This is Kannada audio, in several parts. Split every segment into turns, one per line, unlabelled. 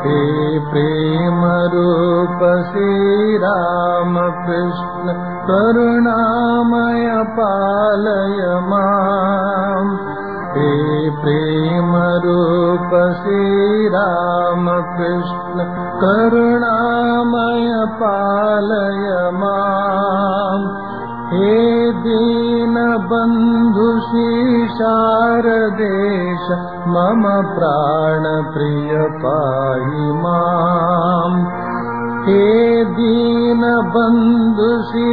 हे प्रेम रूप श्रीरामकृष्ण करुणामय पालय माम् हे प्रेम रूप श्रीरामकृष्ण करुणामय पालय माम् हे दीनबन्धु शारदेश मम प्राणप्रिय पाहि माम् हे दीनबन्धु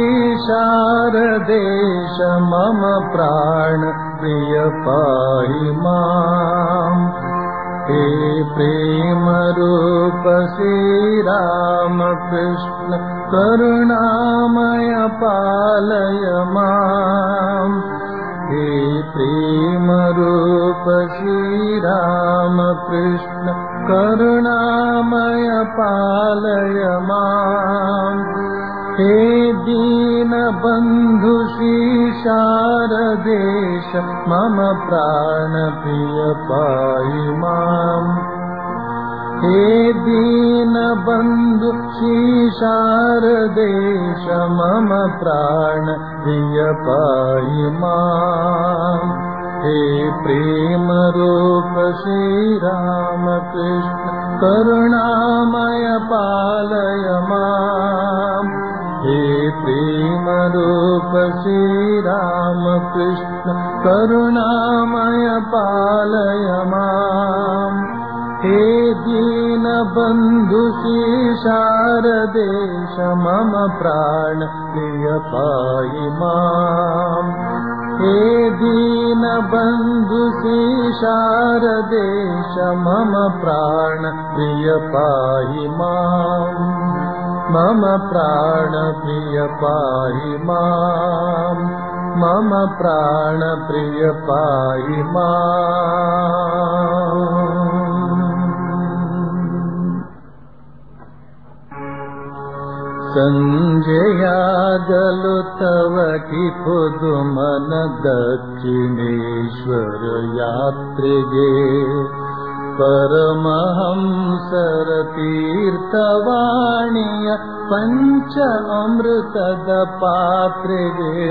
शारदेश मम प्राणप्रिय पाहि माम् हे प्रेमरूप श्रीरामकृष्ण करुणामय पालय माम् हे प्रेमरूप श्रीरामकृष्ण करुणामय पालय माम् हे दीनबन्धु शारदेश मम प्राणप्रिय पाहि माम् हे दीनबन्धु शारदेश मम प्राणप्रिय पाहि माम् हे प्रेमरूप श्रीरामकृष्ण करुणामय पालय माम् हे प्रेमरूप श्रीरामकृष्ण करुणामय पालय माम् हे दीनबन्धु शारदेश मम प्राण प्रिय पाहि माम् हे दीनबन्धु शारदेश मम प्राण प्रिय पाहि माम् मम प्राण प्रिय पाहि माम् मम प्राण प्रिय पाहि माम् सञ्जयागलु तव कि पुदुमन दक्षिणेश्वर यात्रिगे परमहंसर तीर्थवाणीय पञ्च अमृतद पात्रिगे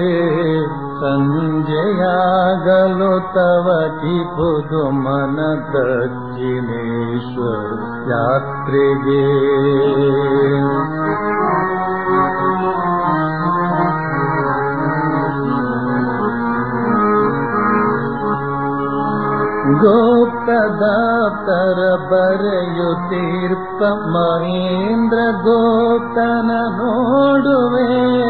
सञ्जयागलो तव कि पुदुमन दक्षिणेश्वर यात्रिगे ಗೋಪ್ತದಾಪ್ತರ ಬರೆಯುತ್ತೀರ್ಪ ಮಹೇಂದ್ರ ಗೋಪ್ತನ ನೋಡುವೆ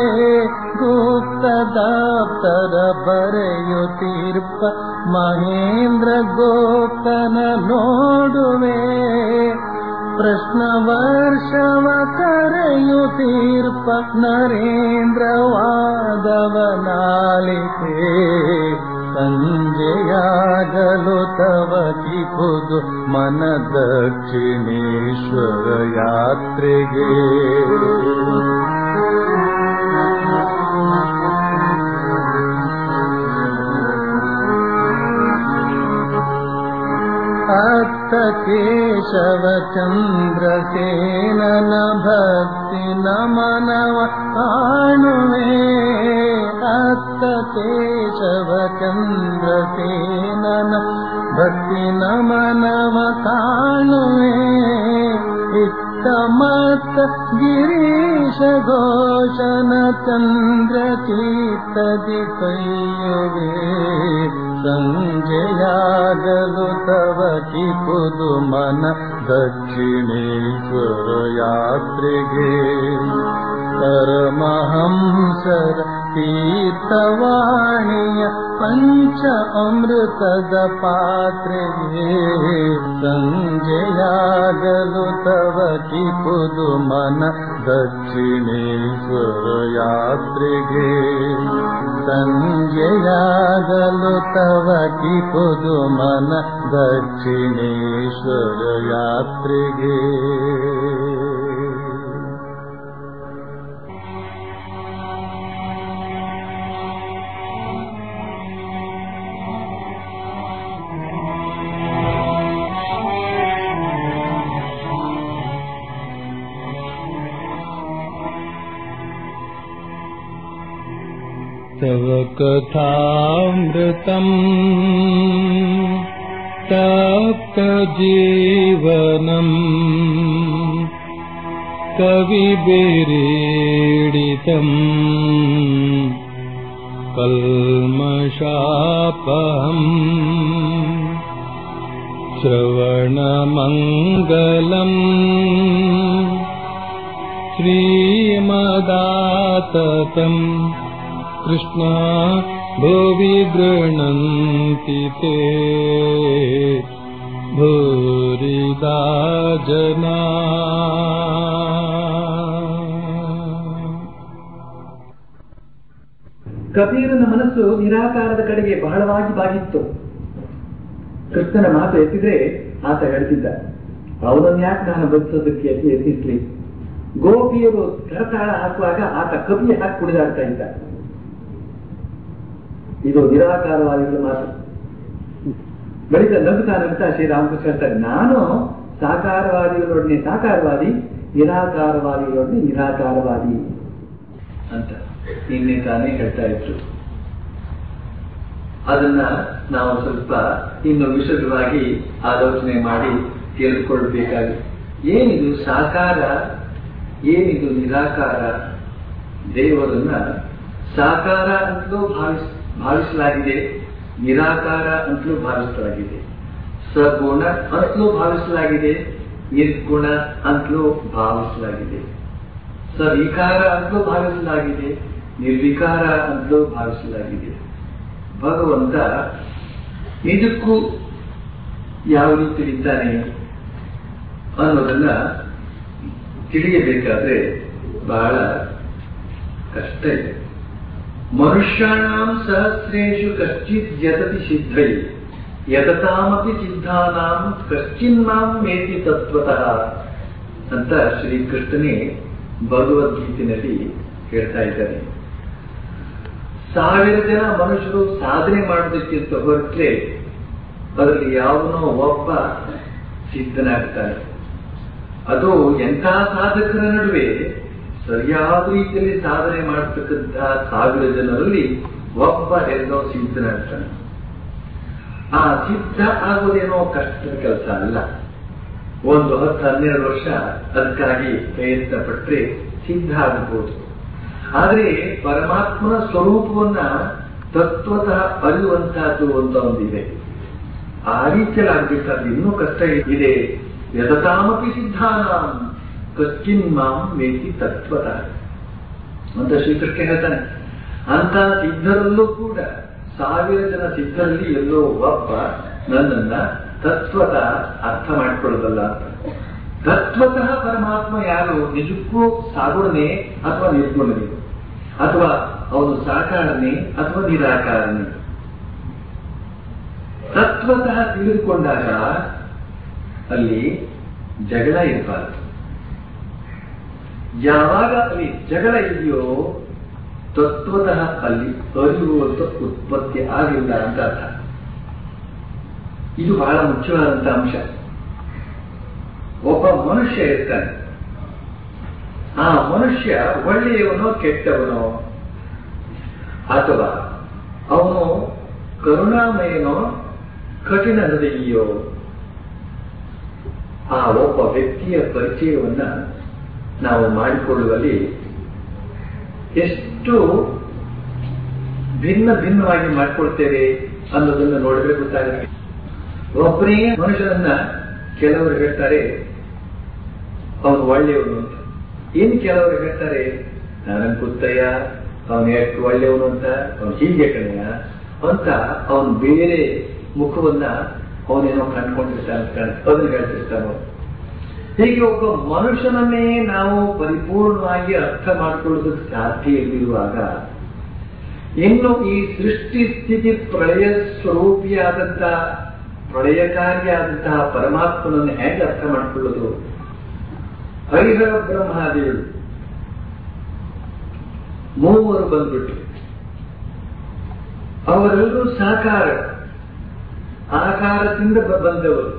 ಗುಪ್ತದಾಪ್ತರ ಬರೆಯುತ್ತೀರ್ಪ ಮಹೇಂದ್ರ ಗೋಪ್ತನ ನೋಡುವೆ ಪ್ರಶ್ನ ವರ್ಷವ ಕರೆಯುತ್ತೀರ್ಪ ನರೇಂದ್ರ ವಾದವನಾಲಿಕೆ ಸಂಜೆಯಾಗಲು ತವ ಕಿಪುದು ಮನ ದಕ್ಷಿಣೇಶ್ವರ ಯಾತ್ರೆಗೆ ಅತ್ತ ಕೇಶವ ಚಂದ್ರಸೇನನ ಭಕ್ತಿ ನಮನವ ಕಾಣುವೆ ಅತ್ತ ಕೇಶವ ಚಂದ್ರಸೇನನ ಭಕ್ತಿ ನಮನವ ಕಾಣುವೆ ಇತ್ತ ಮತ್ತ ಗಿರೀಶ ಘೋಷನ ಚಂದ್ರ ಚೀತದಿ ಕೈಯುವೆ ಸಂಜೆಯಾಗಲು ತವ ಕಿಪುದು ಮನ ದಕ್ಷಿಣೇಶ್ವರ ಯಾತ್ರೆಗೆ ಪರಮಹಂಸರ ತೀರ್ಥವಾಣಿಯ ಪಂಚ ಅಮೃತದ ಪಾತ್ರೆಗೆ ಸಂಜೆಯಾಗಲು ತವ ಕಿಪುದು ಮನ ದಕ್ಷಿಣೇಶ್ವರ ಯಾತ್ರೆಗೆ ಸಂಜೆಯಾಗಲು ತವ ಕಿಪುದು ಮನ ದಕ್ಷಿಣೇಶ್ವರ ಯಾತ್ರೆಗೆ तव कथामृतम् तप्तजीवनम् कविभिरीडितम् कल्मषापहम् श्रवणमङ्गलम् श्रीमदाततम् कृष्णा भुवि गृह्णन्ति ते भूरिदा जना
ಕಬೀರನ ಮನಸ್ಸು ನಿರಾಕಾರದ ಕಡೆಗೆ ಬಹಳವಾಗಿ ಬಾಗಿತ್ತು ಕೃಷ್ಣನ ಮಾತು ಎತ್ತಿದ್ರೆ ಆತ ಹೇಳ್ತಿದ್ದ ಅವನನ್ನು ಯಾಕೆ ನಾನು ಬದುಕೋದಕ್ಕೆ ಎತ್ತಿ ಎತ್ತಿಸ್ಲಿ ಗೋಪಿಯರು ಕರತಾಳ ಹಾಕುವಾಗ ಆತ ಕಬಿ ಹಾಕಿ ಕುಡಿದಾಡ್ತಾ ಇದ್ದ ಇದು ನಿರಾಕಾರವಾದಿಗಳ ಮಾತು ಬಳಿಕ ನಗುತ್ತಾ ನಗುತ್ತಾ ಶ್ರೀರಾಮಕೃಷ್ಣ ಹೇಳ್ತಾರೆ ನಾನು ಸಾಕಾರವಾದಿಗಳೊಡನೆ ಸಾಕಾರವಾದಿ ನಿರಾಕಾರವಾದಿಗಳೊಡನೆ ನಿರಾಕಾರವಾದಿ ಅಂತ ನಿನ್ನೆ ತಾನೇ ಹೇಳ್ತಾ ಇದ್ರು ಅದನ್ನ ನಾವು ಸ್ವಲ್ಪ ಇನ್ನು ವಿಶದವಾಗಿ ಆಲೋಚನೆ ಮಾಡಿ ತಿಳಿದುಕೊಳ್ಬೇಕಾಗುತ್ತೆ ಏನಿದು ಸಾಕಾರ ಏನಿದು ನಿರಾಕಾರ ದೇವರನ್ನ ಸಾಕಾರ ಅಂತಲೂ ಭಾವಿಸ್ ಭಾವಿಸಲಾಗಿದೆ ನಿರಾಕಾರ ಅಂತಲೂ ಭಾವಿಸಲಾಗಿದೆ ಸಗುಣ ಅಂತಲೂ ಭಾವಿಸಲಾಗಿದೆ ನಿರ್ಗುಣ ಅಂತಲೂ ಭಾವಿಸಲಾಗಿದೆ ಸವಿಕಾರ ಅಂತಲೂ ಭಾವಿಸಲಾಗಿದೆ ನಿರ್ವಿಕಾರ ಅಂತಲೂ ಭಾವಿಸಲಾಗಿದೆ ಭಗವಂತ ನಿಜಕ್ಕೂ ಯಾವ ರೀತಿ ಇದ್ದಾನೆ ಅನ್ನೋದನ್ನ ತಿಳಿಯಬೇಕಾದ್ರೆ ಬಹಳ ಕಷ್ಟ ಇದೆ ಮನುಷ್ಯಾಣಾಂ ಸಹಸ್ರೇಶು ಕಶ್ಚಿತ್ ಯತತಿ ಸಿದ್ಧೈ ಯತತಾಮಪಿ ಸಿದ್ಧಾನಾಂ ಕಶ್ಚಿನ್ನಾಂ ಮೇತಿ ತತ್ವತಃ ಅಂತ ಶ್ರೀಕೃಷ್ಣನೇ ಭಗವದ್ಗೀತೆಯಲ್ಲಿ ಹೇಳ್ತಾ ಇದ್ದಾನೆ ಸಾವಿರ ಜನ ಮನುಷ್ಯರು ಸಾಧನೆ ಮಾಡೋದಕ್ಕಿಂತ ಹೊರಟ್ರೆ ಅದರಲ್ಲಿ ಯಾವನೋ ಒಬ್ಬ ಸಿದ್ಧನಾಗ್ತಾನೆ ಅದು ಎಂಥ ಸಾಧಕರ ನಡುವೆ ಸರಿಯಾದ ರೀತಿಯಲ್ಲಿ ಸಾಧನೆ ಮಾಡತಕ್ಕಂತಹ ಸಾವಿರ ಜನರಲ್ಲಿ ಒಬ್ಬ ಎಲ್ಲೋ ಸಿದ್ಧನಾಗ್ತಾನೆ ಆ ಸಿದ್ಧ ಆಗೋದೇನೋ ಕಷ್ಟದ ಕೆಲಸ ಅಲ್ಲ ಒಂದು ಹತ್ತು ಹನ್ನೆರಡು ವರ್ಷ ಅದಕ್ಕಾಗಿ ಪ್ರಯತ್ನ ಪಟ್ಟರೆ ಸಿದ್ಧ ಆಗಬಹುದು ಆದರೆ ಪರಮಾತ್ಮನ ಸ್ವರೂಪವನ್ನ ತತ್ವತಃ ಅರಿಯುವಂತಹದ್ದು ಅಂತ ಒಂದಿದೆ ಆ ರೀತಿಯಲ್ಲಿ ಆಗ್ಬೇಕಾದ್ರೆ ಇನ್ನೂ ಕಷ್ಟ ಇದೆ ಯಥತಾಮಪಿ ಸಿದ್ಧಾನಾಂ ಕಶ್ಚಿನ್ ಮಾಂ ವೇತಿ ತತ್ವತಃ ಅಂತ ಶ್ರೀಕೃಷ್ಣ ಹೇಳ್ತಾನೆ ಅಂತ ಸಿದ್ಧರಲ್ಲೂ ಕೂಡ ಸಾವಿರ ಜನ ಸಿದ್ಧರಲ್ಲಿ ಎಲ್ಲೋ ಒಬ್ಬ ನನ್ನನ್ನ ತತ್ವತಃ ಅರ್ಥ ಮಾಡಿಕೊಳ್ಳೋದಲ್ಲ ಅಂತ ತತ್ವತಃ ಪರಮಾತ್ಮ ಯಾರು ನಿಜಕ್ಕೂ ಸಾಗುಣನೆ ಅಥವಾ ನಿರ್ಗುಣನೆ ಅಥವಾ ಅವನು ಸಾಕಾರನೆ ಅಥವಾ ನಿರಾಕಾರನೆ ತತ್ವತಃ ತಿಳಿದುಕೊಂಡಾಗ ಅಲ್ಲಿ ಜಗಳ ಇರಬಾರದು ಯಾವಾಗ ಅಲ್ಲಿ ಜಗಳ ಇದೆಯೋ ತತ್ವತಃ ಅಲ್ಲಿ ಅರಿವು ಉತ್ಪತ್ತಿ ಆಗಿಲ್ಲ ಅಂತ ಅರ್ಥ ಇದು ಬಹಳ ಮುಖ್ಯವಾದಂತಹ ಅಂಶ ಒಬ್ಬ ಮನುಷ್ಯ ಇರ್ತಾನೆ ಆ ಮನುಷ್ಯ ಒಳ್ಳೆಯವನೋ ಕೆಟ್ಟವನೋ ಅಥವಾ ಅವನು ಕರುಣಾಮಯನೋ ಕಠಿಣ ಹೃದಯಿಯೋ ಆ ಒಬ್ಬ ವ್ಯಕ್ತಿಯ ಪರಿಚಯವನ್ನ ನಾವು ಮಾಡಿಕೊಳ್ಳುವಲ್ಲಿ ಎಷ್ಟು ಭಿನ್ನ ಭಿನ್ನವಾಗಿ ಮಾಡಿಕೊಳ್ತೇವೆ ಅನ್ನೋದನ್ನು ನೋಡಿದ್ರೆ ಗೊತ್ತಾಗುತ್ತೆ ಒಬ್ಬನೇ ಮನುಷ್ಯನನ್ನ ಕೆಲವರು ಹೇಳ್ತಾರೆ ಅವನು ಒಳ್ಳೆಯವನು ಅಂತ ಇನ್ ಕೆಲವರು ಹೇಳ್ತಾರೆ ನನಗೆ ಗೊತ್ತಯ್ಯ ಅವನು ಎಷ್ಟು ಒಳ್ಳೆಯವನು ಅಂತ ಅವನು ಹೀಗೆ ಕಣೆಯ ಅಂತ ಅವನು ಬೇರೆ ಮುಖವನ್ನ ಅವನೇನೋ ಕಂಡುಕೊಂಡಿರ್ತಾನೆ ಅಂತ ಕಾಣುತ್ತೆ. ಅದನ್ನ ಹೇಳ್ತಿರ್ತಾನೆ ಹೀಗೆ ಒಬ್ಬ ಮನುಷ್ಯನನ್ನೇ ನಾವು ಪರಿಪೂರ್ಣವಾಗಿ ಅರ್ಥ ಮಾಡಿಕೊಳ್ಳೋದಕ್ಕೆ ಸಾಧ್ಯ ಇಲ್ಲಿರುವಾಗ ಇನ್ನು ಈ ಸೃಷ್ಟಿ ಸ್ಥಿತಿ ಪ್ರಳಯ ಸ್ವರೂಪಿಯಾದಂತಹ ಪ್ರಳಯಕಾರಿಯಾದಂತಹ ಪರಮಾತ್ಮನನ್ನು ಹೇಗೆ ಅರ್ಥ ಮಾಡಿಕೊಳ್ಳೋದು ಹರಿಹರ ಬ್ರಹ್ಮಾದೇವರು ಮೂವರು ಬಂದ್ಬಿಟ್ರು ಅವರೆಲ್ಲರೂ ಸಾಕಾರ ಆಕಾರದಿಂದ ಬ- ಬಂದವರು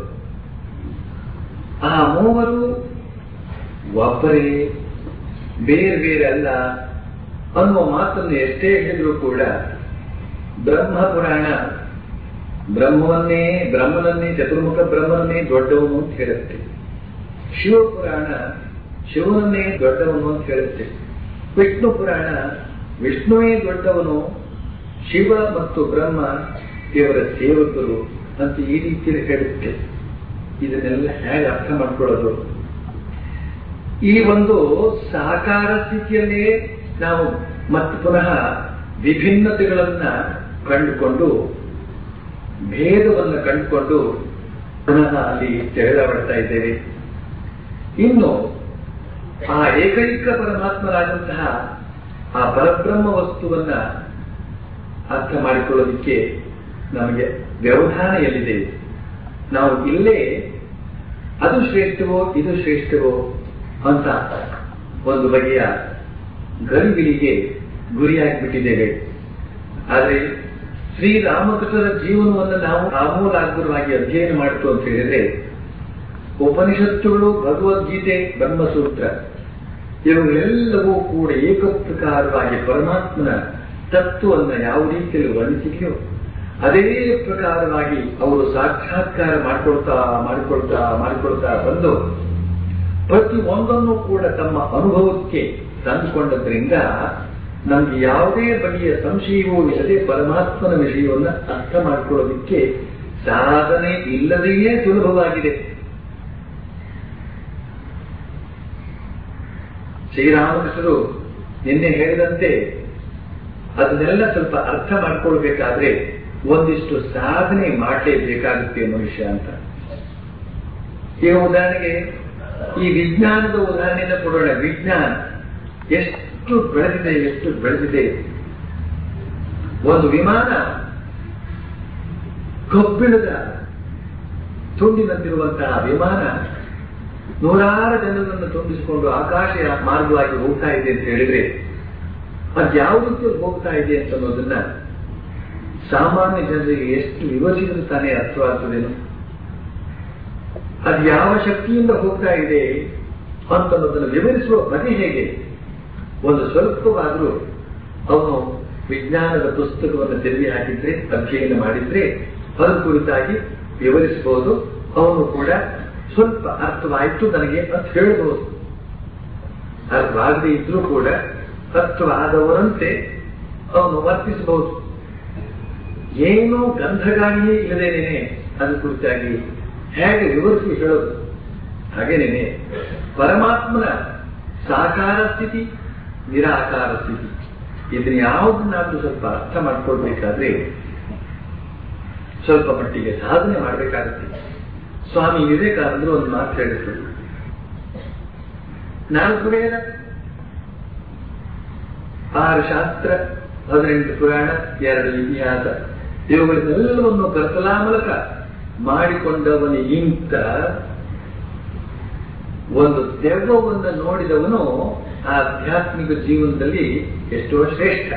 ಆ ಮೂವರು ಒಬ್ಬರೇ ಬೇರೆ ಬೇರೆ ಅಲ್ಲ ಅನ್ನುವ ಮಾತನ್ನು ಎಷ್ಟೇ ಹೇಳಿದ್ರು ಕೂಡ ಬ್ರಹ್ಮ ಪುರಾಣ ಬ್ರಹ್ಮವನ್ನೇ ಬ್ರಹ್ಮನನ್ನೇ ಚತುರ್ಮುಖ ಬ್ರಹ್ಮನನ್ನೇ ದೊಡ್ಡವನು ಅಂತ ಹೇಳುತ್ತೆ ಶಿವಪುರಾಣ ಶಿವನನ್ನೇ ದೊಡ್ಡವನು ಅಂತ ಹೇಳುತ್ತೆ ವಿಷ್ಣು ಪುರಾಣ ವಿಷ್ಣುವೇ ದೊಡ್ಡವನು ಶಿವ ಮತ್ತು ಬ್ರಹ್ಮ ದೇವರ ಸೇವಕರು ಅಂತ ಈ ರೀತಿಯಲ್ಲಿ ಹೇಳುತ್ತೆ ಇದನ್ನೆಲ್ಲ ಹೇಗೆ ಅರ್ಥ ಮಾಡ್ಕೊಳ್ಳೋದು ಈ ಒಂದು ಸಾಕಾರ ಸ್ಥಿತಿಯಲ್ಲೇ ನಾವು ಮತ್ತೆ ಪುನಃ ವಿಭಿನ್ನತೆಗಳನ್ನ ಕಂಡುಕೊಂಡು ಭೇದವನ್ನು ಕಂಡುಕೊಂಡು ಪುನಃ ಅಲ್ಲಿ ತೆಗೆದಾಡ್ತಾ ಇದ್ದೇವೆ ಇನ್ನು ಆ ಏಕೈಕ ಪರಮಾತ್ಮರಾದಂತಹ ಆ ಪರಬ್ರಹ್ಮ ವಸ್ತುವನ್ನ ಅರ್ಥ ಮಾಡಿಕೊಳ್ಳೋದಿಕ್ಕೆ ನಮಗೆ ವ್ಯವಧಾನ ಎಲ್ಲಿದೆ ನಾವು ಇಲ್ಲೇ ಅದು ಶ್ರೇಷ್ಠವೋ ಇದು ಶ್ರೇಷ್ಠವೋ ಅಂತ ಒಂದು ಬಗೆಯ ಗರಿಗಳಿಗೆ ಗುರಿಯಾಗಿಬಿಟ್ಟಿದ್ದೇವೆ ಆದರೆ ಶ್ರೀರಾಮಕೃಷ್ಣರ ಜೀವನವನ್ನು ನಾವು ಆಮೂಲಾಗ್ರವಾಗಿ ಅಧ್ಯಯನ ಮಾಡಿತು ಅಂತ ಹೇಳಿದ್ರೆ ಉಪನಿಷತ್ತುಗಳು ಭಗವದ್ಗೀತೆ ಬ್ರಹ್ಮಸೂತ್ರ ಇವುಗಳೆಲ್ಲವೂ ಕೂಡ ಏಕಪ್ರಕಾರವಾಗಿ ಪರಮಾತ್ಮನ ತತ್ವವನ್ನು ಯಾವ ರೀತಿಯಲ್ಲಿ ವರ್ಣಿಸಿದೆಯೋ ಅದೇ ಪ್ರಕಾರವಾಗಿ ಅವರು ಸಾಕ್ಷಾತ್ಕಾರ ಮಾಡಿಕೊಳ್ತಾ ಮಾಡಿಕೊಳ್ತಾ ಮಾಡಿಕೊಳ್ತಾ ಬಂದು ಪ್ರತಿ ಒಂದನ್ನು ಕೂಡ ತಮ್ಮ ಅನುಭವಕ್ಕೆ ತಂದುಕೊಂಡದ್ರಿಂದ ನಮ್ಗೆ ಯಾವುದೇ ಬಗೆಯ ಸಂಶಯವೂ ಇಲ್ಲದೆ ಪರಮಾತ್ಮನ ವಿಷಯವನ್ನು ಅರ್ಥ ಮಾಡಿಕೊಳ್ಳೋದಕ್ಕೆ ಸಾಧನೆ ಇಲ್ಲದೆಯೇ ಸುಲಭವಾಗಿದೆ ಶ್ರೀರಾಮಕೃಷ್ಣರು ನಿನ್ನೆ ಹೇಳಿದಂತೆ ಅದನ್ನೆಲ್ಲ ಸ್ವಲ್ಪ ಅರ್ಥ ಮಾಡ್ಕೊಳ್ಬೇಕಾದ್ರೆ ಒಂದಿಷ್ಟು ಸಾಧನೆ ಮಾಡಲೇಬೇಕಾಗುತ್ತೆ ಮನುಷ್ಯ ಅಂತ ಈಗ ಉದಾಹರಣೆಗೆ ಈ ವಿಜ್ಞಾನದ ಉದಾಹರಣೆಯನ್ನು ಕೊಡೋಣ ವಿಜ್ಞಾನ ಎಷ್ಟು ಬೆಳೆದಿದೆ ಎಷ್ಟು ಬೆಳೆದಿದೆ ಒಂದು ವಿಮಾನ ಕಬ್ಬಿಣದ ತುಂಡಿನಂತಿರುವಂತಹ ವಿಮಾನ ನೂರಾರು ಜನರನ್ನು ತುಂಬಿಸಿಕೊಂಡು ಆಕಾಶ ಮಾರ್ಗವಾಗಿ ಹೋಗ್ತಾ ಇದೆ ಅಂತ ಹೇಳಿದ್ರೆ ಅದು ಯಾವ ರೀತಿಯಲ್ಲಿ ಹೋಗ್ತಾ ಇದೆ ಅಂತ ಅನ್ನೋದನ್ನ ಸಾಮಾನ್ಯ ಜನರಿಗೆ ಎಷ್ಟು ವಿವರಿಸಿದ್ರು ತಾನೇ ಅರ್ಥವಾಗ್ತದೇನು ಅದು ಯಾವ ಶಕ್ತಿಯಿಂದ ಹೋಗ್ತಾ ಇದೆ ಅಂತ ಅನ್ನೋದನ್ನು ವಿವರಿಸುವ ಬಗೆ ಹೇಗೆ ಒಂದು ಸ್ವಲ್ಪವಾದರೂ ಅವನು ವಿಜ್ಞಾನದ ಪುಸ್ತಕವನ್ನು ತೆರೆದಿ ಹಾಕಿದ್ರೆ ಅಧ್ಯಯನ ಮಾಡಿದ್ರೆ ಅದರ ಕುರಿತಾಗಿ ವಿವರಿಸಬಹುದು ಅವನು ಕೂಡ ಸ್ವಲ್ಪ ಅರ್ಥವಾಯಿತು ನನಗೆ ಅಂತ ಹೇಳಬಹುದು ಅರ್ಥವಾಗದೇ ಇದ್ರೂ ಕೂಡ ಅರ್ಥವಾದವರಂತೆ ಅವನು ವರ್ತಿಸಬಹುದು ಏನೋ ಗಂಧಗಾಳಿಯೇ ಇಲ್ಲದೇನೆ ಅದ್ರ ಕುರಿತಾಗಿ ಹೇಗೆ ವಿವರಿಸಿ ಹೇಳೋದು ಹಾಗೇನೇನೆ ಪರಮಾತ್ಮನ ಸಾಕಾರ ಸ್ಥಿತಿ ನಿರಾಕಾರ ಸ್ಥಿತಿ ಇದನ್ನ ಯಾವುದನ್ನಾದ್ರೂ ಸ್ವಲ್ಪ ಅರ್ಥ ಮಾಡ್ಕೊಳ್ಬೇಕಾದ್ರೆ ಸ್ವಲ್ಪ ಮಟ್ಟಿಗೆ ಸಾಧನೆ ಮಾಡಬೇಕಾಗುತ್ತೆ ಸ್ವಾಮಿ ವಿವೇಕಾನಂದರು ಒಂದು ಮಾತು ಹೇಳಿದ್ರು ನಾಲ್ಕು ವೇದ ಆರು ಶಾಸ್ತ್ರ ಹದಿನೆಂಟು ಪುರಾಣ ಎರಡು ಇತಿಹಾಸ ಇವುಗಳನ್ನೆಲ್ಲವನ್ನು ಕರ್ತಲಾಮಲಕ ಮಾಡಿಕೊಂಡವನಿಗಿಂತ ಒಂದು ದೆವ್ವವನ್ನು ನೋಡಿದವನು ಆಧ್ಯಾತ್ಮಿಕ ಜೀವನದಲ್ಲಿ ಎಷ್ಟೋ ಶ್ರೇಷ್ಠ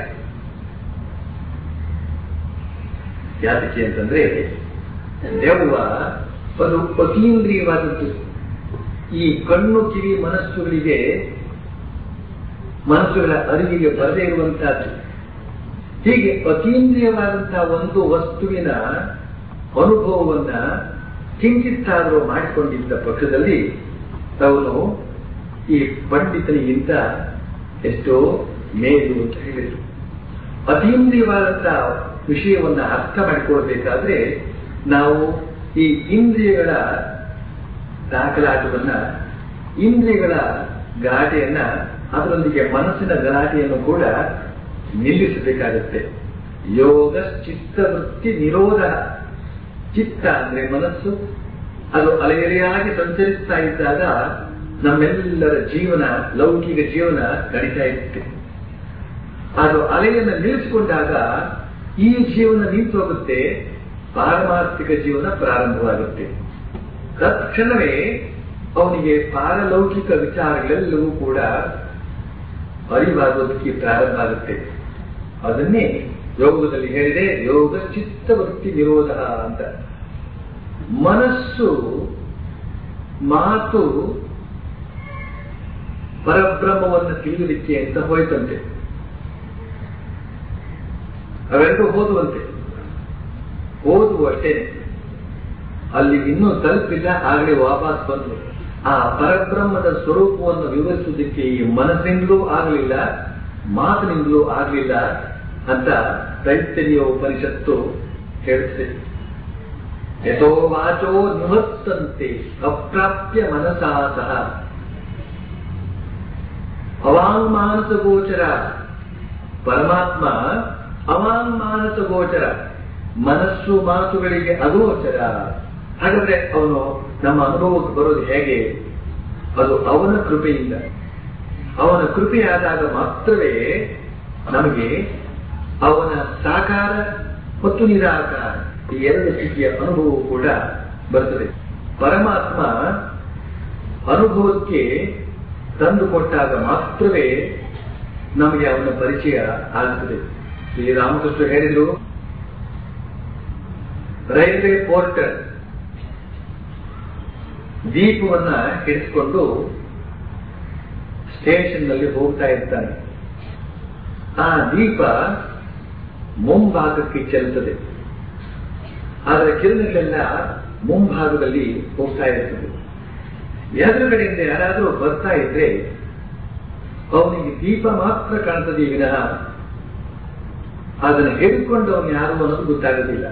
ಯಾತಕ್ಕೆ ಅಂತಂದ್ರೆ ದೆವ್ವ ಅದು ಅತೀಂದ್ರಿಯವಾದದ್ದು ಈ ಕಣ್ಣು ಕಿವಿ ಮನಸ್ಸುಗಳಿಗೆ ಮನಸ್ಸುಗಳ ಅರಿವಿಗೆ ಬರದೇ ಇರುವಂತಹದ್ದು ಹೀಗೆ ಅತೀಂದ್ರಿಯವಾದಂತಹ ಒಂದು ವಸ್ತುವಿನ ಅನುಭವವನ್ನ ಕಿಂಚಿತ್ತಾದರೂ ಮಾಡಿಕೊಂಡಿದ್ದ ಪಕ್ಷದಲ್ಲಿ ಅವನು ಈ ಪಂಡಿತನಿಗಿಂತ ಎಷ್ಟೋ ಮೇಲು ಅಂತ ಹೇಳಿದರು ಅತೀಂದ್ರಿಯವಾದಂತಹ ವಿಷಯವನ್ನ ಅರ್ಥ ಮಾಡಿಕೊಳ್ಬೇಕಾದ್ರೆ ನಾವು ಈ ಇಂದ್ರಿಯಗಳ ದಾಖಲಾಟವನ್ನ ಇಂದ್ರಿಯಗಳ ಗಲಾಟೆಯನ್ನ ಅದರೊಂದಿಗೆ ಮನಸ್ಸಿನ ಗಲಾಟೆಯನ್ನು ಕೂಡ ನಿಲ್ಲಿಸಬೇಕಾಗುತ್ತೆ ಯೋಗ ಚಿತ್ತವೃತ್ತಿ ನಿರೋಧ ಚಿತ್ತ ಅಂದ್ರೆ ಮನಸ್ಸು ಅದು ಅಲೆಯಲೆಯಾಗಿ ಸಂಚರಿಸ್ತಾ ಇದ್ದಾಗ ನಮ್ಮೆಲ್ಲರ ಜೀವನ ಲೌಕಿಕ ಜೀವನ ನಡೀತಾ ಇರುತ್ತೆ ಅದು ಅಲೆಯನ್ನು ನಿಲ್ಲಿಸಿಕೊಂಡಾಗ ಈ ಜೀವನ ನಿಂತು ಹೋಗುತ್ತೆ ಪಾರಮಾರ್ಥಿಕ ಜೀವನ ಪ್ರಾರಂಭವಾಗುತ್ತೆ ತತ್ಕ್ಷಣವೇ ಅವನಿಗೆ ಪಾರಲೌಕಿಕ ವಿಚಾರಗಳೆಲ್ಲವೂ ಕೂಡ ಅರಿವಾಗೋದಕ್ಕೆ ಪ್ರಾರಂಭ ಆಗುತ್ತೆ ಅದನ್ನೇ ಯೋಗದಲ್ಲಿ ಹೇಳಿದೆ ಯೋಗ ಚಿತ್ತವೃತ್ತಿ ನಿರೋಧ ಅಂತ ಮನಸ್ಸು ಮಾತು ಪರಬ್ರಹ್ಮವನ್ನು ತಿಳಿಯಲಿಕ್ಕೆ ಅಂತ ಹೋಯ್ತಂತೆ ಅವೆರಡೂ ಹೋದುವಂತೆ ಓದುವ ಅಷ್ಟೇನೆ ಅಲ್ಲಿ ಇನ್ನೂ ತಲುಪಿಲ್ಲ ಆಗಲೇ ವಾಪಸ್ ಬಂದ್ರು ಆ ಪರಬ್ರಹ್ಮದ ಸ್ವರೂಪವನ್ನು ವಿವರಿಸುವುದಕ್ಕೆ ಈ ಮನಸ್ಸಿನಿಂದಲೂ ಆಗಲಿಲ್ಲ ಮಾತಿನಿಂದಲೂ ಆಗಲಿಲ್ಲ ಅಂತ ತೈತರಿಯ ಉಪನಿಷತ್ತು ಹೇಳುತ್ತದೆ ಯಥೋ ವಾಚೋ ನಿವತ್ತಂತೆ ಅಪ್ರಾಪ್ಯ ಮನಸಾ ಸಹ ಅವಾಂಗ್ಮಾನಸ ಗೋಚರ ಪರಮಾತ್ಮ ಅವಾಂಗ್ಮಾನಸ ಗೋಚರ ಮನಸ್ಸು ಮಾತುಗಳಿಗೆ ಅಗೋಚರ ಹಾಗಾದ್ರೆ ಅವನು ನಮ್ಮ ಅನುಭವಕ್ಕೆ ಬರೋದು ಹೇಗೆ ಅದು ಅವನ ಕೃಪೆಯಿಂದ ಅವನ ಕೃಪೆಯಾದಾಗ ಮಾತ್ರವೇ ನಮಗೆ ಅವನ ಸಾಕಾರ ಮತ್ತು ನಿರಾಕಾರ ಈ ಎರಡು ಸ್ಥಿತಿಯ ಅನುಭವವು ಕೂಡ ಬರ್ತದೆ ಪರಮಾತ್ಮ ಅನುಭವಕ್ಕೆ ತಂದುಕೊಟ್ಟಾಗ ಮಾತ್ರವೇ ನಮಗೆ ಅವನ ಪರಿಚಯ ಆಗುತ್ತದೆ ಶ್ರೀರಾಮಕೃಷ್ಣ ಹೇಳಿದ್ರು ರೈಲ್ವೆ ಪೋರ್ಟರ್ ದೀಪವನ್ನ ಹಿಡಿಸಿಕೊಂಡು ಸ್ಟೇಷನ್ ನಲ್ಲಿ ಹೋಗ್ತಾ ಇರ್ತಾನೆ ಆ ದೀಪ ಮುಂಭಾಗಕ್ಕೆ ಚೆಲ್ತದೆ ಅದರ ಕಿರಣಗಳೆಲ್ಲ ಮುಂಭಾಗದಲ್ಲಿ ಹೋಗ್ತಾ ಇರ್ತದೆ ಎದುರುಗಡೆಯಿಂದ ಯಾರಾದರೂ ಬರ್ತಾ ಇದ್ರೆ ಅವನಿಗೆ ದೀಪ ಮಾತ್ರ ಕಾಣ್ತದೆ ವಿನಃ ಅದನ್ನು ಹಿಡಿದುಕೊಂಡು ಅವನು ಯಾರು ಅನ್ನೋದು ಗೊತ್ತಾಗೋದಿಲ್ಲ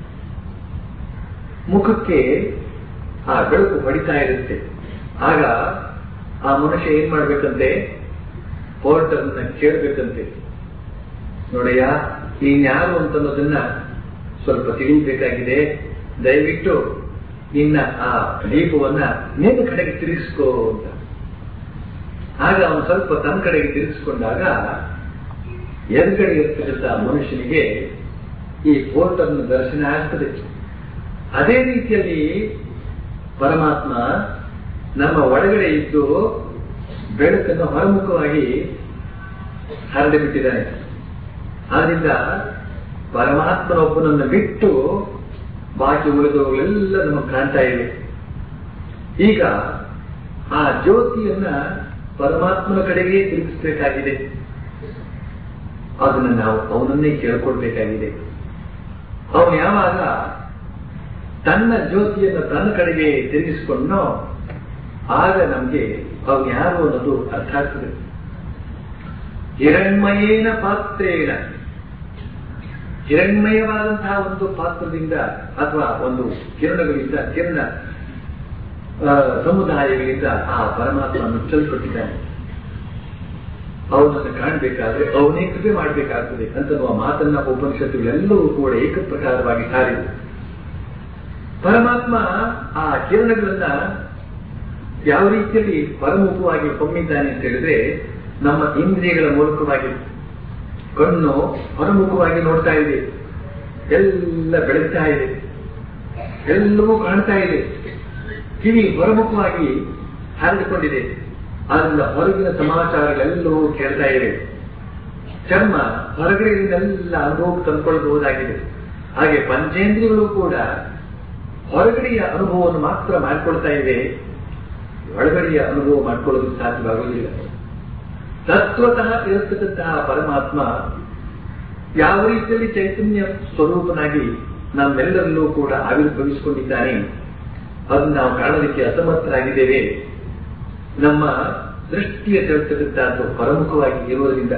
ಮುಖಕ್ಕೆ ಆ ಬೆಳಕು ಹೊಡಿತಾ ಇರುತ್ತೆ ಆಗ ಆ ಮನುಷ್ಯ ಏನ್ ಮಾಡ್ಬೇಕಂತೆ ಪೋರ್ಟರ್ನ ಕೇಳಬೇಕಂತೆ ನೋಡಯ್ಯ ನೀನ್ ಯಾರು ಅಂತನ್ನೋದನ್ನ ಸ್ವಲ್ಪ ತಿಳಿಯಬೇಕಾಗಿದೆ ದಯವಿಟ್ಟು ನಿನ್ನ ಆ ದೀಪವನ್ನ ನಿನ್ನ ಕಡೆಗೆ ತಿರುಗಿಸ್ಕೋ ಅಂತ ಆಗ ಅವನು ಸ್ವಲ್ಪ ತನ್ನ ಕಡೆಗೆ ತಿರುಗಿಸ್ಕೊಂಡಾಗ ಎದುರುಗಡೆ ಇರ್ತಕ್ಕಂಥ ಮನುಷ್ಯನಿಗೆ ಈ ಪೋರ್ಟರ್ನ ದರ್ಶನ ಆಗ್ತದೆ ಅದೇ ರೀತಿಯಲ್ಲಿ ಪರಮಾತ್ಮ ನಮ್ಮ ಒಳಗಡೆ ಇದ್ದು ಬೆಳಕನ್ನು ಹೊರಮುಖವಾಗಿ ಹರಡಿಬಿಟ್ಟಿದ್ದಾನೆ ಆದ್ರಿಂದ ಪರಮಾತ್ಮನೊಬ್ಬನನ್ನು ಬಿಟ್ಟು ಬಾಕಿ ಉಳಿದವುಗಳೆಲ್ಲ ನಮಗೆ ಕಾಣ್ತಾ ಇವೆ ಈಗ ಆ ಜ್ಯೋತಿಯನ್ನ ಪರಮಾತ್ಮನ ಕಡೆಗೆ ತಿರುಗಿಸಬೇಕಾಗಿದೆ ಅದನ್ನು ನಾವು ಅವನನ್ನೇ ಕೇಳ್ಕೊಳ್ಬೇಕಾಗಿದೆ ಅವನು ಯಾವಾಗ ತನ್ನ ಜ್ಯೋತಿಯನ್ನು ತನ್ನ ಕಡೆಗೆ ತಿರುಗಿಸಿಕೊಂಡೋ ಆಗ ನಮಗೆ ಅವನು ಯಾರು ಅನ್ನೋದು ಅರ್ಥ ಆಗ್ತದೆ ಹಿರಣ್ಮಯೇನ ಪಾತ್ರೇಣ ಹಿರಣ್ಮಯವಾದಂತಹ ಒಂದು ಪಾತ್ರದಿಂದ ಅಥವಾ ಒಂದು ಕಿರಣಗಳಿಂದ ಕಿರಣ ಆ, ಸಮುದಾಯಗಳಿಂದ ಆ ಪರಮಾತ್ಮ ಮುಚ್ಚಲ್ಪಟ್ಟಿದ್ದಾನೆ ಅವನನ್ನು ಕಾಣಬೇಕಾದ್ರೆ ಅವನೇ ಕೃಪೆ ಮಾಡಬೇಕಾಗ್ತದೆ ಅಂತನ್ನುವ ಮಾತನ್ನ ಉಪನಿಷತ್ತುಗಳೆಲ್ಲವೂ ಕೂಡ ಏಕಪ್ರಕಾರವಾಗಿ ಸಾರಿದೆ ಪರಮಾತ್ಮ ಆ ಕಿರಣಗಳನ್ನ ಯಾವ ರೀತಿಯಲ್ಲಿ ಹೊರಮುಖವಾಗಿ ಹೊಮ್ಮಿದ್ದಾನೆ ಅಂತ ಹೇಳಿದ್ರೆ ನಮ್ಮ ಇಂದ್ರಿಯಗಳ ಮೂಲಕವಾಗಿ ಕಣ್ಣು ಹೊರಮುಖವಾಗಿ ನೋಡ್ತಾ ಇದೆ ಎಲ್ಲ ಬೆಳಗ್ತಾ ಇದೆ ಎಲ್ಲವೂ ಕಾಣ್ತಾ ಇದೆ ಕಿವಿ ಹೊರಮುಖವಾಗಿ ಹರಡಿಕೊಂಡಿದೆ ಆದ್ರಿಂದ ಹೊರಗಿನ ಸಮಾಚಾರಗಳೆಲ್ಲವೂ ಕೇಳ್ತಾ ಇವೆ ಚರ್ಮ ಹೊರಗಡೆಯಿಂದೆಲ್ಲ ಅನುಭವಕ್ಕೆ ತಂದುಕೊಳ್ಳಬಹುದಾಗಿದೆ ಹಾಗೆ ಪಂಚೇಂದ್ರಿಯಗಳು ಕೂಡ ಹೊರಗಡೆಯ ಅನುಭವವನ್ನು ಮಾತ್ರ ಮಾಡಿಕೊಳ್ತಾ ಇವೆ ಒಳಗಡೆಯ ಅನುಭವ ಮಾಡಿಕೊಳ್ಳೋದು ಸಾಧ್ಯವಾಗುವುದಿಲ್ಲ ತತ್ವತಃ ಇರತಕ್ಕಂತಹ ಪರಮಾತ್ಮ ಯಾವ ರೀತಿಯಲ್ಲಿ ಚೈತನ್ಯ ಸ್ವರೂಪನಾಗಿ ನಮ್ಮೆಲ್ಲರಲ್ಲೂ ಕೂಡ ಆವಿರ್ಭವಿಸಿಕೊಂಡಿದ್ದಾನೆ ಅದನ್ನು ನಾವು ಕಾಣಲಿಕ್ಕೆ ಅಸಮರ್ಥರಾಗಿದ್ದೇವೆ ನಮ್ಮ ದೃಷ್ಟಿಯ ತಿರುಗತಕ್ಕಂಥದ್ದು ಹೊರಮುಖವಾಗಿ ಇರುವುದರಿಂದ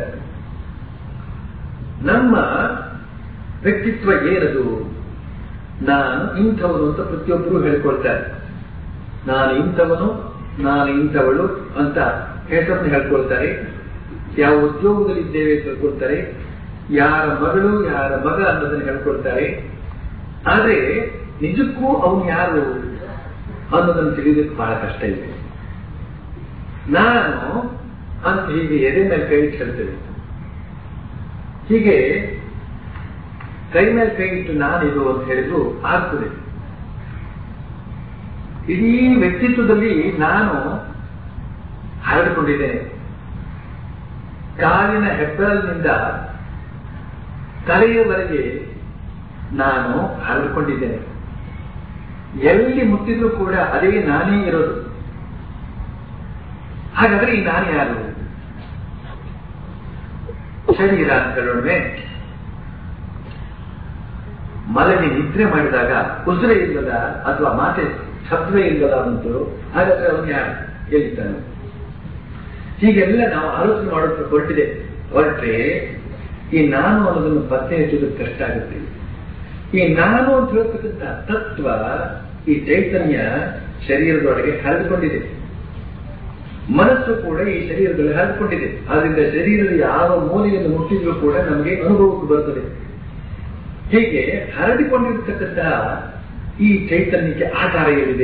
ನಮ್ಮ ವ್ಯಕ್ತಿತ್ವ ಏನದು ನಾನು ಇಂಥವನು ಅಂತ ಪ್ರತಿಯೊಬ್ಬರು ಹೇಳ್ಕೊಳ್ತಾರೆ ನಾನು ಇಂಥವನು ನಾನು ಇಂಥವಳು ಅಂತ ಹೆಸರನ್ನು ಹೇಳ್ಕೊಳ್ತಾರೆ ಯಾವ ಉದ್ಯೋಗದಲ್ಲಿದ್ದೇವೆ ಅಂತ ಹೇಳ್ಕೊಳ್ತಾರೆ ಯಾರ ಮಗಳು ಯಾರ ಮಗ ಅನ್ನೋದನ್ನು ಹೇಳ್ಕೊಳ್ತಾರೆ ಆದ್ರೆ ನಿಜಕ್ಕೂ ಅವನು ಯಾರು ಅನ್ನೋದನ್ನು ತಿಳಿಯೋದಕ್ಕೆ ಬಹಳ ಕಷ್ಟ ಇದೆ ನಾನು ಅಂತ ಹೀಗೆ ಎದೆ ಮೇಲೆ ಕೈ ಇಟ್ಟು ಹೇಳ್ತೇವೆ ಹೀಗೆ ಕೈ ಮೇಲೆ ಕೈ ಇಟ್ಟು ನಾನಿದು ಅಂತ ಹೇಳಿದ್ರು ಆಗ್ತದೆ ಇಡೀ ವ್ಯಕ್ತಿತ್ವದಲ್ಲಿ ನಾನು ಹರಡಿಕೊಂಡಿದ್ದೇನೆ ಕಾಲಿನ ಹೆಬ್ಬೆರಳಿನಿಂದ ತಲೆಯವರೆಗೆ ನಾನು ಹರಡಿಕೊಂಡಿದ್ದೇನೆ ಎಲ್ಲಿ ಮುಟ್ಟಿದ್ರು ಕೂಡ ಅದೇ ನಾನೇ ಇರೋದು ಹಾಗಾದ್ರೆ ಈ ನಾನು ಯಾರು ಶರೀರ ಅಂತ ಹೇಳೋಣ ಮಲಗಿ ನಿದ್ರೆ ಮಾಡಿದಾಗ ಉಸಿರೇ ಇಲ್ಲದ ಅಥವಾ ಮಾತೆ ಶಬ್ದವೇ ಇಲ್ಲದ ಅಂತು ಹಾಗಾದ್ರೆ ಅವನು ಯಾರು ಹೇಳ್ತಾನೆ ಹೀಗೆಲ್ಲ ನಾವು ಆಲೋಚನೆ ಮಾಡೋದಕ್ಕೆ ಹೊರಟಿದೆ ಹೊರಟ್ರೆ ಈ ನಾನು ಅನ್ನೋದನ್ನು ಪತ್ತೆ ಹಚ್ಚೋದಕ್ಕೆ ಕಷ್ಟ ಆಗುತ್ತೆ ಈ ನಾನು ಅಂತ ಹೇಳ್ತಕ್ಕಂಥ ತತ್ವ ಈ ಚೈತನ್ಯ ಶರೀರದೊಳಗೆ ಹರಿದುಕೊಂಡಿದೆ ಮನಸ್ಸು ಕೂಡ ಈ ಶರೀರದಲ್ಲಿ ಹರಿದುಕೊಂಡಿದೆ ಆದ್ರಿಂದ ಶರೀರದ ಯಾವ ಮೂಲೆಯನ್ನು ಮುಟ್ಟಿದ್ರೂ ಕೂಡ ನಮಗೆ ಅನುಭವಕ್ಕೆ ಬರ್ತದೆ ಹೀಗೆ ಹರಡಿಕೊಂಡಿರ್ತಕ್ಕಂತಹ ಈ ಚೈತನ್ಯಕ್ಕೆ ಆಕಾರ ಏನಿದೆ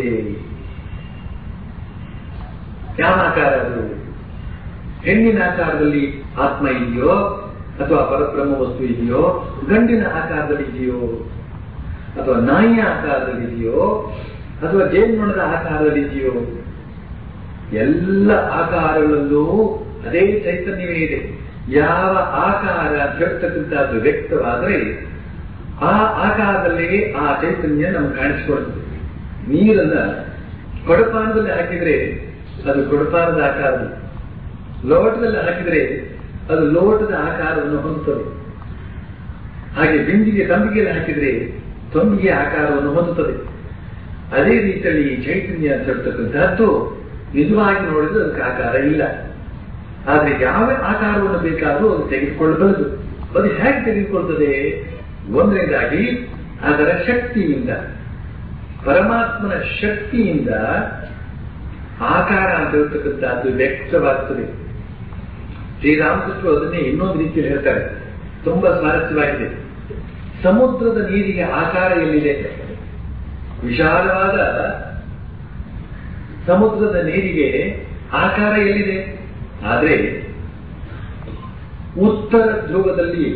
ಯಾವ ಆಕಾರ ಅದು ಹೆಣ್ಣಿನ ಆಕಾರದಲ್ಲಿ ಆತ್ಮ ಇದೆಯೋ ಅಥವಾ ಪರಬ್ರಹ್ಮ ವಸ್ತು ಇದೆಯೋ ಗಂಡಿನ ಆಕಾರದಲ್ಲಿ ಇದೆಯೋ ಅಥವಾ ನಾಯಿಯ ಆಕಾರದಲ್ಲಿ ಇದೆಯೋ ಅಥವಾ ಜೇನುನೊಣದ ಆಕಾರದಲ್ಲಿ ಇದೆಯೋ ಎಲ್ಲ ಆಕಾರಗಳಲ್ಲೂ ಅದೇ ಚೈತನ್ಯವೇ ಇದೆ ಯಾವ ಆಕಾರ ಹೇಳ್ತಕ್ಕಂಥದ್ದು ವ್ಯಕ್ತವಾದರೆ ಆ ಆಕಾರದಲ್ಲಿ ಆ ಚೈತನ್ಯ ನಮ್ಗೆ ಕಾಣಿಸಿಕೊಳ್ತದೆ ನೀರನ್ನ ಕೊಡಪಾನದಲ್ಲಿ ಹಾಕಿದ್ರೆ ಅದು ಕೊಡಪಾನದ ಆಕಾರದಲ್ಲಿ ಲೋಟದಲ್ಲಿ ಹಾಕಿದ್ರೆ ಅದು ಲೋಟದ ಆಕಾರವನ್ನು ಹೊಂದುತ್ತದೆ ಹಾಗೆ ಬಿಂದಿಗೆ ತಂಬಿಗೆಯಲ್ಲಿ ಹಾಕಿದ್ರೆ ತಂಬಿಗೆ ಆಕಾರವನ್ನು ಹೊಂದುತ್ತದೆ ಅದೇ ರೀತಿಯಲ್ಲಿ ಈ ಚೈತನ್ಯ ಅಂತ ಹೇಳ್ತಕ್ಕಂಥದ್ದು ನಿಜವಾಗಿ ನೋಡಿದ್ರೆ ಅದಕ್ಕೆ ಆಕಾರ ಇಲ್ಲ ಆದ್ರೆ ಯಾವ ಆಕಾರವನ್ನು ಬೇಕಾದರೂ ಅದು ತೆಗೆದುಕೊಳ್ಳಬಲ್ಲದು ಅದು ಹೇಗೆ ತೆಗೆದುಕೊಳ್ತದೆ ಒಂದನೇದಾಗಿ ಅದರ ಶಕ್ತಿಯಿಂದ ಪರಮಾತ್ಮನ ಶಕ್ತಿಯಿಂದ ಆಕಾರ ಅಂತ ಹೇಳ್ತಕ್ಕಂಥದ್ದು ವ್ಯಕ್ತವಾಗ್ತದೆ ಶ್ರೀರಾಮಕೃಷ್ಣ ಅದನ್ನೇ ಇನ್ನೊಂದು ರೀತಿಯಲ್ಲಿ ಹೇಳ್ತಾರೆ ತುಂಬಾ ಸ್ವಾರಸ್ಯವಾಗಿದೆ ಸಮುದ್ರದ ನೀರಿಗೆ ಆಕಾರ ಎಲ್ಲಿದೆ ವಿಶಾಲವಾದ ಸಮುದ್ರದ ನೀರಿಗೆ ಆಕಾರ ಎಲ್ಲಿದೆ ಆದ್ರೆ ಉತ್ತರ ಧ್ರುವದಲ್ಲಿ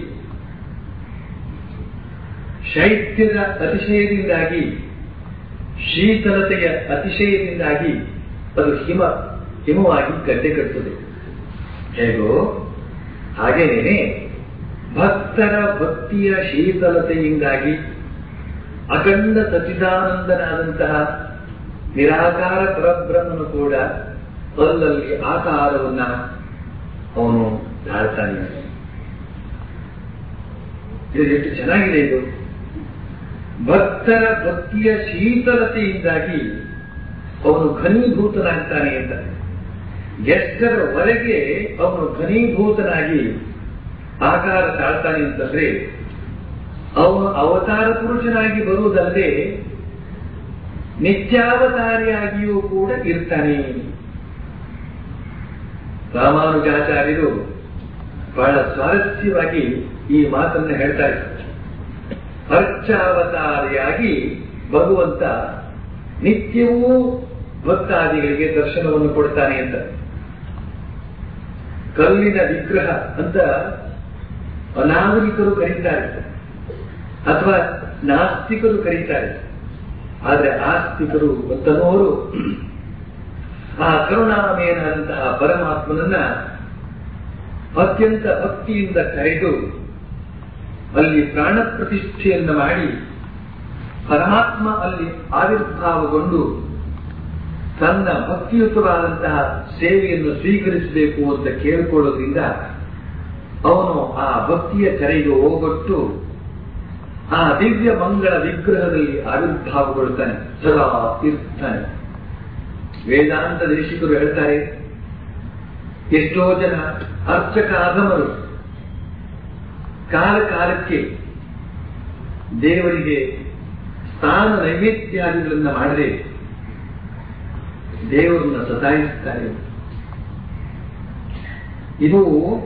ಶೈತ್ಯದ ಅತಿಶಯದಿಂದಾಗಿ ಶೀತಲತೆಯ ಅತಿಶಯದಿಂದಾಗಿ ಅದು ಹಿಮ ಹಿಮವಾಗಿ ಗಡ್ಡೆ ಕಟ್ಟುತ್ತದೆ ಹೇಗೋ ಹಾಗೇನೇನೆ ಭಕ್ತರ ಭಕ್ತಿಯ ಶೀತಲತೆಯಿಂದಾಗಿ ಅಖಂಡ ಸಚಿದಾನಂದನಾದಂತಹ ನಿರಾಕಾರ ಪರಬ್ರಹ್ಮನು ಕೂಡ ಅಲ್ಲಲ್ಲಿ ಆಕಾರವನ್ನ ಅವನು ತಾಳ್ತಾನೆ ಇದು ಎಷ್ಟು ಚೆನ್ನಾಗಿದೆ ಇದು ಭಕ್ತರ ಭಕ್ತಿಯ ಶೀತಲತೆಯಿಂದಾಗಿ ಅವನು ಘನೀಭೂತನಾಗ್ತಾನೆ ಅಂತ ಎಷ್ಟರವರೆಗೆ ಅವನು ಘನೀಭೂತನಾಗಿ ಆಕಾರ ತಾಳ್ತಾನೆ ಅಂತಂದ್ರೆ ಅವನು ಅವತಾರ ಪುರುಷನಾಗಿ ಬರುವುದಲ್ಲದೆ ನಿತ್ಯಾವತಾರಿಯಾಗಿಯೂ ಕೂಡ ಇರ್ತಾನೆ ರಾಮಾನುಜಾಚಾರ್ಯರು ಬಹಳ ಸ್ವಾರಸ್ಯವಾಗಿ ಈ ಮಾತನ್ನು ಹೇಳ್ತಾ ಇದ್ದಾರೆ ಅರ್ಚಾವತಾರಿಯಾಗಿ ಭಗವಂತ ನಿತ್ಯವೂ ಭಕ್ತಾದಿಗಳಿಗೆ ದರ್ಶನವನ್ನು ಕೊಡ್ತಾನೆ ಅಂತ ಕಲ್ಲಿನ ವಿಗ್ರಹ ಅಂತ ಅನಾಗರಿಕರು ಕರೀತಾರೆ ಅಥವಾ ನಾಸ್ತಿಕರು ಕರೀತಾರೆ ಆದ್ರೆ ಆಸ್ತಿಕರು ಅಂತನೋರು ಆ ಕರುಣಾಮಯನಾದಂತಹ ಪರಮಾತ್ಮನನ್ನ ಅತ್ಯಂತ ಭಕ್ತಿಯಿಂದ ಕರೆದು ಅಲ್ಲಿ ಪ್ರಾಣ ಪ್ರತಿಷ್ಠೆಯನ್ನು ಮಾಡಿ ಪರಮಾತ್ಮ ಅಲ್ಲಿ ಆವಿರ್ಭಾವಗೊಂಡು ತನ್ನ ಭಕ್ತಿಯುತವಾದಂತಹ ಸೇವೆಯನ್ನು ಸ್ವೀಕರಿಸಬೇಕು ಅಂತ ಕೇಳಿಕೊಳ್ಳೋದ್ರಿಂದ ಅವನು ಆ ಭಕ್ತಿಯ ಕರೆಗೆ ಹೋಗೊಟ್ಟು ಆ ದಿವ್ಯ ಮಂಗಳ ವಿಗ್ರಹದಲ್ಲಿ ಆವಿರ್ಭಾವಗೊಳ್ತಾನೆ ಸದಾ ಇರ್ತಾನೆ ವೇದಾಂತ ದೇಶಿಕರು ಹೇಳ್ತಾರೆ ಎಷ್ಟೋ ಜನ ಅರ್ಚಕ ಅಧಮರು ಕಾಲ ಕಾಲಕ್ಕೆ ದೇವರಿಗೆ ಸ್ನಾನ ನೈವೇದ್ಯಾದಿಗಳನ್ನ ಮಾಡದೆ ದೇವರನ್ನ ಸತಾಯಿಸುತ್ತಾರೆ ಇದು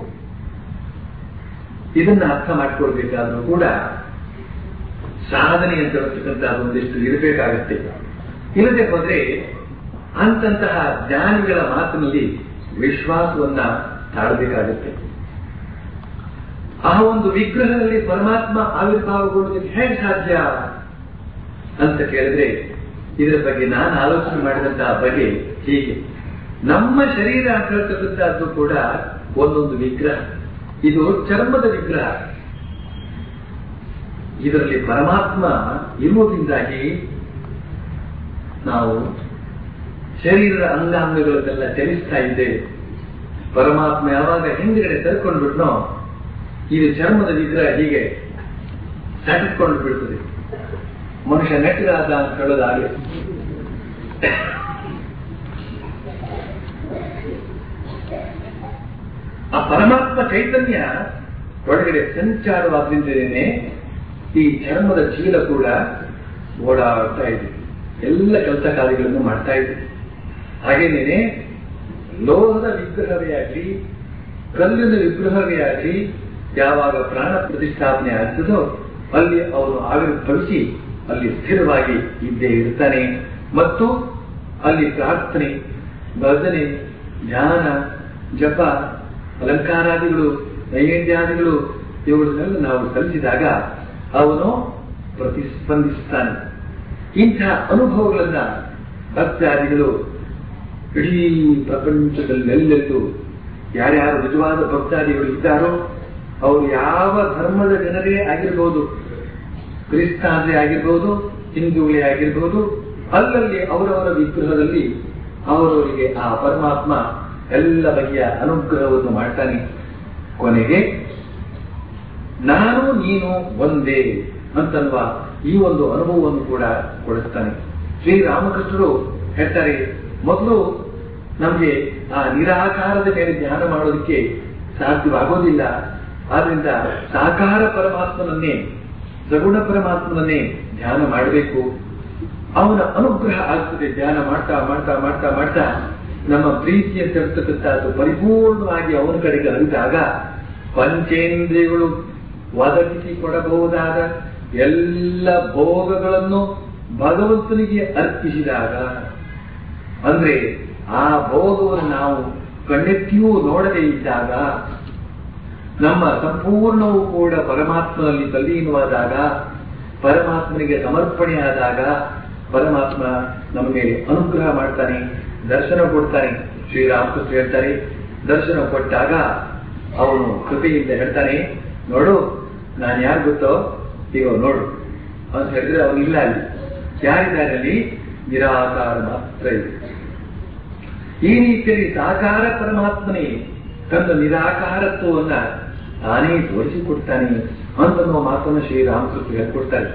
ಇದನ್ನ ಅರ್ಥ ಮಾಡಿಕೊಳ್ಬೇಕಾದ್ರೂ ಕೂಡ ಸಾಧನೆ ಅಂತ ಹೇಳ್ತಕ್ಕಂಥ ಒಂದಿಷ್ಟು ಇರಬೇಕಾಗತ್ತೆ ಇಲ್ಲದೆ ಹೋದ್ರೆ ಅಂತಂತಹ ಜ್ಞಾನಿಗಳ ಮಾತಿನಲ್ಲಿ ವಿಶ್ವಾಸವನ್ನ ತಾಳಬೇಕಾಗುತ್ತೆ ಆ ಒಂದು ವಿಗ್ರಹದಲ್ಲಿ ಪರಮಾತ್ಮ ಆವಿರ್ಭಾವಗೊಳ್ಳುವುದಕ್ಕೆ ಹೇಗೆ ಸಾಧ್ಯ ಅಂತ ಕೇಳಿದ್ರೆ ಇದರ ಬಗ್ಗೆ ನಾನು ಆಲೋಚನೆ ಮಾಡಿದಂತಹ ಬಗೆ ಹೀಗೆ ನಮ್ಮ ಶರೀರ ಅಂತ ಹೇಳ್ತಕ್ಕಂಥದ್ದು ಕೂಡ ಒಂದೊಂದು ವಿಗ್ರಹ ಇದು ಚರ್ಮದ ವಿಗ್ರಹ ಇದರಲ್ಲಿ ಪರಮಾತ್ಮ ಇರುವುದರಿಂದಾಗಿ ನಾವು ಶರೀರದ ಅಂಗಾಂಗಗಳನ್ನೆಲ್ಲ ಚಲಿಸ್ತಾ ಇದ್ದೇವೆ ಪರಮಾತ್ಮ ಯಾವಾಗ ಹಿಂದ್ಗಡೆ ಸರ್ಕೊಂಡು ಬಿಟ್ನೋ ಇದು ಚರ್ಮದ ವಿಗ್ರಹ ಹೀಗೆ ಸಟಿಸ್ಕೊಂಡು ಬಿಡ್ತದೆ ಮನುಷ್ಯ ನೆಟ್ಟಗಾದ ಅಂತ ಹೇಳೋದಾಗಲಿ ಆ ಪರಮಾತ್ಮ ಚೈತನ್ಯ ಒಳಗಡೆ ಸಂಚಾರವಾದ್ರಿಂದಲೇ ಈ ಚರ್ಮದ ಚೀಲ ಕೂಡ ಓಡಾಡ್ತಾ ಇದೆ ಎಲ್ಲ ಕೆಲಸ ಕಾರ್ಯಗಳನ್ನು ಮಾಡ್ತಾ ಇದೆ ಹಾಗೇನೇನೆ ಲೋಹದ ವಿಗ್ರಹವೇ ಆಗಲಿ ಕಲ್ಲಿನ ವಿಗ್ರಹವೇ ಆಗಲಿ ಯಾವಾಗ ಪ್ರಾಣ ಪ್ರತಿಷ್ಠಾಪನೆ ಆಗ್ತದೋ ಅಲ್ಲಿ ಅವನು ಆವಿರ್ಭವಿಸಿ ಅಲ್ಲಿ ಸ್ಥಿರವಾಗಿ ಇದ್ದೇ ಇರ್ತಾನೆ ಮತ್ತು ಅಲ್ಲಿ ಪ್ರಾರ್ಥನೆ ಭಜನೆ ಧ್ಯಾನ ಜಪ ಅಲಂಕಾರಾದಿಗಳು ನೈವೇದ್ಯಾದಿಗಳು ಇವುಗಳನ್ನೆಲ್ಲ ನಾವು ಸಲ್ಲಿಸಿದಾಗ ಅವನು ಪ್ರತಿಸ್ಪಂದಿಸ್ತಾನೆ ಇಂಥ ಅನುಭವಗಳನ್ನ ಭಕ್ತಾದಿಗಳು ಇಡೀ ಪ್ರಪಂಚದಲ್ಲೆಲ್ಲೆಲ್ಲೂ ಯಾರ್ಯಾರು ನಿಜವಾದ ಭಕ್ತಾದಿಗಳು ಇದ್ದಾರೋ ಅವರು ಯಾವ ಧರ್ಮದ ಜನರೇ ಆಗಿರ್ಬೋದು ಕ್ರಿಸ್ತಾನ್ರೇ ಆಗಿರ್ಬೋದು ಹಿಂದೂಗಳೇ ಆಗಿರ್ಬೋದು ಅಲ್ಲಲ್ಲಿ ಅವರವರ ವಿಗ್ರಹದಲ್ಲಿ ಅವರವರಿಗೆ ಆ ಪರಮಾತ್ಮ ಎಲ್ಲ ಬಗೆಯ ಅನುಗ್ರಹವನ್ನು ಮಾಡ್ತಾನೆ ಕೊನೆಗೆ ನಾನು ನೀನು ಒಂದೇ ಅಂತನ್ನುವ ಈ ಒಂದು ಅನುಭವವನ್ನು ಕೂಡ ಕೊಡಿಸ್ತಾನೆ ಶ್ರೀರಾಮಕೃಷ್ಣರು ಹೇಳ್ತಾರೆ ಮೊದಲು ನಮಗೆ ಆ ನಿರಾಕಾರದ ಮೇಲೆ ಧ್ಯಾನ ಮಾಡೋದಕ್ಕೆ ಸಾಧ್ಯವಾಗೋದಿಲ್ಲ ಆದ್ರಿಂದ ಸಾಕಾರ ಪರಮಾತ್ಮನನ್ನೇ ಸಗುಣ ಪರಮಾತ್ಮನನ್ನೇ ಧ್ಯಾನ ಮಾಡಬೇಕು ಅವನ ಅನುಗ್ರಹ ಆಗ್ತದೆ ಧ್ಯಾನ ಮಾಡ್ತಾ ಮಾಡ್ತಾ ಮಾಡ್ತಾ ಮಾಡ್ತಾ ನಮ್ಮ ಪ್ರೀತಿಯ ತರ್ತಕ್ಕಂಥದ್ದು ಪರಿಪೂರ್ಣವಾಗಿ ಅವನ ಕಡೆಗೆ ಹರಿದಾಗ ಪಂಚೇಂದ್ರಿಯಗಳು ಒದಗಿಸಿ ಕೊಡಬಹುದಾದ ಎಲ್ಲ ಭೋಗಗಳನ್ನು ಭಗವಂತನಿಗೆ ಅರ್ಪಿಸಿದಾಗ ಅಂದ್ರೆ ಆ ಭೋಗವನ್ನು ನಾವು ಕಣ್ಣೆತ್ತಿಯೂ ನೋಡದೇ ಇದ್ದಾಗ ನಮ್ಮ ಸಂಪೂರ್ಣವೂ ಕೂಡ ಪರಮಾತ್ಮನಲ್ಲಿ ತಲ್ಲೀನವಾದಾಗ ಪರಮಾತ್ಮನಿಗೆ ಸಮರ್ಪಣೆಯಾದಾಗ ಪರಮಾತ್ಮ ನಮ್ಮ ಮೇಲೆ ಅನುಗ್ರಹ ಮಾಡ್ತಾನೆ ದರ್ಶನ ಕೊಡ್ತಾನೆ ಶ್ರೀರಾಮಕೃಷ್ಣ ಹೇಳ್ತಾರೆ ದರ್ಶನ ಕೊಟ್ಟಾಗ ಅವನು ಕೃಪೆಯಿಂದ ಹೇಳ್ತಾನೆ ನೋಡು ನಾನು ಯಾರು ಗೊತ್ತೋ ಈಗ ನೋಡು ಅಂತ ಹೇಳಿದ್ರೆ ಅವನಿಲ್ಲ ಅಲ್ಲಿ ಯಾರಿದ್ದಾರೆ ಅಲ್ಲಿ ನಿರಾಕಾರ ಮಾತ್ರ ಇದೆ ಈ ರೀತಿಯಲ್ಲಿ ಸಾಕಾರ ಪರಮಾತ್ಮನೇ ತನ್ನ ನಿರಾಕಾರತ್ವವನ್ನ ತಾನೇ ತೋರಿಸಿಕೊಡ್ತಾನೆ ಅಂತನ್ನುವ ಮಾತನ್ನು ಶ್ರೀರಾಮಕೃಷ್ಣ ಹೇಳ್ಕೊಡ್ತಾರೆ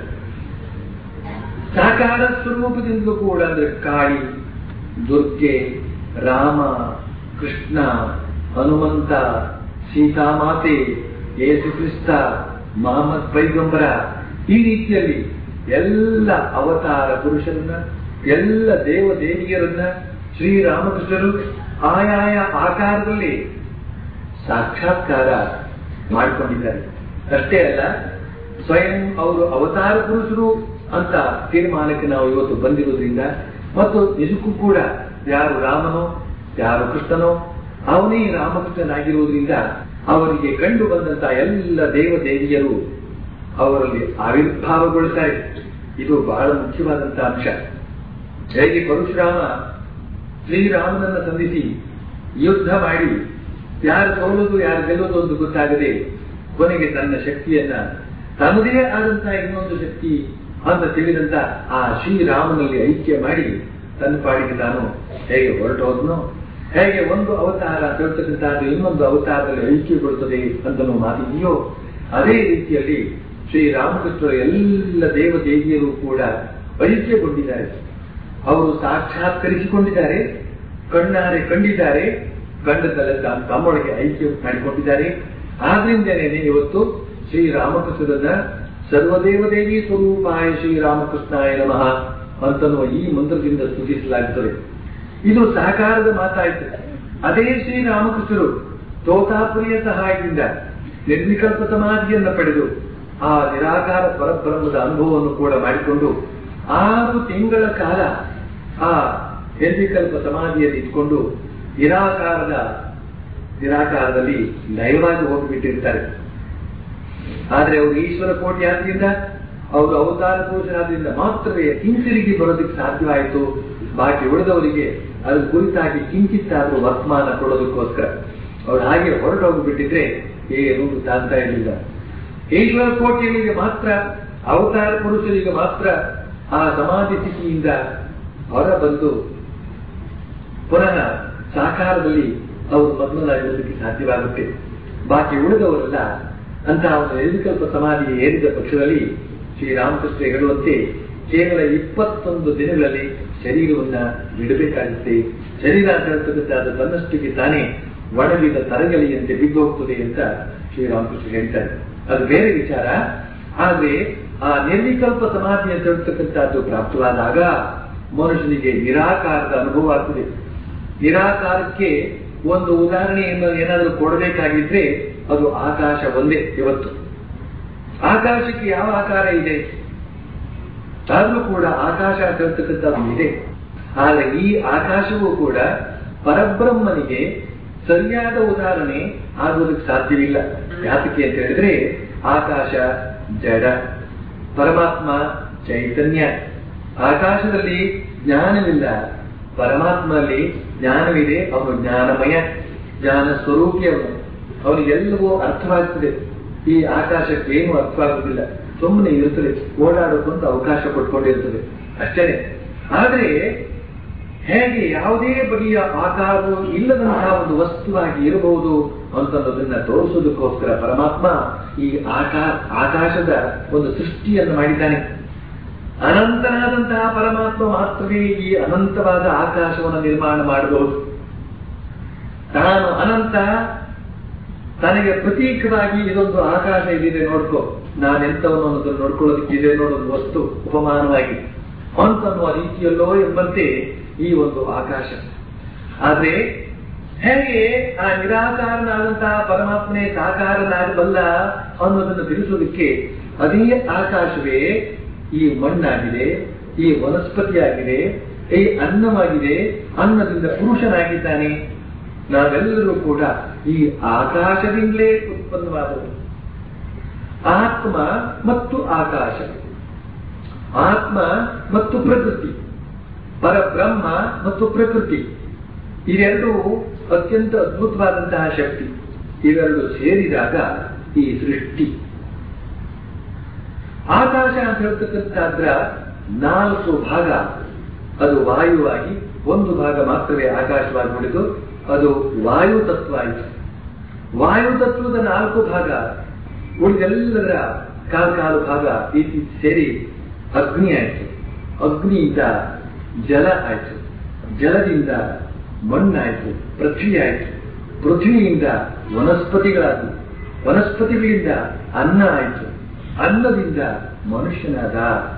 ಸಾಕಾರ ಸ್ವರೂಪದಿಂದಲೂ ಕೂಡ ಅಂದ್ರೆ ಕಾಳಿ ದುರ್ಗೆ ರಾಮ ಕೃಷ್ಣ ಹನುಮಂತ ಸೀತಾಮಾತೆ ಯೇಸು ಕ್ರಿಸ್ತ ಮಹಮ್ಮದ್ ಪೈಗಂಬರ ಈ ರೀತಿಯಲ್ಲಿ ಎಲ್ಲ ಅವತಾರ ಪುರುಷರನ್ನ ಎಲ್ಲ ದೇವ ದೇವಿಯರನ್ನ ಶ್ರೀರಾಮಕೃಷ್ಣರು ಆಯಾಯ ಆಕಾರದಲ್ಲಿ ಸಾಕ್ಷಾತ್ಕಾರ ಮಾಡಿಕೊಂಡಿದ್ದಾರೆ ಅಷ್ಟೇ ಅಲ್ಲ ಸ್ವಯಂ ಅವರು ಅವತಾರ ಪುರುಷರು ಅಂತ ತೀರ್ಮಾನಕ್ಕೆ ನಾವು ಇವತ್ತು ಬಂದಿರೋದ್ರಿಂದ ಮತ್ತು ನಿಜಕ್ಕೂ ಕೂಡ ಯಾರು ರಾಮನೋ ಯಾರು ಕೃಷ್ಣನೋ ಅವನೇ ರಾಮಕೃಷ್ಣನಾಗಿರುವುದರಿಂದ ಅವರಿಗೆ ಕಂಡು ಬಂದಂತ ಎಲ್ಲ ದೇವ ದೇವಿಯರು ಅವರಲ್ಲಿ ಆವಿರ್ಭಾವಗೊಳ್ತಾರೆ ಇದು ಬಹಳ ಮುಖ್ಯವಾದಂತಹ ಅಂಶ ಹೇಗೆ ಪರಶುರಾಮ ಶ್ರೀರಾಮನನ್ನ ಸಂಧಿಸಿ ಯುದ್ಧ ಮಾಡಿ ಯಾರು ಸೋಲೋದು ಯಾರು ಗೆಲ್ಲೋದು ಅಂತ ಗೊತ್ತಾಗದೆ ಕೊನೆಗೆ ತನ್ನ ಶಕ್ತಿಯನ್ನ ತನ್ನದೇ ಆದಂತಹ ಇನ್ನೊಂದು ಶಕ್ತಿ ಅಂತ ತಿಳಿದಂತ ಆ ಶ್ರೀರಾಮನಲ್ಲಿ ಐಕ್ಯ ಮಾಡಿ ತನ್ನ ಪಾಡಿಗೆ ತಾನು ಹೇಗೆ ಹೊರಟೋದ್ನೋ ಹೇಗೆ ಒಂದು ಅವತಾರ ಹೇಳ್ತಕ್ಕಂಥದ್ದು ಇನ್ನೊಂದು ಅವತಾರದಲ್ಲಿ ಐಕ್ಯಗೊಳ್ಳುತ್ತದೆ ಅಂತ ಮಾತಿದೆಯೋ ಅದೇ ರೀತಿಯಲ್ಲಿ ಶ್ರೀರಾಮಕೃಷ್ಣರ ಎಲ್ಲ ದೇವ ದೇವಿಯರು ಕೂಡ ಐಕ್ಯಗೊಂಡಿದ್ದಾರೆ ಅವರು ಸಾಕ್ಷಾತ್ಕರಿಸಿಕೊಂಡಿದ್ದಾರೆ ಕಣ್ಣಾರೆ ಕಂಡಿದ್ದಾರೆ ಕಂಡದಲ್ಲ ತಮ್ಮೊಳಗೆ ಐಕ್ಯ ಮಾಡಿಕೊಂಡಿದ್ದಾರೆ ಆದ್ರಿಂದನೇ ಇವತ್ತು ಶ್ರೀರಾಮಕೃಷ್ಣರನ್ನ ಸರ್ವದೇವದೇವಿ ಸ್ವರೂಪಾಯ ಶ್ರೀರಾಮಕೃಷ್ಣಾಯ ನಮಃ ಅಂತನ್ನುವ ಈ ಮಂತ್ರದಿಂದ ಸ್ತುತಿಸಲಾಗುತ್ತದೆ ಇದು ಸಹಕಾರದ ಮಾತಾಯಿತು ಅದೇ ಶ್ರೀರಾಮಕೃಷ್ಣರು ತೋತಾಪುರಿಯ ಸಹಾಯದಿಂದ ನಿರ್ವಿಕಲ್ಪ ಸಮಾಧಿಯನ್ನು ಪಡೆದು ಆ ನಿರಾಕಾರ ಪರಬ್ರಹ್ಮದ ಅನುಭವವನ್ನು ಕೂಡ ಮಾಡಿಕೊಂಡು ಆರು ತಿಂಗಳ ಕಾಲ ಆ ನಿರ್ವಿಕಲ್ಪ ಸಮಾಧಿಯಲ್ಲಿ ಇಟ್ಕೊಂಡು ನಿರಾಕಾರದ ನಿರಾಕಾರದಲ್ಲಿ ಲಯವಾಗಿ ಹೋಗಿಬಿಟ್ಟಿರ್ತಾರೆ ಆದ್ರೆ ಅವರು ಈಶ್ವರ ಕೋಟಿ ಆದ್ರಿಂದ ಅವರು ಅವತಾರ ಪುರುಷರಾದ್ರಿಂದ ಮಾತ್ರವೇ ಹಿಂತಿರುಗಿ ಬರೋದಕ್ಕೆ ಸಾಧ್ಯವಾಯಿತು ಬಾಕಿ ಉಳಿದವರಿಗೆ ಅದ್ರ ಕುರಿತಾಗಿ ಕಿಂಚಿತ್ತಾದ್ರೂ ವರ್ತಮಾನ ಕೊಡೋದಕ್ಕೋಸ್ಕರ ಅವ್ರು ಹಾಗೆ ಹೊರಟೋಗ್ಬಿಟ್ಟಿದ್ರೆ ಏನು ತಾಗ್ತಾ ಇರಲಿಲ್ಲ ಈಶ್ವರ ಕೋಟಿಗಳಿಗೆ ಮಾತ್ರ ಅವತಾರ ಪುರುಷರಿಗೆ ಮಾತ್ರ ಆ ಸಮಾಧಿ ಸ್ಥಿತಿಯಿಂದ ಹೊರ ಬಂದು ಪುನಃ ಸಾಕಾರದಲ್ಲಿ ಅವರು ಮೊದಲನಾಗಿರೋದಕ್ಕೆ ಸಾಧ್ಯವಾಗುತ್ತೆ ಬಾಕಿ ಉಳಿದವರೆಲ್ಲ ಅಂತಹ ಒಂದು ನಿರ್ವಿಕಲ್ಪ ಸಮಾಧಿಗೆ ಏರಿದ ಪಕ್ಷದಲ್ಲಿ ಶ್ರೀರಾಮಕೃಷ್ಣ ಹೇಳುವಂತೆ ಕೇವಲ ಇಪ್ಪತ್ತೊಂದು ದಿನಗಳಲ್ಲಿ ಶರೀರವನ್ನ ಬಿಡಬೇಕಾಗುತ್ತೆ ಶರೀರ ಅಂತ ಹೇಳ್ತಕ್ಕಂಥ ಅದು ತನ್ನಷ್ಟಕ್ಕೆ ತಾನೇ ಒಣಗಿದ ತರಗಲಿಯಂತೆ ಬಿದ್ದು ಹೋಗ್ತದೆ ಅಂತ ಶ್ರೀರಾಮಕೃಷ್ಣ ಹೇಳ್ತಾರೆ ಅದು ಬೇರೆ ವಿಚಾರ ಆದ್ರೆ ಆ ನಿರ್ವಿಕಲ್ಪ ಸಮಾಧಿ ಅಂತ ಹೇಳ್ತಕ್ಕಂಥದ್ದು ಪ್ರಾಪ್ತವಾದಾಗ ಮನುಷ್ಯನಿಗೆ ನಿರಾಕಾರದ ಅನುಭವ ಆಗ್ತದೆ ನಿರಾಕಾರಕ್ಕೆ ಒಂದು ಉದಾಹರಣೆಯನ್ನು ಏನಾದರೂ ಕೊಡಬೇಕಾಗಿದ್ರೆ ಅದು ಆಕಾಶ ಒಂದೇ ಇವತ್ತು ಆಕಾಶಕ್ಕೆ ಯಾವ ಆಕಾರ ಇದೆ ಆದ್ರೂ ಕೂಡ ಆಕಾಶ ಅಂತ ಹೇಳ್ತಕ್ಕಂಥದ್ದು ಇದೆ ಆದರೆ ಈ ಆಕಾಶವೂ ಕೂಡ ಪರಬ್ರಹ್ಮನಿಗೆ ಸರಿಯಾದ ಉದಾಹರಣೆ ಆಗುವುದಕ್ಕೆ ಸಾಧ್ಯವಿಲ್ಲ ಯಾತಕ್ಕೆ ಅಂತ ಹೇಳಿದ್ರೆ ಆಕಾಶ ಜಡ ಪರಮಾತ್ಮ ಚೈತನ್ಯ ಆಕಾಶದಲ್ಲಿ ಜ್ಞಾನವಿಲ್ಲ ಪರಮಾತ್ಮನಲ್ಲಿ ಜ್ಞಾನವಿದೆ ಅವನು ಜ್ಞಾನಮಯ ಜ್ಞಾನ ಸ್ವರೂಪಿ ಅವನು ಅವನಿಗೆಲ್ಲವೂ ಅರ್ಥವಾಗ್ತದೆ ಈ ಆಕಾಶಕ್ಕೆ ಏನು ಅರ್ಥವಾಗುವುದಿಲ್ಲ ಸುಮ್ಮನೆ ಇರುತ್ತದೆ ಓಡಾಡೋಕೊಂತ ಅವಕಾಶ ಕೊಟ್ಕೊಂಡಿರ್ತದೆ ಅಷ್ಟೇ ಆದ್ರೆ ಹೇಗೆ ಯಾವುದೇ ಬಗೆಯ ಆಕಾರವು ಇಲ್ಲದಂತಹ ಒಂದು ವಸ್ತುವಾಗಿ ಇರಬಹುದು ಅಂತನ್ನೋದನ್ನ ತೋರಿಸೋದಕ್ಕೋಸ್ಕರ ಪರಮಾತ್ಮ ಈ ಆಕಾಶ ಆಕಾಶದ ಒಂದು ಸೃಷ್ಟಿಯನ್ನು ಮಾಡಿದ್ದಾನೆ ಅನಂತನಾದಂತಹ ಪರಮಾತ್ಮ ಮಾತ್ರವೇ ಈ ಅನಂತವಾದ ಆಕಾಶವನ್ನು ನಿರ್ಮಾಣ ಮಾಡಬಹುದು ತಾನು ಅನಂತ ತನಗೆ ಪ್ರತೀಕವಾಗಿ ಇದೊಂದು ಆಕಾಶ ಇದಿದೆ ನೋಡ್ಕೋ ನಾನೆಂತವನು ಅನ್ನೋದನ್ನು ನೋಡ್ಕೊಳ್ಳೋದಕ್ಕೆ ಇದೆ ನೋಡೋದು ವಸ್ತು ಉಪಮಾನವಾಗಿ ಅಂತನ್ನುವ ರೀತಿಯಲ್ಲೋ ಎಂಬಂತೆ ಈ ಒಂದು ಆಕಾಶ ಆದ್ರೆ ಹೇಗೆ ಆ ನಿರಾಕಾರನಾದಂತಹ ಪರಮಾತ್ಮನೇ ಸಾಕಾರನಾಗಬಲ್ಲ ಅನ್ನೋದನ್ನು ತಿಳಿಸೋದಕ್ಕೆ ಅದೇ ಆಕಾಶವೇ ಈ ಮಣ್ಣಾಗಿದೆ ಈ ವನಸ್ಪತಿಯಾಗಿದೆ ಈ ಅನ್ನವಾಗಿದೆ ಅನ್ನದಿಂದ ಪುರುಷನಾಗಿದ್ದಾನೆ ನಾವೆಲ್ಲರೂ ಕೂಡ ಈ ಆಕಾಶದಿಂದಲೇ ಉತ್ಪನ್ನವಾದವು ಆತ್ಮ ಮತ್ತು ಆಕಾಶ ಆತ್ಮ ಮತ್ತು ಪ್ರಕೃತಿ ಪರಬ್ರಹ್ಮ ಮತ್ತು ಪ್ರಕೃತಿ ಇವೆರಡು ಅತ್ಯಂತ ಅದ್ಭುತವಾದಂತಹ ಶಕ್ತಿ ಇವೆರಡು ಸೇರಿದಾಗ ಈ ಸೃಷ್ಟಿ ಆಕಾಶ ಅಂತ ಹೇಳ್ತಕ್ಕಂಥದ್ರ ನಾಲ್ಕು ಭಾಗ ಅದು ವಾಯುವಾಗಿ ಒಂದು ಭಾಗ ಮಾತ್ರವೇ ಆಕಾಶವಾಗಿ ಉಳಿದು ಅದು ವಾಯು ತತ್ವ ಆಯಿತು ವಾಯು ತತ್ವದ ನಾಲ್ಕು ಭಾಗ ಉಳಿದೆಲ್ಲರ ಕಾಲು ಕಾಲು ಭಾಗ ಈ ಸೇರಿ ಅಗ್ನಿ ಆಯಿತು ಅಗ್ನಿಯಿಂದ ಜಲ ಆಯಿತು ಜಲದಿಂದ ಮಣ್ಣಾಯಿತು ಪೃಥ್ವಿ ಆಯಿತು ಪೃಥ್ವಿಯಿಂದ ವನಸ್ಪತಿಗಳಾದವು ವನಸ್ಪತಿಗಳಿಂದ ಅನ್ನ ಆಯಿತು ಅನ್ನದಿಂದ ಮನುಷ್ಯನಾದ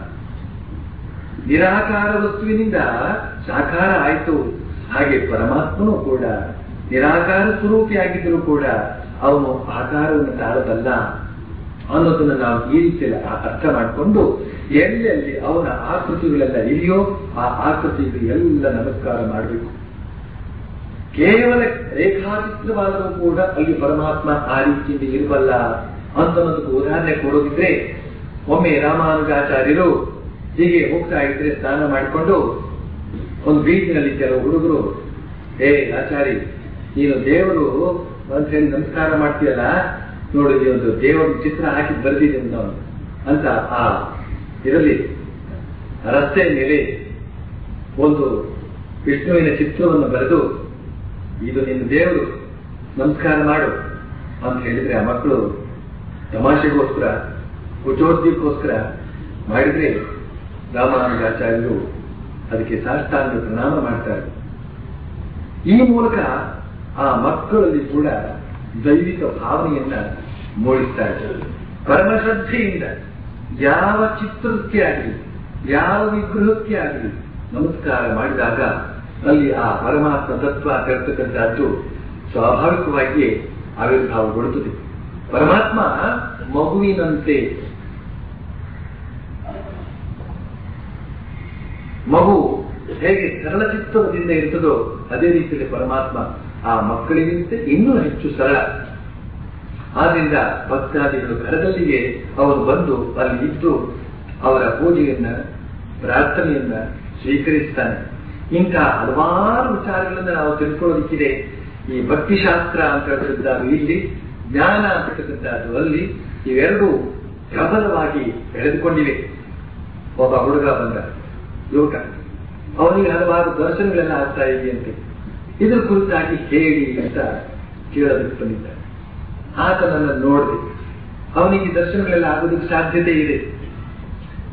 ನಿರಾಕಾರ ವಸ್ತುವಿನಿಂದ ಸಾಕಾರ ಆಯಿತು ಹಾಗೆ ಪರಮಾತ್ಮನೂ ಕೂಡ ನಿರಾಕಾರ ಸ್ವರೂಪಿಯಾಗಿದ್ದರೂ ಕೂಡ ಅವನು ಆಕಾರವನ್ನು ತಾಳಬಲ್ಲ ಅನ್ನೋದನ್ನು ನಾವು ಈ ರೀತಿಯಲ್ಲಿ ಅರ್ಥ ಮಾಡಿಕೊಂಡು ಎಲ್ಲೆಲ್ಲಿ ಅವನ ಆಕೃತಿಗಳೆಲ್ಲ ಇದೆಯೋ ಆ ಆಕೃತಿಗೆ ಎಲ್ಲ ನಮಸ್ಕಾರ ಮಾಡಬೇಕು ಕೇವಲ ರೇಖಾಚಿತ್ರವಾದರೂ ಕೂಡ ಅಲ್ಲಿ ಪರಮಾತ್ಮ ಆ ರೀತಿಯಿಂದ ಇರಬಲ್ಲ ಅಂತನ್ನೋದಕ್ಕೆ ಉದಾಹರಣೆ ಕೊಡೋದಿದ್ರೆ ಒಮ್ಮೆ ರಾಮಾನುಜಾಚಾರ್ಯರು ಹೀಗೆ ಹೋಗ್ತಾ ಇದ್ರೆ ಸ್ನಾನ ಮಾಡಿಕೊಂಡು ಒಂದು ಬೀಚಿನಲ್ಲಿ ಕೆಲವು ಹುಡುಗರು ಏ ಆಚಾರಿ ನೀನು ದೇವರು ಅಂತ ಹೇಳಿ ನಮಸ್ಕಾರ ಮಾಡ್ತೀಯಲ್ಲ ನೋಡಿ ಈ ಒಂದು ದೇವರ ಚಿತ್ರ ಹಾಕಿ ಬರೆದಿದೆ ನಾವು ಅಂತ ಆ ಇದರಲ್ಲಿ ರಸ್ತೆ ಮೇಲೆ ಒಂದು ವಿಷ್ಣುವಿನ ಚಿತ್ರವನ್ನು ಬರೆದು ಇದು ನಿನ್ನ ದೇವರು ನಮಸ್ಕಾರ ಮಾಡು ಅಂತ ಹೇಳಿದ್ರೆ ಆ ಮಕ್ಕಳು ತಮಾಷೆಗೋಸ್ಕರ ಕುಚೋದ್ಯಕ್ಕೋಸ್ಕರ ಮಾಡಿದ್ರೆ ರಾಮಾನುಜಾಚಾರ್ಯರು ಅದಕ್ಕೆ ಸಾಷ್ಟಾಂಗ ಪ್ರಣಾಮ ಮಾಡ್ತಾರೆ ಈ ಮೂಲಕ ಆ ಮಕ್ಕಳಲ್ಲಿ ಕೂಡ ದೈವಿಕ ಭಾವನೆಯನ್ನ ಮೂಡಿಸ್ತಾರೆ ಪರಮಶ್ರದ್ಧೆಯಿಂದ ಯಾವ ಚಿತ್ರಕ್ಕೆ ಆಗಲಿ ಯಾವ ವಿಗ್ರಹಕ್ಕೆ ಆಗಲಿ ನಮಸ್ಕಾರ ಮಾಡಿದಾಗ ಅಲ್ಲಿ ಆ ಪರಮಾತ್ಮ ತತ್ವ ಕರ್ತಕ್ಕಂಥದ್ದು ಸ್ವಾಭಾವಿಕವಾಗಿಯೇ ಆವಿರ್ಭಾವಗೊಳ್ಳುತ್ತದೆ ಪರಮಾತ್ಮ ಮಗುವಿನಂತೆ ಮಗು ಹೇಗೆ ಸರಳ ಚಿತ್ತದಿಂದ ಇರ್ತದೋ ಅದೇ ರೀತಿಯಲ್ಲಿ ಪರಮಾತ್ಮ ಆ ಮಕ್ಕಳಿಗಿಂತ ಇನ್ನೂ ಹೆಚ್ಚು ಸರಳ ಆದ್ರಿಂದ ಭಕ್ತಾದಿಗಳು ಕರದಲ್ಲಿಗೆ ಅವರು ಬಂದು ಅಲ್ಲಿ ಇದ್ದು ಅವರ ಪೂಜೆಯನ್ನ ಪ್ರಾರ್ಥನೆಯನ್ನ ಸ್ವೀಕರಿಸ್ತಾನೆ ಇಂತಹ ಹಲವಾರು ವಿಚಾರಗಳನ್ನ ನಾವು ತಿಳ್ಕೊಳ್ಳೋದಿಕ್ಕಿದೆ ಈ ಭಕ್ತಿಶಾಸ್ತ್ರ ಅಂತ ಹೇಳ್ತಕ್ಕಂಥದ್ದು ಇಲ್ಲಿ ಜ್ಞಾನ ಅಂತಕ್ಕಂಥದ್ದು ಅಲ್ಲಿ ಇವೆರಡೂ ಪ್ರಬಲವಾಗಿ ಬೆಳೆದುಕೊಂಡಿವೆ ಒಬ್ಬ ಹುಡುಗ ಬಂದ ಯುವಕ ಅವನಿಗೆ ಹಲವಾರು ದರ್ಶನಗಳೆಲ್ಲ ಆಗ್ತಾ ಇದೆಯಂತೆ ಇದ್ರ ಕುರಿತಾಗಿ ಹೇಳಿ ಅಂತ ಕೇಳೋದಕ್ಕೆ ಬಂದಿದ್ದ ಆತ ನನ್ನ ನೋಡಿದೆ ಅವನಿಗೆ ದರ್ಶನಗಳೆಲ್ಲ ಆಗೋದಕ್ಕೆ ಸಾಧ್ಯತೆ ಇದೆ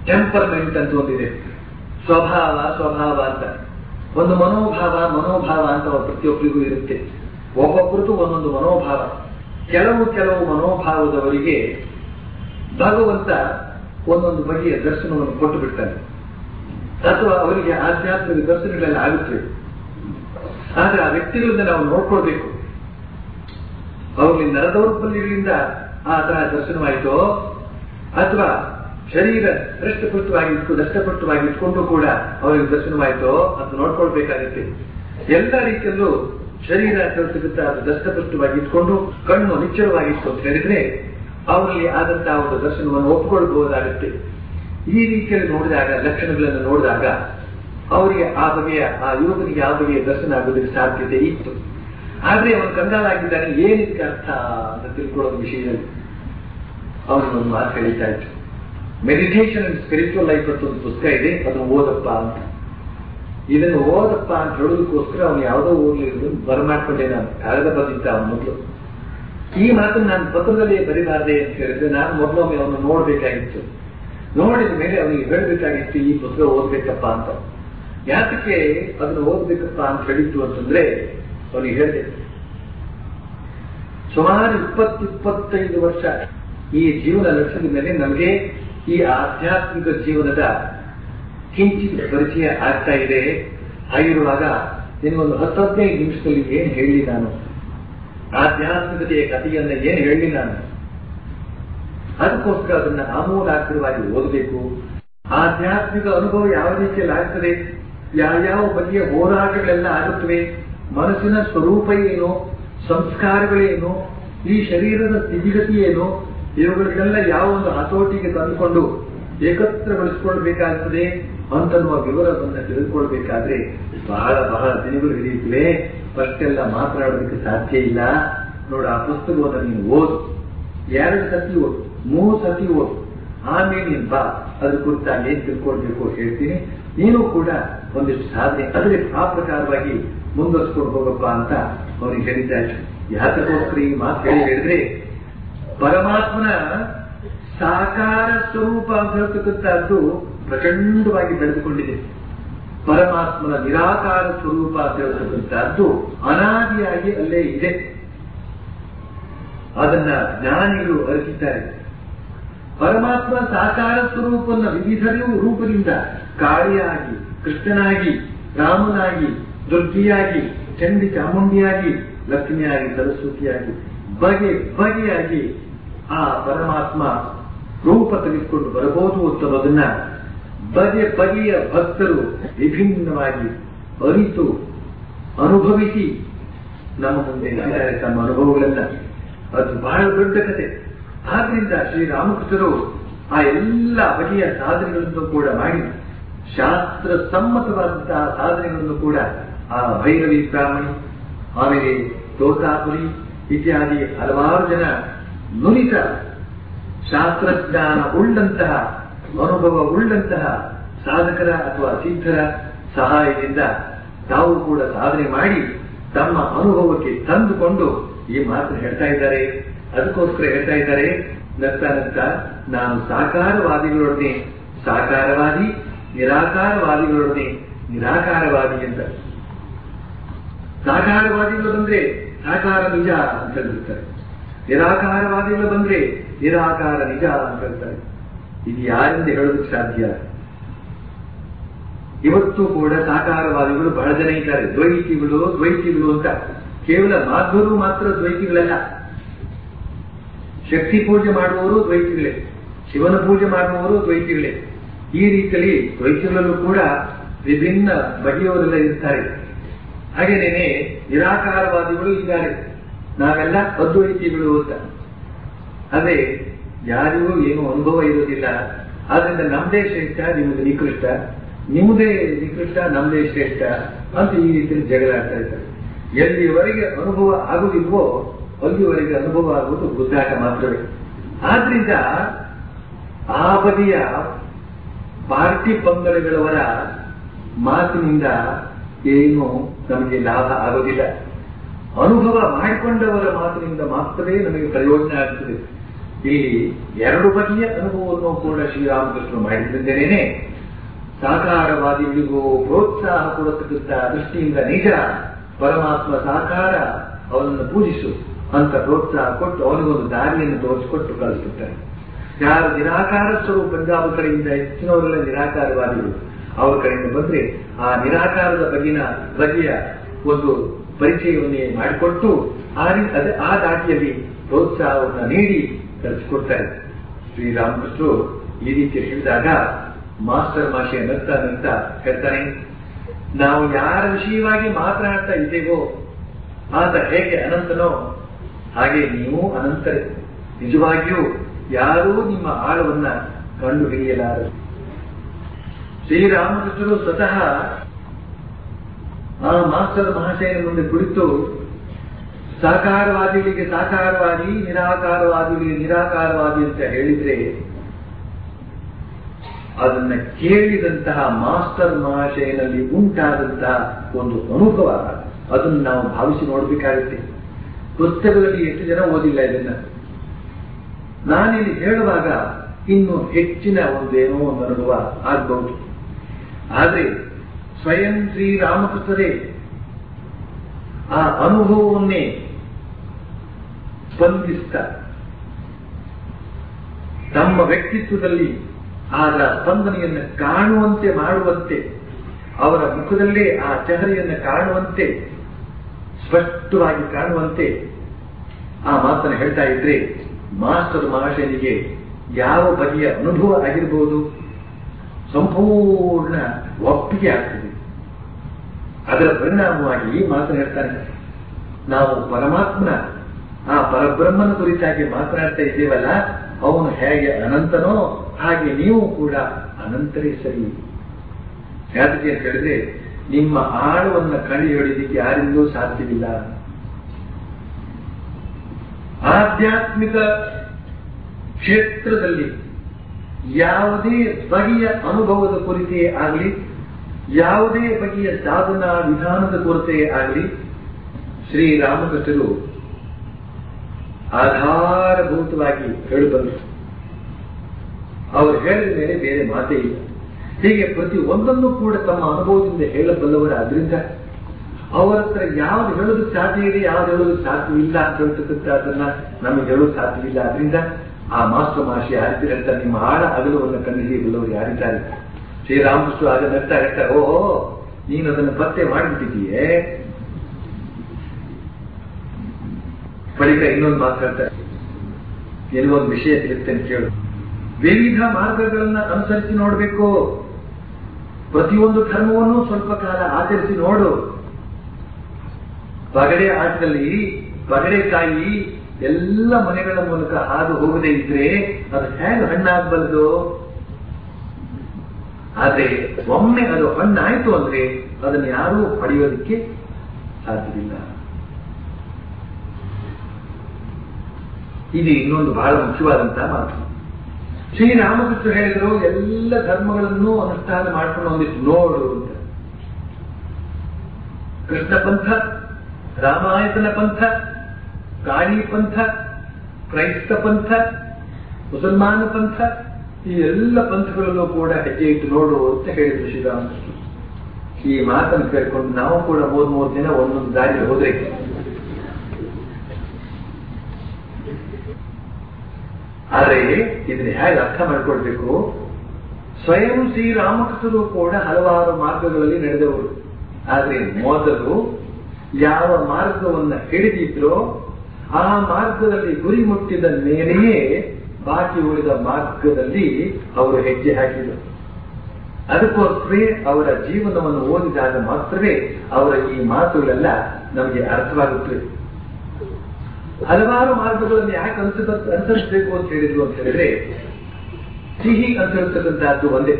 ಟೆಂಪರ್ಮೆಂಟ್ ಅಂತ ಒಂದಿದೆ ಸ್ವಭಾವ ಸ್ವಭಾವ ಅಂತ ಒಂದು ಮನೋಭಾವ ಮನೋಭಾವ ಅಂತ ಪ್ರತಿಯೊಬ್ಬರಿಗೂ ಇರುತ್ತೆ ಒಬ್ಬೊಬ್ಬರದು ಒಂದೊಂದು ಮನೋಭಾವ ಕೆಲವು ಕೆಲವು ಮನೋಭಾವದವರಿಗೆ ಭಗವಂತ ಒಂದೊಂದು ಬಗೆಯ ದರ್ಶನವನ್ನು ಕೊಟ್ಟು ಬಿಡ್ತಾನೆ ಅಥವಾ ಅವರಿಗೆ ಆಧ್ಯಾತ್ಮಿಕ ದರ್ಶನಗಳೆಲ್ಲ ಆಗುತ್ತವೆ ಆದ್ರೆ ಆ ವ್ಯಕ್ತಿಗಳಿಂದ ನಾವು ನೋಡ್ಕೊಳ್ಬೇಕು ಅವರಲ್ಲಿ ನರದೌರ್ಬಲ್ಯಗಳಿಂದ ಆ ತರ ದರ್ಶನವಾಯಿತೋ ಅಥವಾ ಶರೀರ ದೃಷ್ಟಪುಷ್ಟವಾಗಿ ಇಟ್ಕೊಂಡು ದಷ್ಟಪುಷ್ಟವಾಗಿ ಇಟ್ಕೊಂಡು ಕೂಡ ಅವರಿಗೆ ದರ್ಶನವಾಯಿತೋ ಅಂತ ನೋಡ್ಕೊಳ್ಬೇಕಾಗುತ್ತೆ ಎಲ್ಲ ರೀತಿಯಲ್ಲೂ ಶರೀರ ಕೆಲಸಕ್ಕಿಂತ ಅದು ದಷ್ಟಪುಷ್ಟವಾಗಿ ಇಟ್ಕೊಂಡು ಕಣ್ಣು ನಿಚ್ಚಳವಾಗಿತ್ತು ಅಂತ ಹೇಳಿದ್ರೆ ಅವರಲ್ಲಿ ಆದಂತಹ ಒಂದು ದರ್ಶನವನ್ನು ಒಪ್ಪಿಕೊಳ್ಬಹುದಾಗುತ್ತೆ ಈ ರೀತಿಯಲ್ಲಿ ನೋಡಿದಾಗ ಲಕ್ಷಣಗಳನ್ನು ನೋಡಿದಾಗ ಅವರಿಗೆ ಆ ಬಗೆಯ ಆ ಯುವಕನಿಗೆ ಆ ಬಗೆಯ ದರ್ಶನ ಆಗೋದಕ್ಕೆ ಸಾಧ್ಯತೆ ಇತ್ತು ಆದ್ರೆ ಅವನು ಕಂಗಾಲಾಗಿದ್ದಾನೆ ಏನಿದಕ್ಕೆ ಅರ್ಥ ಅಂತ ತಿಳ್ಕೊಳ್ಳೋದು ವಿಷಯದಲ್ಲಿ ಅವನಿಗೊಂದು ಮಾತು ಹೇಳ್ತಾ ಇತ್ತು ಮೆಡಿಟೇಷನ್ ಅಂಡ್ ಸ್ಪಿರಿಚುವಲ್ ಲೈಫ್ ಅಂತ ಒಂದು ಪುಸ್ತಕ ಇದೆ ಅದನ್ನು ಓದಪ್ಪ ಅಂತ ಇದನ್ನು ಓದಪ್ಪ ಅಂತ ಹೇಳೋದಕ್ಕೋಸ್ಕರ ಅವನು ಯಾವುದೋ ಓದ್ಲಿಲ್ಲ ಬರಮಾಡ್ಕೊಂಡೆ ನಾನು ಕಾಗದ ಬರೆದಿದ್ದ ಅವನ ಮೊದಲು ಈ ಮಾತನ್ನು ನಾನು ಪತ್ರದಲ್ಲಿ ಬರಿಬಾರ್ದೆ ಅಂತ ಹೇಳಿದ್ರೆ ನಾನು ಮೊದಲೊಮ್ಮೆ ಅವನು ನೋಡ್ಬೇಕಾಗಿತ್ತು ನೋಡಿದ ಮೇಲೆ ಅವನಿಗೆ ಹೇಳಬೇಕಾಗಿತ್ತು ಈ ಪುಸ್ತಕ ಓದ್ಬೇಕಪ್ಪ ಅಂತ ಯಾತಕ್ಕೆ ಅದನ್ನು ಓದ್ಬೇಕಪ್ಪ ಅಂತ ಹೇಳಿತ್ತು ಅಂತಂದ್ರೆ ಅವನಿಗೆ ಹೇಳಿದೆ ಸುಮಾರು ಇಪ್ಪತ್ತು ಇಪ್ಪತ್ತೈದು ವರ್ಷ ಈ ಜೀವನ ನಡೆಸಿದ ಮೇಲೆ ನಮಗೆ ಈ ಆಧ್ಯಾತ್ಮಿಕ ಜೀವನದ ಕಿಂಚಿತ್ ಪರಿಚಯ ಆಗ್ತಾ ಇದೆ ಹಾಗಿರುವಾಗ ನಿನಗೊಂದು ಹತ್ತು ಹದಿನೈದು ನಿಮಿಷದಲ್ಲಿ ಏನ್ ಹೇಳಿ ನಾನು ಆಧ್ಯಾತ್ಮಿಕತೆಯ ಕಥೆಯನ್ನ ಏನ್ ಹೇಳಿ ನಾನು ಅದಕ್ಕೋಸ್ಕರ ಅದನ್ನ ಆಮೂಲಾಗ್ರವಾಗಿ ಓದಬೇಕು ಆಧ್ಯಾತ್ಮಿಕ ಅನುಭವ ಯಾವ ರೀತಿಯಲ್ಲಿ ಆಗ್ತದೆ ಯಾವ್ಯಾವ ಬಗೆಯ ಹೋರಾಟಗಳೆಲ್ಲ ಆಗುತ್ತವೆ ಮನಸ್ಸಿನ ಸ್ವರೂಪ ಏನು ಸಂಸ್ಕಾರಗಳೇನು ಈ ಶರೀರದ ಸ್ಥಿತಿಗತಿ ಏನು ಇವುಗಳಿಗೆಲ್ಲ ಯಾವ ಒಂದು ಹತೋಟಿಗೆ ತಂದುಕೊಂಡು ಏಕತ್ರಗೊಳಿಸಿಕೊಳ್ಬೇಕಾಗ್ತದೆ ಅಂತನ್ನುವ ವಿವರವನ್ನು ತಿಳಿದುಕೊಳ್ಬೇಕಾದ್ರೆ ಬಹಳ ಬಹಳ ದಿನಗಳು ಹಿಡಿಯುತ್ತವೆ ಅಷ್ಟೆಲ್ಲ ಮಾತನಾಡೋದಕ್ಕೆ ಸಾಧ್ಯ ಇಲ್ಲ ನೋಡು ಆ ಪುಸ್ತಕವನ್ನು ನೀನು ಓದು ಎರಡು ಸತಿ ಓದು ಮೂರು ಸತಿ ಓದು ಆಮೇಲೆ ನೀನು ಬಾ ಅದ್ರ ಕುರಿತಾಗಿ ಏನ್ ತಿಳ್ಕೊಳ್ಬೇಕು ಹೇಳ್ತೀನಿ ನೀನು ಕೂಡ ಒಂದಿಷ್ಟು ಸಾಧನೆ ಅದರಲ್ಲಿ ಆ ಪ್ರಕಾರವಾಗಿ ಮುಂದುವರ್ಸ್ಕೊಂಡು ಹೋಗಪ್ಪ ಅಂತ ಅವನಿಗೆ ಹೇಳಿದ್ದಾರೆ ಯಾತಕ್ಕೋಸ್ಕರ ಈ ಮಾತು ಹೇಳಿ ಹೇಳಿದ್ರೆ ಪರಮಾತ್ಮನ ಸಾಕಾರ ಸ್ವರೂಪ ಅಂತ ಹೇಳ್ತಕ್ಕಂಥದ್ದು ಪ್ರಚಂಡವಾಗಿ ಬೆಳೆದುಕೊಂಡಿದೆ ಪರಮಾತ್ಮನ ನಿರಾಕಾರ ಸ್ವರೂಪ ಅಂತ ಹೇಳ್ತಕ್ಕಂಥದ್ದು ಅನಾದಿಯಾಗಿ ಅಲ್ಲೇ ಇದೆ ಅದನ್ನ ಜ್ಞಾನಿಗಳು ಅರಿತಿದ್ದಾರೆ ಪರಮಾತ್ಮ ಸಾಕಾರ ಸ್ವರೂಪನ್ನ ವಿವಿಧ ರೂಪದಿಂದ ಕಾಳಿಯಾಗಿ ಕೃಷ್ಣನಾಗಿ ರಾಮನಾಗಿ ದುರ್ಗಿಯಾಗಿ ಚಂಡಿ ಚಾಮುಂಡಿಯಾಗಿ ಲಕ್ಷ್ಮಿಯಾಗಿ ಸರಸ್ವತಿಯಾಗಿ ಬಗೆ ಬಗೆಯಾಗಿ ಆ ಪರಮಾತ್ಮ ರೂಪ ತೆಗೆದುಕೊಂಡು ಬರಬಹುದು ಅನ್ನೋದನ್ನ ಬಗೆ ಬಗೆಯ ಭಕ್ತರು ವಿಭಿನ್ನವಾಗಿ ಅರಿತು ಅನುಭವಿಸಿ ನಮ್ಮ ಮುಂದೆ ಇಟ್ಟಿದ್ದಾರೆ ತಮ್ಮ ಅನುಭವಗಳನ್ನ ಅದು ಬಹಳ ದೊಡ್ಡ ಕತೆ ಆದ್ರಿಂದ ಶ್ರೀರಾಮಕೃಷ್ಣರು ಆ ಎಲ್ಲ ಬಗೆಯ ಸಾಧನೆಗಳನ್ನು ಕೂಡ ಮಾಡಿ ಶಾಸ್ತ್ರ ಸಮ್ಮತವಾದಂತಹ ಸಾಧನೆಗಳನ್ನು ಕೂಡ ಆ ಭೈರವಿ ಬ್ರಾಹ್ಮಣಿ ಆಮೇಲೆ ತೋತಾಪುರಿ ಇತ್ಯಾದಿ ಹಲವಾರು ಜನ ನುರಿತ ಶಾಸ್ತ್ರಜ್ಞಾನ ಉಳ್ಳಂತಹ ಅನುಭವ ಉಳ್ಳಂತಹ ಸಾಧಕರ ಅಥವಾ ಸಿದ್ಧರ ಸಹಾಯದಿಂದ ತಾವು ಕೂಡ ಸಾಧನೆ ಮಾಡಿ ತಮ್ಮ ಅನುಭವಕ್ಕೆ ತಂದುಕೊಂಡು ಈ ಮಾತನ್ನು ಹೇಳ್ತಾ ಇದ್ದಾರೆ ಅದಕ್ಕೋಸ್ಕರ ಹೇಳ್ತಾ ಇದ್ದಾರೆ ನಗ್ತಾ ನಗ್ತಾ ನಾನು ಸಾಕಾರವಾದಿಗಳೊಡನೆ ಸಾಕಾರವಾದಿ ನಿರಾಕಾರವಾದಿಗಳೊಡನೆ ನಿರಾಕಾರವಾದಿ ಅಂತ ಸಾಕಾರವಾದಿಗಳು ಬಂದ್ರೆ ಸಾಕಾರ ನಿಜ ಅಂತ ಹೇಳ್ತಾರೆ ನಿರಾಕಾರವಾದಿಗಳು ಬಂದ್ರೆ ನಿರಾಕಾರ ನಿಜ ಅಂತ ಹೇಳ್ತಾರೆ ಇದು ಯಾರಿಂದ ಹೇಳೋದಕ್ಕೆ ಸಾಧ್ಯ ಇವತ್ತು ಕೂಡ ಸಾಕಾರವಾದಿಗಳು ಬಹಳ ಜನ ಇದ್ದಾರೆ ದ್ವೈತಿಗಳು ದ್ವೈತಿಗಳು ಅಂತ ಕೇವಲ ಮಾಧ್ವರು ಮಾತ್ರ ದ್ವೈತಿಗಳಲ್ಲ ಶಕ್ತಿ ಪೂಜೆ ಮಾಡುವವರು ದ್ವೈತಿಗಳೇ ಶಿವನ ಪೂಜೆ ಮಾಡುವವರು ದ್ವೈತಿಗಳೇ ಈ ರೀತಿಯಲ್ಲಿ ದ್ವೈತಿಗಳಲ್ಲೂ ಕೂಡ ವಿಭಿನ್ನ ಬಗೆಯವರೆಲ್ಲ ಇರ್ತಾರೆ ಹಾಗೇನೇನೆ ನಿರಾಕಾರವಾದಿಗಳು ಇದ್ದಾರೆ ನಾವೆಲ್ಲ ಅದ್ವೈತಿಗಳು ಅಂತ ಅದೇ ಯಾರಿಗೂ ಏನು ಅನುಭವ ಇರೋದಿಲ್ಲ ಆದ್ರಿಂದ ನಮ್ದೇ ಶ್ರೇಷ್ಠ ನಿಮ್ದು ನಿಕೃಷ್ಟ ನಿಮ್ಮದೇ ನಿಕೃಷ್ಟ ನಮ್ದೇ ಶ್ರೇಷ್ಠ ಅಂತ ಈ ರೀತಿಯಲ್ಲಿ ಜಗಳ ಆಡ್ತಾ ಇರ್ತಾರೆ ಎಲ್ಲಿವರೆಗೆ ಅನುಭವ ಆಗುವುದಿಲ್ವೋ ಅಲ್ಲಿವರೆಗೆ ಅನುಭವ ಆಗುವುದು ಗುದ್ದಾಟ ಮಾತ್ರವೇ ಆದ್ರಿಂದ ಆ ಬಗೆಯ ಪಾರ್ಟಿ ಪಂಗಡಗಳವರ ಮಾತಿನಿಂದ ಏನು ನಮಗೆ ಲಾಭ ಆಗೋದಿಲ್ಲ ಅನುಭವ ಮಾಡಿಕೊಂಡವರ ಮಾತಿನಿಂದ ಮಾತ್ರವೇ ನಮಗೆ ಪ್ರಯೋಜನ ಆಗ್ತದೆ ಇಲ್ಲಿ ಎರಡು ಬಗೆಯ ಅನುಭವವನ್ನು ಕೂಡ ಶ್ರೀರಾಮಕೃಷ್ಣರು ಮಾಡಿದ್ದರೇನೆ ಸಾಕಾರವಾದಿಗಳಿಗೂ ಪ್ರೋತ್ಸಾಹ ಕೊಡತಕ್ಕಂಥ ದೃಷ್ಟಿಯಿಂದ ನಿಜ ಪರಮಾತ್ಮ ಸಾಕಾರ ಅವನನ್ನು ಪೂಜಿಸು ಅಂತ ಪ್ರೋತ್ಸಾಹ ಕೊಟ್ಟು ಅವನಿಗೊಂದು ದಾರಿಯನ್ನು ತೋರಿಸಿಕೊಟ್ಟು ಕಳಿಸ್ಬಿಡ್ತಾರೆ ಯಾರು ನಿರಾಕಾರ ಸ್ವರೂಪ ಪಂಜಾಬ್ ಕಡೆಯಿಂದ ಹೆಚ್ಚಿನವರೆಲ್ಲ ನಿರಾಕಾರವಾದಿಗಳು ಅವರ ಕಡೆಯಿಂದ ಬಂದ್ರೆ ಆ ನಿರಾಕಾರದ ಬಗೆನ ಬಗೆಯ ಒಂದು ಪರಿಚಯವನ್ನೇ ಮಾಡಿಕೊಟ್ಟು ಆ ರೀ- ಅದೇ ಆ ದಾಟಿಯಲ್ಲಿ ಪ್ರೋತ್ಸಾಹವನ್ನು ನೀಡಿ ಕಳಿಸಿಕೊಡ್ತಾರೆ ಶ್ರೀರಾಮಕೃಷ್ಣರು ಈ ರೀತಿ ಹೇಳಿದಾಗ ಮಾಸ್ಟರ್ ಮಾಷೆ ನಗ್ತಾ ನಗ್ತಾ ಹೇಳ್ತಾನೆ ನಾವು ಯಾರ ವಿಷಯವಾಗಿ ಮಾತನಾಡ್ತಾ ಇದ್ದೇವೋ ಆತ ಹೇಗೆ ಅನಂತನೋ ಹಾಗೆ ನೀವು ಅನಂತರೇ ನಿಜವಾಗಿಯೂ ಯಾರೂ ನಿಮ್ಮ ಆಳವನ್ನ ಕಂಡು ಹಿಡಿಯಲಾರರು ಶ್ರೀರಾಮಕೃಷ್ಣರು ಸ್ವತಃ ಆ ಮಾಸ್ಟರ್ ಮಹಾಶಯನ ಮುಂದೆ ಕುಳಿತು ಸಾಕಾರವಾದಿಗಳಿಗೆ ಸಾಕಾರವಾದಿ ನಿರಾಕಾರವಾದಿಗಳಿಗೆ ನಿರಾಕಾರವಾದಿ ಅಂತ ಹೇಳಿದ್ರೆ ಅದನ್ನ ಕೇಳಿದಂತಹ ಮಾಸ್ಟರ್ ಮಹಾಶಯನಲ್ಲಿ ಉಂಟಾದಂತಹ ಒಂದು ಅನುಭವ ಅದನ್ನು ನಾವು ಭಾವಿಸಿ ನೋಡಬೇಕಾಗುತ್ತೆ ಪುಸ್ತಕದಲ್ಲಿ ಎಷ್ಟು ಜನ ಓದಿಲ್ಲ ಇದನ್ನ ನಾನಿಲ್ಲಿ ಹೇಳುವಾಗ ಇನ್ನು ಹೆಚ್ಚಿನ ಒಂದೇನೋ ಒಂದು ಅನುಭವ ಆಗಬಹುದು ಆದ್ರೆ ಸ್ವಯಂ ಶ್ರೀರಾಮಕೃಷ್ಣರೇ ಆ ಅನುಭವವನ್ನೇ ಸ್ಪಂದಿಸ್ತಾ ತಮ್ಮ ವ್ಯಕ್ತಿತ್ವದಲ್ಲಿ ಅದರ ಸ್ಪಂದನೆಯನ್ನು ಕಾಣುವಂತೆ ಮಾಡುವಂತೆ ಅವರ ಮುಖದಲ್ಲೇ ಆ ಚೆಹರೆಯನ್ನು ಕಾಣುವಂತೆ ಸ್ಪಷ್ಟವಾಗಿ ಕಾಣುವಂತೆ ಆ ಮಾತನ್ನು ಹೇಳ್ತಾ ಇದ್ರೆ ಮಾಸ್ಟರ್ ಮಹಾಶಯನಿಗೆ ಯಾವ ಬಗೆಯ ಅನುಭವ ಆಗಿರಬಹುದು ಸಂಪೂರ್ಣ ಒಪ್ಪಿಗೆ ಆಗ್ತದೆ ಅದರ ಪರಿಣಾಮವಾಗಿ ಈ ಮಾತನ್ನು ಹೇಳ್ತಾನೆ ನಾವು ಪರಮಾತ್ಮನ ಆ ಪರಬ್ರಹ್ಮನ ಕುರಿತಾಗಿ ಮಾತನಾಡ್ತಾ ಇದ್ದೇವಲ್ಲ ಅವನು ಹೇಗೆ ಅನಂತನೋ ಹಾಗೆ ನೀವು ಕೂಡ ಅನಂತರೇ ಸರಿ ಯಾತಕ್ಕೆ ಅಂತ ಹೇಳಿದ್ರೆ ನಿಮ್ಮ ಆಳವನ್ನ ಕಂಡು ಹಿಡಿಯಲಿಕ್ಕೆ ಯಾರಿಂದೂ ಸಾಧ್ಯವಿಲ್ಲ ಆಧ್ಯಾತ್ಮಿಕ ಕ್ಷೇತ್ರದಲ್ಲಿ ಯಾವುದೇ ಬಗೆಯ ಅನುಭವದ ಕುರಿತೇ ಆಗಲಿ ಯಾವುದೇ ಬಗೆಯ ಸಾಧನಾ ವಿಧಾನದ ಕೊರತೆ ಆಗಲಿ ಶ್ರೀರಾಮಕೃಷ್ಣರು ಆಧಾರಭೂತವಾಗಿ ಹೇಳಬಲ್ಲರು ಅವರು ಹೇಳಿದ ಮೇಲೆ ಬೇರೆ ಮಾತೇ ಇಲ್ಲ ಹೀಗೆ ಪ್ರತಿ ಒಂದನ್ನು ಕೂಡ ತಮ್ಮ ಅನುಭವದಿಂದ ಹೇಳಬಲ್ಲವರ ಅದರಿಂದ ಅವರ ಹತ್ರ ಯಾವ್ದು ಹೇಳೋದಕ್ಕೆ ಸಾಧ್ಯ ಇದೆ ಯಾವ್ದು ಹೇಳೋದಕ್ಕೆ ಸಾಧ್ಯವಿಲ್ಲ ಅಂತ ಹೇಳ್ತಕ್ಕಂಥ ಅದನ್ನ ನಮಗೆ ಹೇಳೋದು ಸಾಧ್ಯವಿಲ್ಲ ಅದರಿಂದ ಆ ಮಾಸ್ಟರ್ ಮಹರ್ಷಿ ಯಾರಿದ್ದಾರೆ ಹೇಳ್ತಾರೆ ನಿಮ್ಮ ಆಳ ಅಗಲವನ್ನು ಕಂಡುಹಿಡಿಯಬಲ್ಲವರು ಯಾರಿದ್ದಾರೆ ಶ್ರೀರಾಮಕೃಷ್ಣ ಆಗ ನಗ್ತಾ ಹೇಳ್ತಾರೆ ಓಹೋ ನೀನು ಅದನ್ನು ಪತ್ತೆ ಮಾಡಿಬಿಟ್ಟಿದೀಯೇ ಬಳಿಕ ಇನ್ನೊಂದು ಮಾತಾಡ್ತಾರೆ ಏನೋ ಒಂದು ವಿಷಯ ತಿಳಿಸ್ತೇನೆ ಕೇಳು ವಿವಿಧ ಮಾರ್ಗಗಳನ್ನ ಅನುಸರಿಸಿ ನೋಡಬೇಕು ಪ್ರತಿಯೊಂದು ಧರ್ಮವನ್ನು ಸ್ವಲ್ಪ ಕಾಲ ಆಚರಿಸಿ ನೋಡು ಪಗಡೆ ಆಟದಲ್ಲಿ ಪಗಡೆಕಾಯಿ ಎಲ್ಲ ಮನೆಗಳ ಮೂಲಕ ಹಾದು ಹೋಗದೇ ಇದ್ರೆ ಅದು ಹೇಗೆ ಹಣ್ಣಾಗಬಲ್ಲದು ಆದ್ರೆ ಒಮ್ಮೆ ಅದು ಹಣ್ಣಾಯ್ತು ಅಂದ್ರೆ ಅದನ್ನು ಯಾರೂ ಪಡೆಯೋದಕ್ಕೆ ಸಾಧ್ಯವಿಲ್ಲ ಇದು ಇನ್ನೊಂದು ಬಹಳ ಮುಖ್ಯವಾದಂತಹ ಮಾತು ಶ್ರೀರಾಮಕೃಷ್ಣ ಹೇಳಿದ್ರು ಎಲ್ಲ ಧರ್ಮಗಳನ್ನು ಅನುಷ್ಠಾನ ಮಾಡ್ಕೊಂಡು ಒಂದಿಷ್ಟು ನೋಡು ಅಂತ ಕೃಷ್ಣ ಪಂಥ ರಾಮಾಯತನ ಪಂಥ ಕಾಳಿ ಪಂಥ ಕ್ರೈಸ್ತ ಪಂಥ ಮುಸಲ್ಮಾನ ಪಂಥ ಈ ಎಲ್ಲ ಪಂಥಗಳಲ್ಲೂ ಕೂಡ ಹೆಜ್ಜೆ ಇಟ್ಟು ನೋಡು ಅಂತ ಹೇಳಿದ್ರು ಶ್ರೀರಾಮಕೃಷ್ಣ ಈ ಮಾತನ್ನು ಕೇಳ್ಕೊಂಡು ನಾವು ಕೂಡ ಮೂರ್ ಮೂರು ದಿನ ಒಂದೊಂದು ದಾರಿ ಹೋದ್ರೆ ಆದರೆ ಇದನ್ನ ಹೇಗೆ ಅರ್ಥ ಮಾಡ್ಕೊಳ್ಬೇಕು ಸ್ವಯಂ ಶ್ರೀರಾಮಕೃಷ್ಣರು ಕೂಡ ಹಲವಾರು ಮಾರ್ಗಗಳಲ್ಲಿ ನಡೆದವರು ಆದ್ರೆ ಮೊದಲು ಯಾವ ಮಾರ್ಗವನ್ನ ಹಿಡಿದಿದ್ರೋ ಆ ಮಾರ್ಗದಲ್ಲಿ ಗುರಿ ಮುಟ್ಟಿದ ಮೇಲೆಯೇ ಬಾಕಿ ಉಳಿದ ಮಾರ್ಗದಲ್ಲಿ ಅವರು ಹೆಜ್ಜೆ ಹಾಕಿದರು ಅದಕ್ಕೋಸ್ಕರವೇ ಅವರ ಜೀವನವನ್ನು ಓದಿದಾಗ ಮಾತ್ರವೇ ಅವರ ಈ ಮಾತುಗಳೆಲ್ಲ ನಮಗೆ ಅರ್ಥವಾಗುತ್ತವೆ ಹಲವಾರು ಮಾರ್ಗಗಳನ್ನು ಯಾಕೆ ಅನುಸರ ಅನುಸರಿಸಬೇಕು ಅಂತ ಹೇಳಿದ್ರು ಅಂತ ಹೇಳಿದ್ರೆ ಸಿಹಿ ಅಂತ ಹೇಳ್ತಕ್ಕಂಥದ್ದು ಒಂದೇ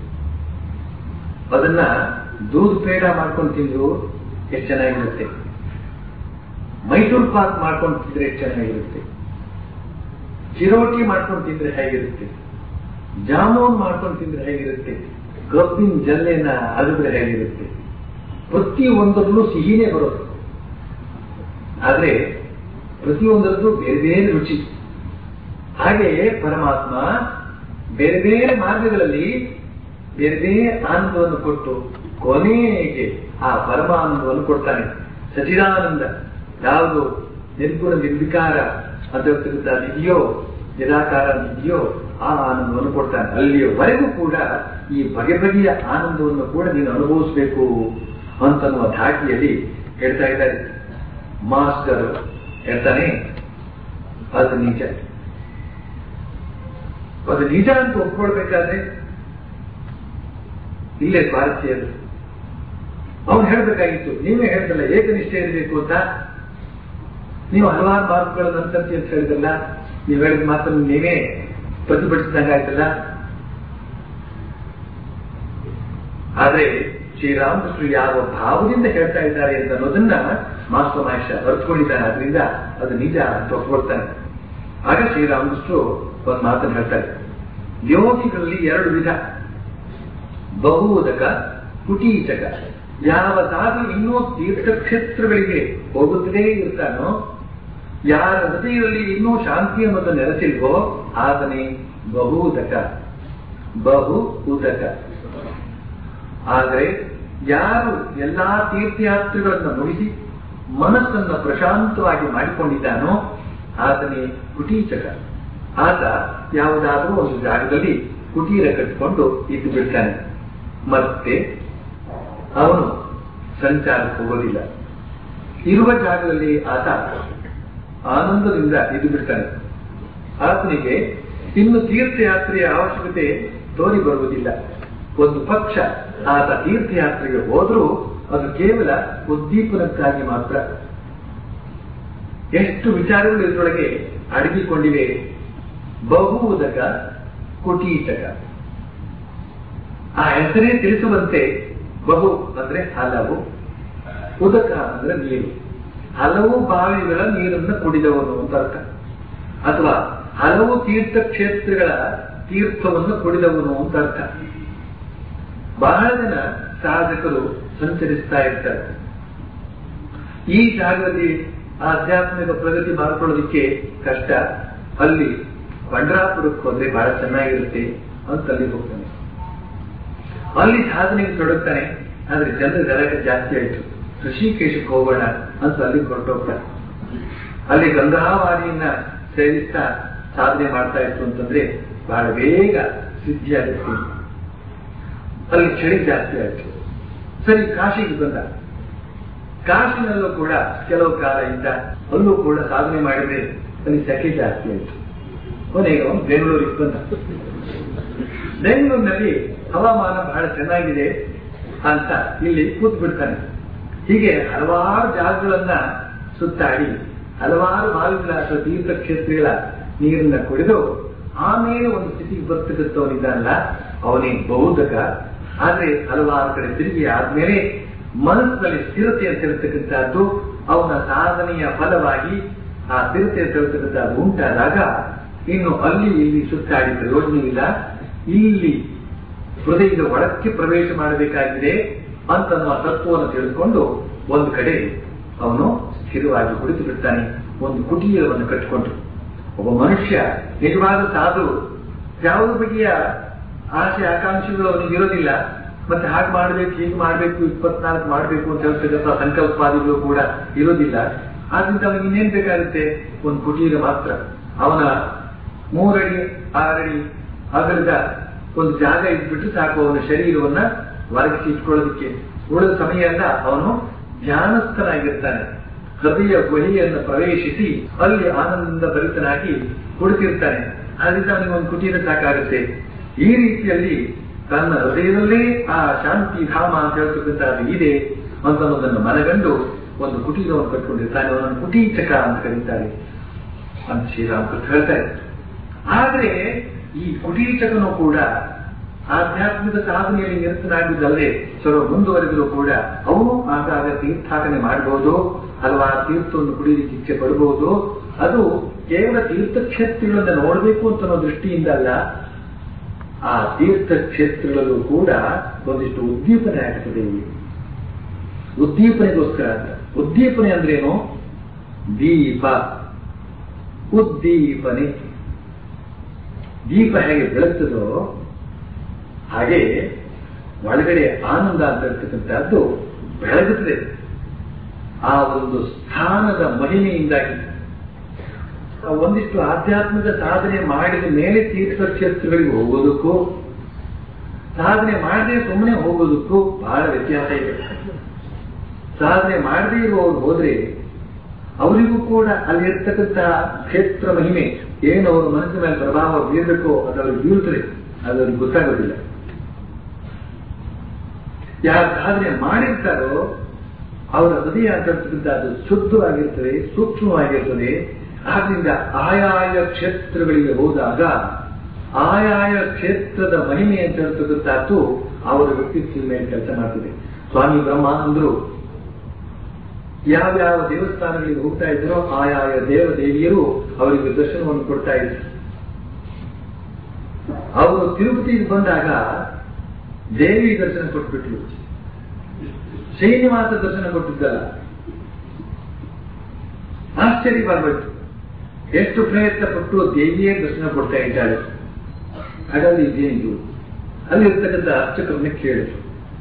ಅದನ್ನ ದೂದ್ ಪೇಡ ಮಾಡ್ಕೊಂಡು ತಿಂದ್ರು ಎಷ್ಟು ಚೆನ್ನಾಗಿರುತ್ತೆ ಮೈಸೂರು ಪಾಕ್ ಮಾಡ್ಕೊಂಡು ತಿಂದ್ರೆ ಎಷ್ಟು ಚೆನ್ನಾಗಿರುತ್ತೆ ಚಿರೋಟಿ ಮಾಡ್ಕೊಂಡು ತಿಂದ್ರೆ ಹೇಗಿರುತ್ತೆ ಜಾಮೂನ್ ಮಾಡ್ಕೊಂಡು ತಿಂದ್ರೆ ಹೇಗಿರುತ್ತೆ ಕಬ್ಬಿನ ಜಲ್ಲೆನ ಅಗದ್ರೆ ಹೇಗಿರುತ್ತೆ ಪ್ರತಿ ಒಂದರಲ್ಲೂ ಸಿಹಿನೇ ಬರೋದು ಆದ್ರೆ ಪ್ರತಿಯೊಂದರದ್ದು ಬೇರೆ ಬೇರೆ ರುಚಿ ಹಾಗೆಯೇ ಪರಮಾತ್ಮ ಬೇರೆ ಬೇರೆ ಮಾರ್ಗಗಳಲ್ಲಿ ಬೇರೆ ಬೇರೆ ಆನಂದವನ್ನು ಕೊಟ್ಟು ಕೊನೆಗೆ ಆ ಪರಮಾನಂದವನ್ನು ಕೊಡ್ತಾನೆ ಸಚಿದಾನಂದ ಯಾವುದು ನಿರ್ಗುಣ ನಿರ್ವಿಕಾರ ಅಂತ ಇದೆಯೋ ನಿರಾಕಾರ ಇದೆಯೋ ಆ ಆನಂದವನ್ನು ಕೊಡ್ತಾನೆ ಅಲ್ಲಿಯವರೆಗೂ ಕೂಡ ಈ ಬಗೆ ಬಗೆಯ ಆನಂದವನ್ನು ಕೂಡ ನೀನು ಅನುಭವಿಸಬೇಕು ಅಂತನ್ನುವ ಧಾಟಿಯಲ್ಲಿ ಹೇಳ್ತಾ ಇದ್ದಾರೆ ಮಾಸ್ಟರ್ ಹೇಳ್ತಾನೆ ಅದು ನಿಜ ಅದು ನಿಜ ಅಂತ ಒಪ್ಕೊಳ್ಬೇಕಾದ್ರೆ ಇಲ್ಲೇ ಭಾರತೀಯರು ಅವನು ಹೇಳ್ಬೇಕಾಗಿತ್ತು ನೀವೇ ಹೇಳ್ತಲ್ಲ ಏಕನಿಷ್ಠೆ ಇರಬೇಕು ಅಂತ ನೀವು ಹಲವಾರು ಮಾರ್ಗಗಳನ್ನು ಅನುಸರಿಸಿ ಅಂತ ಹೇಳಿದಲ್ಲ ನೀವು ಹೇಳಿದ ಮಾತನ್ನು ನೀವೇ ಪ್ರತಿಭಟಿಸಿದಂಗ ಆಯ್ತಲ್ಲ ಆದ್ರೆ ಶ್ರೀರಾಮಕೃಷ್ಣರು ಯಾವ ಭಾವದಿಂದ ಹೇಳ್ತಾ ಇದ್ದಾರೆ ಅಂತ ಅನ್ನೋದನ್ನ ಮಾಸ್ಟರ್ ಮಹೇಶ ಅರ್ಥಕೊಂಡಿದ್ದಾನೆ ಆದ್ರಿಂದ ಅದು ನಿಜ ಅಂತ ಒಪ್ಕೊಳ್ತಾನೆ ಆಗ ಶ್ರೀರಾಮಕೃಷ್ಣರು ಒಂದು ಮಾತನ್ನು ಹೇಳ್ತಾರೆ ಯೋಗಿಗಳಲ್ಲಿ ಎರಡು ವಿಧ ಬಹುವುದಕ ಕುಟೀಚಕ ಯಾವ ಸಾಧು ಇನ್ನೂ ತೀರ್ಥಕ್ಷೇತ್ರಗಳಿಗೆ ಹೋಗುತ್ತಲೇ ಇರ್ತಾನೋ ಯಾರ ಹೃದಯದಲ್ಲಿ ಇನ್ನೂ ಶಾಂತಿ ಅನ್ನೋದು ನೆಲೆಸಿಲ್ವೋ ಆತನೇ ಬಹುದಕ ಬಹು ಉದಕ ಆದರೆ ಯಾರು ಎಲ್ಲಾ ತೀರ್ಥಯಾತ್ರೆಗಳನ್ನು ಮುಗಿಸಿ ಮನಸ್ಸನ್ನ ಪ್ರಶಾಂತವಾಗಿ ಮಾಡಿಕೊಂಡಿದ್ದಾನೋ ಆತನೇ ಕುಟೀಚಕ ಆತ ಯಾವುದಾದ್ರೂ ಒಂದು ಜಾಗದಲ್ಲಿ ಕುಟೀರ ಕಟ್ಟಿಕೊಂಡು ಇದ್ದು ಬಿಡ್ತಾನೆ ಮತ್ತೆ ಅವನು ಸಂಚಾರಕ್ಕೆ ಹೋಗೋದಿಲ್ಲ ಇರುವ ಜಾಗದಲ್ಲಿ ಆತ ಆನಂದದಿಂದ ಇದ್ದು ಬಿಡ್ತಾನೆ ಆತನಿಗೆ ಇನ್ನು ತೀರ್ಥಯಾತ್ರೆಯ ಅವಶ್ಯಕತೆ ತೋರಿ ಬರುವುದಿಲ್ಲ ಒಂದು ಪಕ್ಷ ಆತ ತೀರ್ಥಯಾತ್ರೆಗೆ ಹೋದರೂ ಅದು ಕೇವಲ ಉದ್ದೀಪನಕ್ಕಾಗಿ ಮಾತ್ರ ಎಷ್ಟು ವಿಚಾರಗಳು ಇದರೊಳಗೆ ಅಡಗಿಕೊಂಡಿವೆ ಬಹುವುದಕ ಕುಟೀಚಕ ಆ ಹೆಸರೇ ತಿಳಿಸುವಂತೆ ಬಹು ಅಂದ್ರೆ ಹಲವು ಉದಕ ಅಂದ್ರೆ ನೀರು ಹಲವು ಬಾವಿಗಳ ನೀರನ್ನು ಕುಡಿದವನು ಅಂತ ಅರ್ಥ ಅಥವಾ ಹಲವು ತೀರ್ಥಕ್ಷೇತ್ರಗಳ ತೀರ್ಥವನ್ನು ಕುಡಿದವನು ಅಂತ ಅರ್ಥ ಬಹಳ ಜನ ಸಾಧಕರು ಸಂಚರಿಸ್ತಾ ಇರ್ತಾರೆ ಈ ಜಾಗದಲ್ಲಿ ಆಧ್ಯಾತ್ಮಿಕ ಪ್ರಗತಿ ಮಾಡಿಕೊಳ್ಳೋದಕ್ಕೆ ಕಷ್ಟ ಅಲ್ಲಿ ಪಂಡ್ರಾಪುರಕ್ಕೆ ಹೋದ್ರೆ ಬಹಳ ಚೆನ್ನಾಗಿರುತ್ತೆ ಅಂತ ಅಲ್ಲಿ ಹೋಗ್ತಾನೆ ಅಲ್ಲಿ ಸಾಧನೆಗೆ ತೊಡಗ್ತಾನೆ ಆದ್ರೆ ಜನರ ಗಲಾಟೆ ಜಾಸ್ತಿ ಆಯ್ತು ಋಷಿಕೇಶಕ್ಕೆ ಹೋಗೋಣ ಅಂತ ಅಲ್ಲಿ ಹೊರಟೋಗ್ತಾನೆ ಅಲ್ಲಿ ಗಂಗಾವಾಣಿಯನ್ನ ಸೇರಿಸ್ತಾ ಸಾಧನೆ ಮಾಡ್ತಾ ಇತ್ತು ಅಂತಂದ್ರೆ ಬಹಳ ಬೇಗ ಸಿದ್ಧಿಯಾಗುತ್ತೆ ಅಲ್ಲಿ ಚಳಿ ಜಾಸ್ತಿ ಆಯ್ತು ಸರಿ ಕಾಶಿಗೆ ಬಂದ ಕಾಶಿನಲ್ಲೂ ಕೂಡ ಕೆಲವು ಕಾಲ ಇದ್ದ ಅಲ್ಲೂ ಕೂಡ ಸಾಧನೆ ಮಾಡಿದ್ರೆ ಅಲ್ಲಿ ಸೆಕೆ ಜಾಸ್ತಿ ಆಯ್ತು ಕೊನೆಗೆ ಅವನು ಬೆಂಗಳೂರಿಗೆ ಬಂದ ಬೆಂಗಳೂರಿನಲ್ಲಿ ಹವಾಮಾನ ಬಹಳ ಚೆನ್ನಾಗಿದೆ ಅಂತ ಇಲ್ಲಿ ಕೂತ್ ಬಿಡ್ತಾನೆ ಹೀಗೆ ಹಲವಾರು ಜಾಗಗಳನ್ನ ಸುತ್ತಾಡಿ ಹಲವಾರು ಬಾವಿಗಳ ಅಥವಾ ತೀರ್ಥಕ್ಷೇತ್ರಗಳ ನೀರನ್ನ ಕುಡಿದು ಆಮೇಲೆ ಒಂದು ಸ್ಥಿತಿಗೆ ಬರ್ತಕ್ಕಂಥವನಿದ್ದಾನಲ್ಲ ಅವನೇ ಬಹುದಕ ಆದ್ರೆ ಹಲವಾರು ಕಡೆ ತಿರುಗಿ ಆದ್ಮೇಲೆ ಮನಸ್ಸಿನಲ್ಲಿ ಸ್ಥಿರತೆ ಅಂತ ಹೇಳ್ತಕ್ಕಂಥದ್ದು ಅವನ ಸಾಧನೆಯ ಫಲವಾಗಿ ಆ ಸ್ಥಿರತೆ ಅಂತ ಹೇಳ್ತಕ್ಕಂಥದ್ದು ಉಂಟಾದಾಗ ಇನ್ನು ಅಲ್ಲಿ ಇಲ್ಲಿ ಸುತ್ತಾಡಿ ಪ್ರಯೋಜನವಿಲ್ಲ ಇಲ್ಲಿ ಹೃದಯದ ಒಳಕ್ಕೆ ಪ್ರವೇಶ ಮಾಡಬೇಕಾಗಿದೆ ಅಂತನ್ನುವ ತತ್ವವನ್ನು ತಿಳಿದುಕೊಂಡು ಒಂದು ಕಡೆ ಅವನು ಸ್ಥಿರವಾಗಿ ಕುಳಿತು ಬಿಡ್ತಾನೆ ಒಂದು ಕುಟೀರವನ್ನು ಕಟ್ಟಿಕೊಂಡು ಒಬ್ಬ ಮನುಷ್ಯ ನಿಜವಾದ ಸಾಧು ಯಾವ ಬಗೆಯ ಆಸೆ ಆಕಾಂಕ್ಷೆಗಳು ಅವನಿಗೆ ಇರೋದಿಲ್ಲ ಮತ್ತೆ ಹಾಗೆ ಮಾಡಬೇಕು ಹೀಗೆ ಮಾಡಬೇಕು ಇಪ್ಪತ್ನಾಲ್ಕು ಮಾಡಬೇಕು ಅಂತ ಹೇಳ್ತಕ್ಕಂಥ ಸಂಕಲ್ಪಾದಿಗಳು ಕೂಡ ಇರೋದಿಲ್ಲ ಆದ್ರಿಂದ ಅವನಿಗೆ ಇನ್ನೇನ್ ಬೇಕಾಗುತ್ತೆ ಒಂದು ಕುಟೀರ ಮಾತ್ರ ಅವನ ಮೂರಡಿ ಆರಡಿ ಅಗಲದ ಒಂದು ಜಾಗ ಇಟ್ಬಿಟ್ಟು ಸಾಕು ಅವನ ಶರೀರವನ್ನ ಒರಗಿಸಿ ಇಟ್ಕೊಳ್ಳೋದಕ್ಕೆ ಉಳಿದ ಸಮಯ ಎಲ್ಲ ಅವನು ಧ್ಯಾನಸ್ಥನಾಗಿರ್ತಾನೆ ಹೃದಯ ಗುಹೆಯನ್ನು ಪ್ರವೇಶಿಸಿ ಅಲ್ಲಿ ಆನಂದದಿಂದ ಭರಿತನಾಗಿ ಕುಳಿತಿರ್ತಾನೆ ಆದ್ರಿಂದ ಅವನಿಗೆ ಒಂದು ಕುಟೀರ ಸಾಕಾಗುತ್ತೆ ಈ ರೀತಿಯಲ್ಲಿ ತನ್ನ ಹೃದಯದಲ್ಲೇ ಆ ಶಾಂತಿ ಧಾಮ ಅಂತ ಹೇಳ್ತಕ್ಕಂಥದ್ದು ಇದೆ ಅಂತ ಅನ್ನೋದನ್ನು ಮನಗಂಡು ಒಂದು ಕುಟೀರವನ್ನು ಕಟ್ಕೊಂಡಿರ್ತಾನೆ ಅವನನ್ನು ಕುಟೀಚಕ ಅಂತ ಕರೀತಾರೆ ಅಂತ ಶ್ರೀರಾಮಕೃಷ್ಣ ಹೇಳ್ತಾರೆ ಆದ್ರೆ ಈ ಕುಟೀಚಕನು ಕೂಡ ಆಧ್ಯಾತ್ಮಿಕ ಸಾಧನೆಯಲ್ಲಿ ನಿರತನಾಗಿದ್ದಲ್ಲದೆ ಸ್ವಲ್ಪ ಮುಂದುವರೆದರೂ ಕೂಡ ಅವನು ಆಗಾಗ ತೀರ್ಥಾಟನೆ ಮಾಡಬಹುದು ಹಲವಾರು ತೀರ್ಥವನ್ನು ಕುಡಿಯಲಿಕ್ಕೆ ಇಚ್ಛೆ ಪಡಬಹುದು ಅದು ಕೇವಲ ತೀರ್ಥಕ್ಷೇತ್ರಗಳನ್ನ ನೋಡಬೇಕು ಅಂತ ಅನ್ನೋ ದೃಷ್ಟಿಯಿಂದ ಅಲ್ಲ ಆ ತೀರ್ಥಕ್ಷೇತ್ರಗಳಲ್ಲೂ ಕೂಡ ಒಂದಿಷ್ಟು ಉದ್ದೀಪನೆ ಆಗ್ತದೆ ಉದ್ದೀಪನೆಗೋಸ್ಕರ ಅಂತ ಉದ್ದೀಪನೆ ಅಂದ್ರೇನು ದೀಪ ಉದ್ದೀಪನೆ ದೀಪ ಹೇಗೆ ಬೆಳಗ್ತದೋ ಹಾಗೆ ಒಳಗಡೆ ಆನಂದ ಅಂತ ಇರ್ತಕ್ಕಂಥದ್ದು ಬೆಳಗುತ್ತದೆ ಆ ಒಂದು ಸ್ಥಾನದ ಮಹಿಮೆಯಿಂದಾಗಿ ಒಂದಿಷ್ಟು ಆಧ್ಯಾತ್ಮಿಕ ಸಾಧನೆ ಮಾಡಿದ ಮೇಲೆ ತೀರ್ಥಕ್ಷೇತ್ರಗಳಿಗೆ ಹೋಗೋದಕ್ಕೂ ಸಾಧನೆ ಮಾಡದೆ ಸುಮ್ಮನೆ ಹೋಗೋದಕ್ಕೂ ಬಹಳ ವ್ಯತ್ಯಾಸ ಇದೆ ಸಾಧನೆ ಮಾಡದೇ ಇರುವವರು ಹೋದ್ರೆ ಅವರಿಗೂ ಕೂಡ ಅಲ್ಲಿರ್ತಕ್ಕಂಥ ಕ್ಷೇತ್ರ ಮಹಿಮೆ ಏನು ಅವರ ಮನಸ್ಸಿನ ಮೇಲೆ ಪ್ರಭಾವ ಬೀರಬೇಕೋ ಅದು ಅವ್ರಿಗೆ ಬೀರುತ್ತದೆ ಅದು ಅವ್ರಿಗೆ ಗೊತ್ತಾಗೋದಿಲ್ಲ ಯಾರು ಸಾಧನೆ ಮಾಡಿರ್ತಾರೋ ಅವರ ಹೃದಯ ಅಂತಕ್ಕಂಥ ಅದು ಶುದ್ಧವಾಗಿರ್ತದೆ ಸೂಕ್ಷ್ಮವಾಗಿರ್ತದೆ ಆದ್ರಿಂದ ಆಯಾಯ ಕ್ಷೇತ್ರಗಳಿಗೆ ಹೋದಾಗ ಆಯಾಯ ಕ್ಷೇತ್ರದ ಮಹಿಮೆ ಅಂತ ಹೇಳ್ತಕ್ಕಂಥದ್ದು ಅವರ ವ್ಯಕ್ತಿತ್ವದ ಮೇಲೆ ಕೆಲಸ ಮಾಡ್ತದೆ ಸ್ವಾಮಿ ಬ್ರಹ್ಮಾನಂದರು ಯಾವ್ಯಾವ ದೇವಸ್ಥಾನಗಳಿಗೆ ಹೋಗ್ತಾ ಇದ್ರೋ ಆಯಾಯ ದೇವ ದೇವಿಯರು ಅವರಿಗೆ ದರ್ಶನವನ್ನು ಕೊಡ್ತಾ ಇದ್ರು ಅವರು ತಿರುಪತಿಗೆ ಬಂದಾಗ ದೇವಿ ದರ್ಶನ ಕೊಟ್ಬಿಟ್ರು ಶ್ರೀನಿವಾಸ ದರ್ಶನ ಕೊಟ್ಟಿದ್ದಲ್ಲ ಆಶ್ಚರ್ಯವಾಗ್ಬಿಟ್ಟು ಎಷ್ಟು ಪ್ರಯತ್ನ ಪಟ್ಟು ದೇವಿಯೇ ದರ್ಶನ ಕೊಡ್ತಾ ಇದ್ದಾಳೆ ಹಾಗಾದ್ರೆ ಇದೇನಿದು ಅಲ್ಲಿರ್ತಕ್ಕಂಥ ಅರ್ಚಕರನ್ನ ಕೇಳಿದ್ರು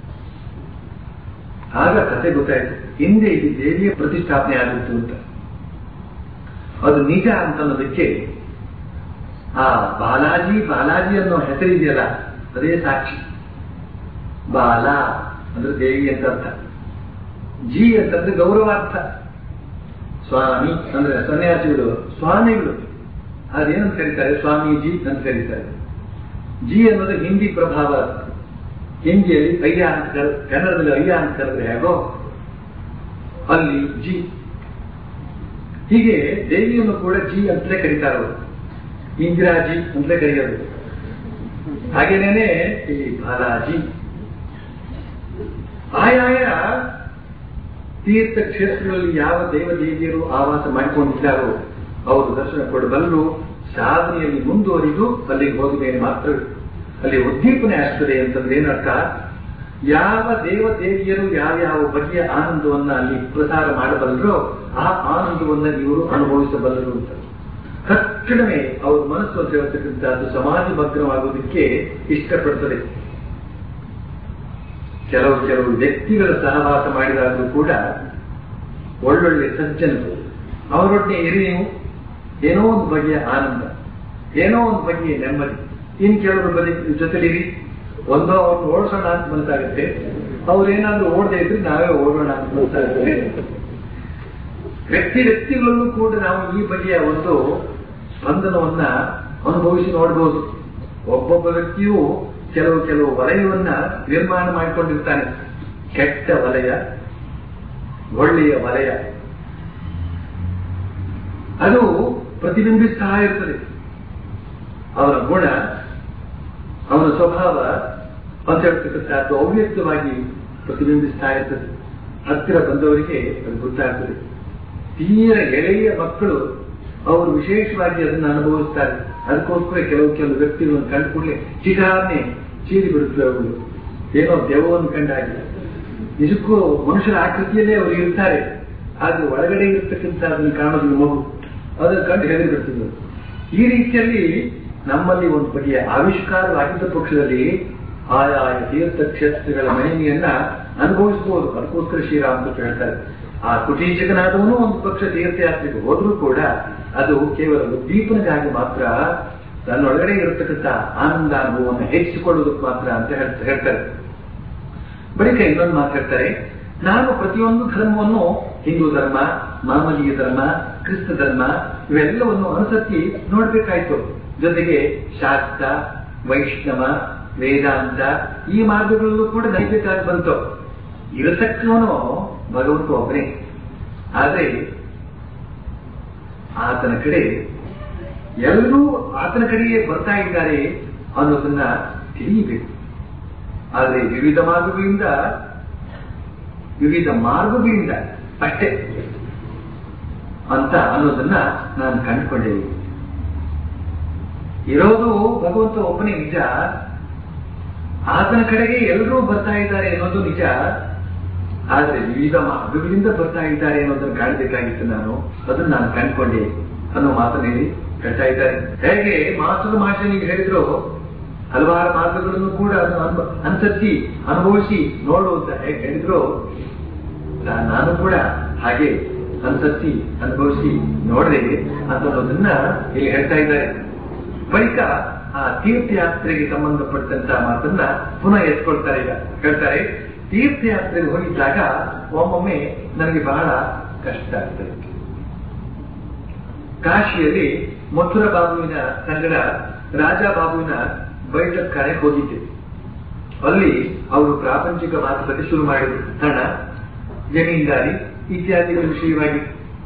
ಆಗ ಕತೆ ಗೊತ್ತಾಯ್ತು ಹಿಂದೆ ಇದು ದೇವಿಯ ಪ್ರತಿಷ್ಠಾಪನೆ ಆಗಿತ್ತು ಅಂತ ಅದು ನಿಜ ಅಂತ ಅನ್ನೋದಕ್ಕೆ ಆ ಬಾಲಾಜಿ ಬಾಲಾಜಿ ಅನ್ನೋ ಹೆಸರಿದೆಯಲ್ಲ ಅದೇ ಸಾಕ್ಷಿ ಬಾಲ ಅಂದ್ರೆ ದೇವಿ ಅಂತ ಅರ್ಥ ಜಿ ಅಂತಂದ್ರೆ ಗೌರವಾರ್ಥ ಸ್ವಾಮಿ ಅಂದ್ರೆ ಸನ್ಯಾಸಿಗಳು ಸ್ವಾಮಿಗಳು ಅದೇನಂತ ಕರೀತಾರೆ ಸ್ವಾಮೀಜಿ ಅಂತ ಕರೀತಾರೆ ಜಿ ಅನ್ನೋದು ಹಿಂದಿ ಪ್ರಭಾವ ಹಿಂದಿಯಲ್ಲಿ ಅಯ್ಯ ಅಂತ ಕರೆ- ಕನ್ನಡದಲ್ಲಿ ಅಯ್ಯ ಅಂತ ಕರೆದ್ರೆ ಹೇಗೋ ಅಲ್ಲಿ ಜಿ ಹೀಗೆ ದೇವಿಯನ್ನು ಕೂಡ ಜಿ ಅಂತಲೇ ಕರೀತಾರೆ ಅವರು ಇಂದಿರಾಜಿ ಅಂತಲೇ ಕರೆಯೋದು ಹಾಗೇನೇನೆ ಈ ಬಾಲಾಜಿ ಆಯಾಯ ತೀರ್ಥ ಕ್ಷೇತ್ರಗಳಲ್ಲಿ ಯಾವ ದೇವ ದೇವಿಯರು ಆವಾಸ ಮಾಡಿಕೊಂಡಿದ್ದಾರೋ ಅವರು ದರ್ಶನ ಕೊಡಬಲ್ಲರು ಸಾಧನೆಯಲ್ಲಿ ಮುಂದುವರಿದು ಅಲ್ಲಿಗೆ ಹೋದ ಮೇಲೆ ಮಾತ್ರ ಅಲ್ಲಿ ಉದ್ದೀಪನೆ ಆಗ್ತದೆ ಅಂತಂದ್ರೆ ಏನರ್ಥ ಯಾವ ದೇವ ದೇವಿಯರು ಯಾವ್ಯಾವ ಬಗೆಯ ಆನಂದವನ್ನ ಅಲ್ಲಿ ಪ್ರಸಾರ ಮಾಡಬಲ್ಲರೋ ಆ ಆನಂದವನ್ನ ಇವರು ಅನುಭವಿಸಬಲ್ಲರು ಅಂತ ತಕ್ಷಣವೇ ಅವ್ರ ಮನಸ್ಸು ಅಂತ ಹೇಳ್ತಕ್ಕಂಥದ್ದು ಸಮಾಜ ಭಗ್ನವಾಗೋದಕ್ಕೆ ಇಷ್ಟಪಡ್ತದೆ ಕೆಲವು ಕೆಲವು ವ್ಯಕ್ತಿಗಳ ಸಹವಾಸ ಮಾಡಿದಾಗಲೂ ಕೂಡ ಒಳ್ಳೊಳ್ಳೆ ಸಜ್ಜನರು ಅವರೊಟ್ಟಿಗೆ ಇರಿ ನೀವು ಏನೋ ಒಂದು ಬಗೆಯ ಆನಂದ ಏನೋ ಒಂದು ಬಗೆಯ ನೆಮ್ಮದಿ ಇನ್ ಕೆಲವರು ಬದಿ ಜೊತೆಲಿರಿ ಒಂದೋ ಅವ್ರನ್ನ ಓಡಿಸೋಣ ಅಂತ ಮನಸ್ಸಾಗುತ್ತೆ ಅವ್ರೇನಾದ್ರೂ ಓಡದೆ ಇದ್ರೆ ನಾವೇ ಓಡೋಣ ಅಂತ ಮನಸ್ಸಾಗುತ್ತೆ ವ್ಯಕ್ತಿ ವ್ಯಕ್ತಿಗಳಲ್ಲೂ ಕೂಡ ನಾವು ಈ ಬಗೆಯ ಒಂದು ಸ್ಪಂದನವನ್ನ ಅನುಭವಿಸಿ ನೋಡಬಹುದು ಒಬ್ಬೊಬ್ಬ ವ್ಯಕ್ತಿಯು ಕೆಲವು ಕೆಲವು ವಲಯವನ್ನ ನಿರ್ಮಾಣ ಮಾಡಿಕೊಂಡಿರ್ತಾನೆ ಕೆಟ್ಟ ವಲಯ ಒಳ್ಳೆಯ ವಲಯ ಅದು ಪ್ರತಿಬಿಂಬಿಸ್ತಾ ಇರ್ತದೆ ಅವನ ಗುಣ ಅವನ ಸ್ವಭಾವ ಅಂತ ಹೇಳ್ತಕ್ಕಂಥದ್ದು ಅವ್ಯಕ್ತವಾಗಿ ಪ್ರತಿಬಿಂಬಿಸ್ತಾ ಇರ್ತದೆ ಹತ್ತಿರ ಬಂದವರಿಗೆ ಅದು ಗೊತ್ತಾಗ್ತದೆ ತೀರ ಎಳೆಯ ಮಕ್ಕಳು ಅವರು ವಿಶೇಷವಾಗಿ ಅದನ್ನು ಅನುಭವಿಸ್ತಾರೆ ಅದಕ್ಕೋಸ್ಕರ ಕೆಲವು ಕೆಲವು ವ್ಯಕ್ತಿಗಳನ್ನು ಕಂಡು ಕೂಡಲೇ ಚಿಟಾರ್ನೆ ಚೀರಿ ಬಿಡುತ್ತವೆ ಅವಳು ಏನೋ ದೆವ್ವವನ್ನು ಕಂಡಾಗಿ ನಿಜಕ್ಕೂ ಮನುಷ್ಯರ ಆಕೃತಿಯಲ್ಲೇ ಅವರು ಇರ್ತಾರೆ ಆದ್ರೆ ಒಳಗಡೆ ಇರ್ತಕ್ಕಂಥ ಅದನ್ನು ಕಾಣೋದಿಲ್ಲ ಮಗು ಅದನ್ನು ಕಂಡು ಹೆದರಿ ಬಿಡ್ತದೆ ಈ ರೀತಿಯಲ್ಲಿ ನಮ್ಮಲ್ಲಿ ಒಂದು ಬಗೆಯ ಆವಿಷ್ಕಾರವಾಗಿದ್ದ ಪಕ್ಷದಲ್ಲಿ ಆಯಾಯ ತೀರ್ಥ ಕ್ಷೇತ್ರಗಳ ಮಹಿಮೆಯನ್ನ ಅನುಭವಿಸಬಹುದು ಅದಕ್ಕೋಸ್ಕರ ಶ್ರೀರಾಮಕೃಷ್ಣ ಹೇಳ್ತಾರೆ ಆ ಕುಟೀಚಕನಾದವನು ಒಂದು ಪಕ್ಷ ತೀರ್ಥಯಾತ್ರೆಗೆ ಹೋದ್ರೂ ಕೂಡ ಅದು ಕೇವಲ ಉದ್ದೀಪನಗಾಗಿ ಮಾತ್ರ ತನ್ನೊಳಗಡೆ ಇರತಕ್ಕಂಥ ಆನಂದ ಅನುಭವವನ್ನು ಹೆಚ್ಚಿಸಿಕೊಳ್ಳುವುದಕ್ಕೆ ಮಾತ್ರ ಅಂತ ಹೇಳ್ತ- ಹೇಳ್ತಾರೆ ಬಳಿಕ ಇನ್ನೊಂದು ಮಾತು ಹೇಳ್ತಾರೆ ನಾನು ಪ್ರತಿಯೊಂದು ಧರ್ಮವನ್ನು ಹಿಂದೂ ಧರ್ಮ ಮಾಮಲೀಯ ಧರ್ಮ ಕ್ರಿಸ್ತ ಧರ್ಮ ಇವೆಲ್ಲವನ್ನು ಅನುಸರಿಸಿ ನೋಡ್ಬೇಕಾಯ್ತು ಜೊತೆಗೆ ಶಾಸ್ತ್ರ ವೈಷ್ಣವ ವೇದಾಂತ ಈ ಮಾರ್ಗಗಳಲ್ಲೂ ಕೂಡ ನಡಿಬೇಕಾಗಿ ಬಂತು ಇರತಕ್ಕವನು ಭಗವಂತ ಒಬ್ಬನೇ ಆದ್ರೆ ಆತನ ಕಡೆ ಎಲ್ಲರೂ ಆತನ ಕಡೆಯೇ ಬರ್ತಾ ಇದ್ದಾರೆ ಅನ್ನೋದನ್ನ ತಿಳಿಯಬೇಕು ಆದರೆ ವಿವಿಧ ಮಾರ್ಗಗಳಿಂದ ವಿವಿಧ ಮಾರ್ಗಗಳಿಂದ ಅಷ್ಟೇ ಅಂತ ಅನ್ನೋದನ್ನ ನಾನು ಕಂಡುಕೊಂಡೆ ಇರೋದು ಭಗವಂತ ಒಬ್ಬನೇ ನಿಜ ಆತನ ಕಡೆಗೆ ಎಲ್ಲರೂ ಬರ್ತಾ ಇದ್ದಾರೆ ಅನ್ನೋದು ನಿಜ ಆದ್ರೆ ವಿವಿಧ ಮಾರ್ಗಗಳಿಂದ ಬರ್ತಾ ಇದ್ದಾರೆ ಅನ್ನೋದನ್ನ ಕಾಣಬೇಕಾಗಿತ್ತು ನಾನು ಅದನ್ನ ನಾನು ಕಂಡುಕೊಂಡೆ ಅನ್ನೋ ಮಾತನ್ನ ಹೇಳಿ ಹೇಳ್ತಾ ಇದ್ದಾರೆ ಹೇಗೆ ಮಾತೃ ಮಾಷನಿಗೆ ಹೇಳಿದ್ರು ಹಲವಾರು ಮಾರ್ಗಗಳನ್ನು ಕೂಡ ಅದನ್ನು ಅನ್ಭ- ಅನುಸರಿಸಿ ಅನುಭವಿಸಿ ನೋಡು ಅಂತ ಹೇಗೆ ಹೇಳಿದ್ರು ನಾ- ನಾನು ಕೂಡ ಹಾಗೆ ಅನುಸರಿಸಿ ಅನುಭವಿಸಿ ನೋಡ್ದೆ ಅನ್ನೋದನ್ನ ಇಲ್ಲಿ ಹೇಳ್ತಾ ಇದ್ದಾರೆ ಬಳಿಕ ಆ ತೀರ್ಥಯಾತ್ರೆಗೆ ಸಂಬಂಧಪಟ್ಟಂತ ಮಾತನ್ನ ಪುನಃ ಎತ್ಕೊಳ್ತಾರೆ ಈಗ ಹೇಳ್ತಾರೆ ತೀರ್ಥಯಾತ್ರೆಗೆ ಹೋಗಿದ್ದಾಗ ಒಮ್ಮೊಮ್ಮೆ ನನಗೆ ಬಹಳ ಕಷ್ಟ ಆಗ್ತದೆ ಕಾಶಿಯಲ್ಲಿ ಮಥುರ ಬಾಬುವಿನ ಸಂಗಡ ರಾಜ ಬಾಬುವಿನ ಬೈಠಕ್ಕಾನೆ ಹೋಗಿದ್ದೆ ಅಲ್ಲಿ ಅವರು ಪ್ರಾಪಂಚಿಕ ಮಾತುಕತೆ ಶುರು ಮಾಡಿದರು ಹಣ ಜಮೀನ್ದಾರಿ ಇತ್ಯಾದಿಗಳ ವಿಷಯವಾಗಿ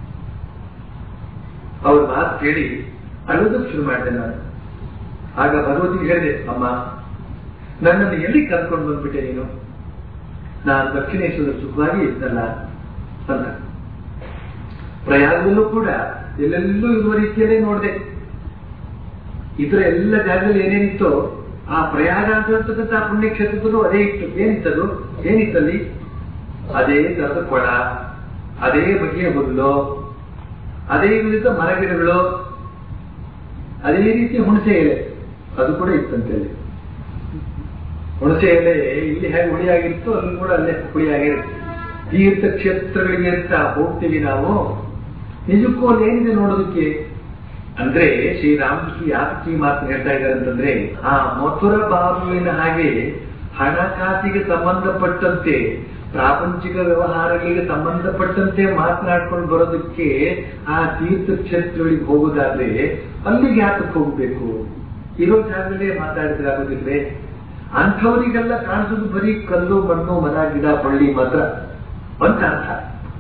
ಅವ್ರ ಮಾತು ಕೇಳಿ ಅಳೋದಕ್ಕೆ ಶುರು ಮಾಡಿದೆ ನಾನು ಆಗ ಭಗವತಿಗೆ ಹೇಳಿದೆ ಅಮ್ಮ ನನ್ನನ್ನು ಎಲ್ಲಿ ಕರ್ಕೊಂಡು ಬಂದ್ಬಿಟ್ಟೆ ನೀನು ನಾನು ದಕ್ಷಿಣೇಶ್ವರ ಸುಖವಾಗಿ ಇದ್ದಲ್ಲ ಅಂತ ಪ್ರಯಾಗದಲ್ಲೂ ಕೂಡ ಎಲ್ಲೆಲ್ಲೂ ಇರುವ ರೀತಿಯಲ್ಲೇ ನೋಡಿದೆ ಇದರ ಎಲ್ಲ ಜಾಗದಲ್ಲಿ ಏನೇನಿತ್ತೋ ಆ ಪ್ರಯಾಗ ಅಂತ ಹೇಳ್ತಕ್ಕಂಥ ಆ ಪುಣ್ಯಕ್ಷೇತ್ರದಲ್ಲೂ ಅದೇ ಇತ್ತು ಏನಿತ್ತದು ಏನಿತ್ತಲ್ಲಿ ಅದೇ ತರದ ಕೊಳ ಅದೇ ಬಗೆಯ ಹುಲ್ಲು ಅದೇ ವಿಧದ ಮರಗಿಡಗಳು ಅದೇ ರೀತಿ ಹುಣಸೆ ಎಲೆ ಅದು ಕೂಡ ಇತ್ತಂತೆ ಅಲ್ಲಿ ಹುಣಸೆ ಎಲೆ ಇಲ್ಲಿ ಹೇಗೆ ಹುಳಿಯಾಗಿತ್ತು ಅಲ್ಲಿ ಕೂಡ ಅಲ್ಲೇ ಹುಳಿಯಾಗಿರುತ್ತೆ ತೀರ್ಥ ಕ್ಷೇತ್ರಗಳಿಗೆ ಅಂತ ಹೋಗ್ತೀವಿ ನಾವು ನಿಜಕ್ಕೂ ಅಲ್ಲಿ ಏನಿದೆ ನೋಡೋದಕ್ಕೆ ಅಂದ್ರೆ ಶ್ರೀರಾಮಕೃಷ್ಣ ಯಾಕೆ ಈ ಮಾತು ಹೇಳ್ತಾ ಇದ್ದಾರೆ ಅಂತಂದ್ರೆ ಆ ಮಥುರ ಬಾಬುವಿನ ಹಾಗೆ ಹಣಕಾಸಿಗೆ ಸಂಬಂಧಪಟ್ಟಂತೆ ಪ್ರಾಪಂಚಿಕ ವ್ಯವಹಾರಗಳಿಗೆ ಸಂಬಂಧಪಟ್ಟಂತೆ ಮಾತನಾಡ್ಕೊಂಡು ಬರೋದಕ್ಕೆ ಆ ತೀರ್ಥ ಕ್ಷೇತ್ರಗಳಿಗೆ ಹೋಗೋದಾದ್ರೆ ಅಲ್ಲಿಗೆ ಯಾತಕ್ಕೆ ಹೋಗ್ಬೇಕು ಇರೋ ಜಾಗದಲ್ಲೇ ಮಾತಾಡಿದ್ರೆ ಆಗೋದಿಲ್ವೇ ಅಂಥವರಿಗೆಲ್ಲ ಕಾಣಿಸೋದು ಬರೀ ಕಲ್ಲು ಮಣ್ಣು ಮರ ಗಿಡ ಬಳ್ಳಿ ಮಾತ್ರ ಅಂತ ಅರ್ಥ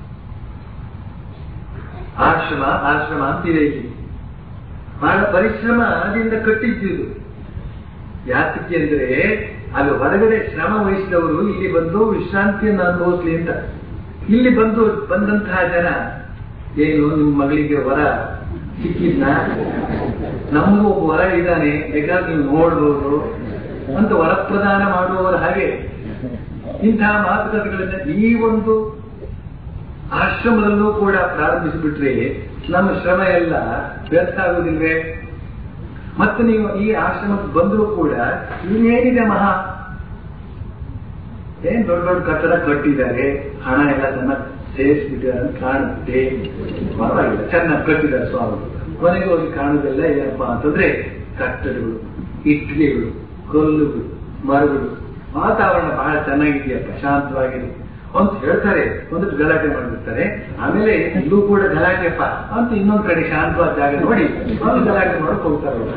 ಆಶ್ರಮ ಆಶ್ರಮ ಅಂತಿದೆ ಇಲ್ಲಿ ಬಹಳ ಪರಿಶ್ರಮದಿಂದ ಕಟ್ಟಿದ್ದು ಯಾತಕ್ಕೆ ಅಂದ್ರೆ ಅಲ್ಲಿ ಹೊರಗಡೆ ಶ್ರಮ ವಹಿಸಿದವರು ಇಲ್ಲಿ ಬಂದು ವಿಶ್ರಾಂತಿಯನ್ನು ಅನುಭವಿಸ್ಲಿ ಅಂತ ಇಲ್ಲಿ ಬಂದು ಬಂದಂತಹ ಜನ ಏನು ನಿಮ್ಮ ಮಗಳಿಗೆ ವರ ಸಿಕ್ಕಿದ್ನ ನಮಗೂ ಒಬ್ಬ ವರ ಇದ್ದಾನೆ ಬೇಕಾದ್ರೆ ನೀವು ನೋಡ್ಬೋದು ಅಂತ ವರ ಪ್ರದಾನ ಮಾಡುವವರ ಹಾಗೆ ಇಂತಹ ಮಾತುಕತೆಗಳನ್ನ ಈ ಒಂದು ಆಶ್ರಮದಲ್ಲೂ ಕೂಡ ಪ್ರಾರಂಭಿಸಿಬಿಟ್ರೆ ನಮ್ಮ ಶ್ರಮ ಎಲ್ಲ ವ್ಯರ್ಥ ಆಗುವುದಿಲ್ವೇ ಮತ್ತೆ ನೀವು ಈ ಆಶ್ರಮಕ್ಕೆ ಬಂದರೂ ಕೂಡ ಇನ್ನೇನಿದೆ ಮಹಾ ಏನ್ ದೊಡ್ಡ ದೊಡ್ಡ ಕಟ್ಟಡ ಕಟ್ಟಿದ್ದಾರೆ ಹಣ ಎಲ್ಲ ಚೆನ್ನಾಗಿ ಸೇರಿಸ್ಬಿಟ್ಟಿದ್ದಾರೆ ಅಂತ ಕಾಣುತ್ತೆ ಪರವಾಗಿಲ್ಲ ಚೆನ್ನಾಗಿ ಕಟ್ಟಿದ್ದಾರೆ ಸ್ವಾಮಿ ಕೊನೆಗೆ ಹೋಗಿ ಕಾಣುವುದಿಲ್ಲ ಏನಪ್ಪಾ ಅಂತಂದ್ರೆ ಕಟ್ಟಡಗಳು ಇಟ್ಲಿಗಳು ಕಲ್ಲುಗಳು ಮರಗಳು ವಾತಾವರಣ ಬಹಳ ಚೆನ್ನಾಗಿದೆಯಪ್ಪ ಶಾಂತವಾಗಿದೆ ಅಂತ ಹೇಳ್ತಾರೆ ಒಂದಷ್ಟು ಗಲಾಟೆ ಮಾಡಿರ್ತಾರೆ ಆಮೇಲೆ ಇಲ್ಲೂ ಕೂಡ ಗಲಾಟೆಪ್ಪ ಅಂತ ಇನ್ನೊಂದ್ ಕಡೆ ಶಾಂತವಾದ ಜಾಗ ನೋಡಿ ಒಂದು ಗಲಾಟೆ ಮಾಡಕ್ ಹೋಗ್ತಾರೆ ಅವ್ರು.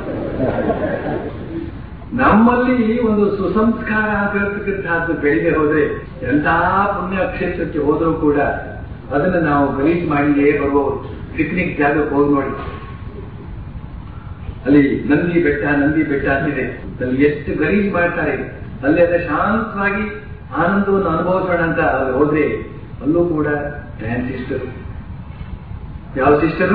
ನಮ್ಮಲ್ಲಿ ಒಂದು ಸುಸಂಸ್ಕಾರ ಆಗಿರ್ತಕ್ಕಂಥದ್ದು ಬೆಳೆದೇ ಹೋದ್ರೆ ಎಂಥ ಪುಣ್ಯ ಕ್ಷೇತ್ರಕ್ಕೆ ಹೋದರೂ ಕೂಡ ಅದನ್ನ ನಾವು ಗಲೀಜ್ ಮಾಡಿಯೇ ಬರುವವರು ಪಿಕ್ನಿಕ್ ಜಾಗಕ್ಕೆ ಹೋಗಿ ನೋಡಿ ಅಲ್ಲಿ ನಂದಿ ಬೆಟ್ಟ ನಂದಿ ಬೆಟ್ಟ ಅಂತಿದೆ ಅಲ್ಲಿ ಎಷ್ಟು ಗಲೀಜ್ ಮಾಡ್ತಾರೆ ಅಲ್ಲೆಲ್ಲ ಶಾಂತವಾಗಿ ಆನಂದವನ್ನು ಅನುಭವಿಸೋಣ ಅಂತ ಅಲ್ಲಿ ಹೋದ್ರೆ ಅಲ್ಲೂ ಕೂಡ ಡ್ಯಾನ್ಸ್ ಸಿಸ್ಟರ್ ಯಾವ ಸಿಸ್ಟರು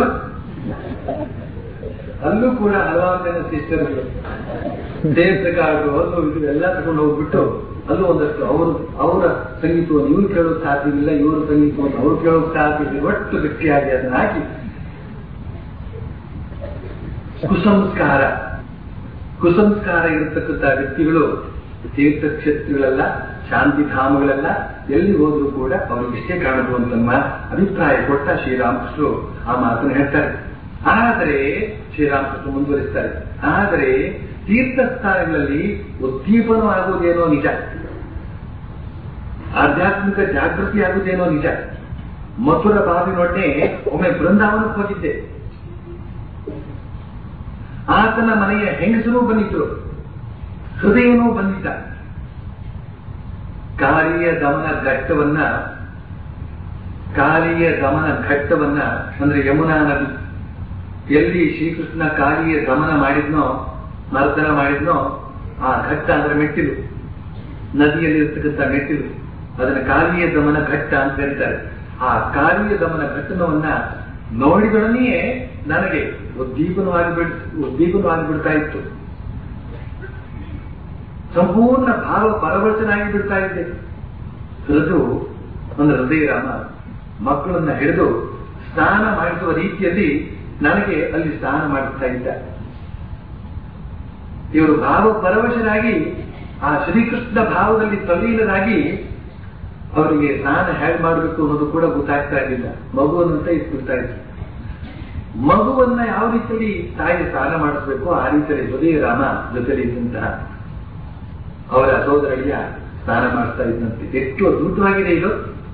ಅಲ್ಲೂ ಕೂಡ ಹಲವಾರು ಜನ ಸಿಸ್ಟರ್ಗಳು ದೇವತೆ ಕಾಡು ಅದು ಇದು ಎಲ್ಲ ತಗೊಂಡು ಹೋಗ್ಬಿಟ್ಟು ಅಲ್ಲೂ ಒಂದಷ್ಟು ಅವರು ಅವರ ಸಂಗೀತವನ್ನು ಇವ್ರು ಕೇಳೋಕ್ ಸಾಧ್ಯವಿಲ್ಲ ಇವ್ರ ಸಂಗೀತವನ್ನು ಅವ್ರು ಕೇಳೋಕ್ ಸಾಧ್ಯವಿಲ್ಲ ಒಟ್ಟು ಗಟ್ಟಿಯಾಗಿ ಅದನ್ನ ಹಾಕಿ ಕುಸಂಸ್ಕಾರ ಕುಸಂಸ್ಕಾರ ಇರತಕ್ಕಂಥ ವ್ಯಕ್ತಿಗಳು ತೀರ್ಥಕ್ಷೇತ್ರಗಳೆಲ್ಲ ಶಾಂತಿ ಧಾಮಗಳೆಲ್ಲ ಎಲ್ಲಿ ಹೋದ್ರೂ ಕೂಡ ಅವ್ರಿಗೆ ಇಷ್ಟೇ ಕಾಣುದು ಅಂತ ನಮ್ಮ ಅಭಿಪ್ರಾಯ ಕೊಟ್ಟ ಶ್ರೀರಾಮಕೃಷ್ಣರು ಆ ಮಾತನ್ನು ಹೇಳ್ತಾರೆ ಆದರೆ ಶ್ರೀರಾಮಕೃಷ್ಣ ಮುಂದುವರಿಸ್ತಾರೆ ಆದರೆ ತೀರ್ಥಸ್ಥಾನಗಳಲ್ಲಿ ಉದ್ದೀಪನವಾಗುವುದೇನೋ ನಿಜ ಆಧ್ಯಾತ್ಮಿಕ ಜಾಗೃತಿ ಆಗುವುದೇನೋ ನಿಜ ಮಥುರ ಬಾವಿನೊಡನೆ ಒಮ್ಮೆ ಬೃಂದಾವನಕ್ಕೆ ಹೋಗಿದ್ದೆ ಆತನ ಮನೆಯ ಹೆಂಗಸರೂ ಬಂದಿದ್ರು ಹೃದಯನೂ ಬಂದಿದ್ದ ಕಾಳಿಯ ದಮನ ಘಟ್ಟವನ್ನ ಕಾಳಿಯ ದಮನ ಘಟ್ಟವನ್ನ ಅಂದ್ರೆ ಯಮುನಾ ನದಿ ಎಲ್ಲಿ ಶ್ರೀಕೃಷ್ಣ ಕಾಳಿಯ ದಮನ ಮಾಡಿದ್ನೋ ಮರ್ದನ ಮಾಡಿದ್ನೋ ಆ ಘಟ್ಟ ಅಂದ್ರೆ ಮೆಟ್ಟಿಲು ನದಿಯಲ್ಲಿ ಇರ್ತಕ್ಕಂಥ ಮೆಟ್ಟಿಲು ಅದನ್ನ ಕಾಳಿಯ ದಮನ ಘಟ್ಟ ಅಂತ ಕರೀತಾರೆ ಆ ಕಾಳಿಯ ದಮನ ಘಟ್ಟನವನ್ನ ನೋಡಿದೊಡನೆಯೇ ನನಗೆ ಉದ್ದೀಪನವಾಗಿ ಬಿಡ್ ಉದ್ದೀಪನವಾಗಿ ಬಿಡ್ತಾ ಇತ್ತು ಸಂಪೂರ್ಣ ಭಾವ ಪರವಚನಾಗಿ ಬಿಡ್ತಾ ಇದ್ದೆ ಹೃದು ಒಂದು ಹೃದಯ ರಾಮ ಮಕ್ಕಳನ್ನ ಹಿಡಿದು ಸ್ನಾನ ಮಾಡಿಸುವ ರೀತಿಯಲ್ಲಿ ನನಗೆ ಅಲ್ಲಿ ಸ್ನಾನ ಮಾಡಿಸ್ತಾ ಇದ್ದ ಇವರು ಭಾವ ಪರವಶರಾಗಿ ಆ ಶ್ರೀಕೃಷ್ಣ ಭಾವದಲ್ಲಿ ತಲ್ಲೀನರಾಗಿ ಅವರಿಗೆ ಸ್ನಾನ ಹೇಗೆ ಮಾಡಬೇಕು ಅನ್ನೋದು ಕೂಡ ಗೊತ್ತಾಗ್ತಾ ಇರಲಿಲ್ಲ ಮಗುವನ್ನಂತ ಇಟ್ಬಿಡ್ತಾ ಇದ್ರು ಮಗುವನ್ನ ಯಾವ ರೀತಿಯಲ್ಲಿ ತಾಯಿ ಸ್ನಾನ ಮಾಡಿಸ್ಬೇಕು ಆ ರೀತಿಯಲ್ಲಿ ಹೃದಯ ರಾಮ ಜೊತೆಲಿ ಇದ್ದಂತಹ ಅವರ ಸೋದರಳಿಯ ಸ್ನಾನ ಮಾಡಿಸ್ತಾ ಇದ್ದಂತೆ ಎಷ್ಟು ಅದ್ಭುತವಾಗಿದೆ ಇದು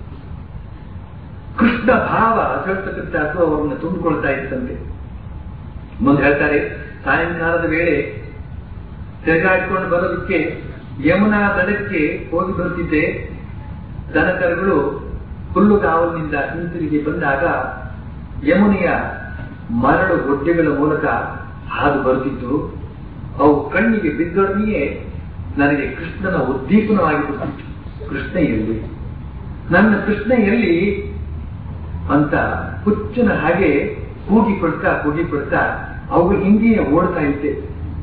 ಕೃಷ್ಣ ಭಾವ ಹೇಳ್ತಕ್ಕಂಥದ್ದು ಅವರನ್ನು ತುಂಬಿಕೊಳ್ತಾ ಇತ್ತಂತೆ ಮುಂದೆ ಹೇಳ್ತಾರೆ ಸಾಯಂಕಾಲದ ವೇಳೆ ತಿರುಗಾಡ್ಕೊಂಡು ಬರೋದಕ್ಕೆ ಯಮುನಾ ದಡಕ್ಕೆ ಹೋಗಿ ಬರುತ್ತಿದ್ದೆ ದನಕರುಗಳು ಹುಲ್ಲುಗಾವಲಿನಿಂದ ಹಿಂತಿರುಗಿ ಬಂದಾಗ ಯಮುನೆಯ ಮರಳು ಗೊಡ್ಡೆಗಳ ಮೂಲಕ ಹಾದು ಬರುತ್ತಿದ್ದು ಅವು ಕಣ್ಣಿಗೆ ಬಿದ್ದೊಡನೆಯೇ ನನಗೆ ಕೃಷ್ಣನ ಉದ್ದೀಪನವಾಗಿ ಬಿಟ್ಟಿತ್ತು ಕೃಷ್ಣ ಎಲ್ಲಿ ನನ್ನ ಕೃಷ್ಣ ಎಲ್ಲಿ ಅಂತ ಹುಚ್ಚನ ಹಾಗೆ ಕೂಗಿಕೊಳ್ತಾ ಕೂಗಿಕೊಳ್ತಾ ಅವು ಹಿಂದೆಯೇ ಓಡ್ತಾ ಇದ್ದೆ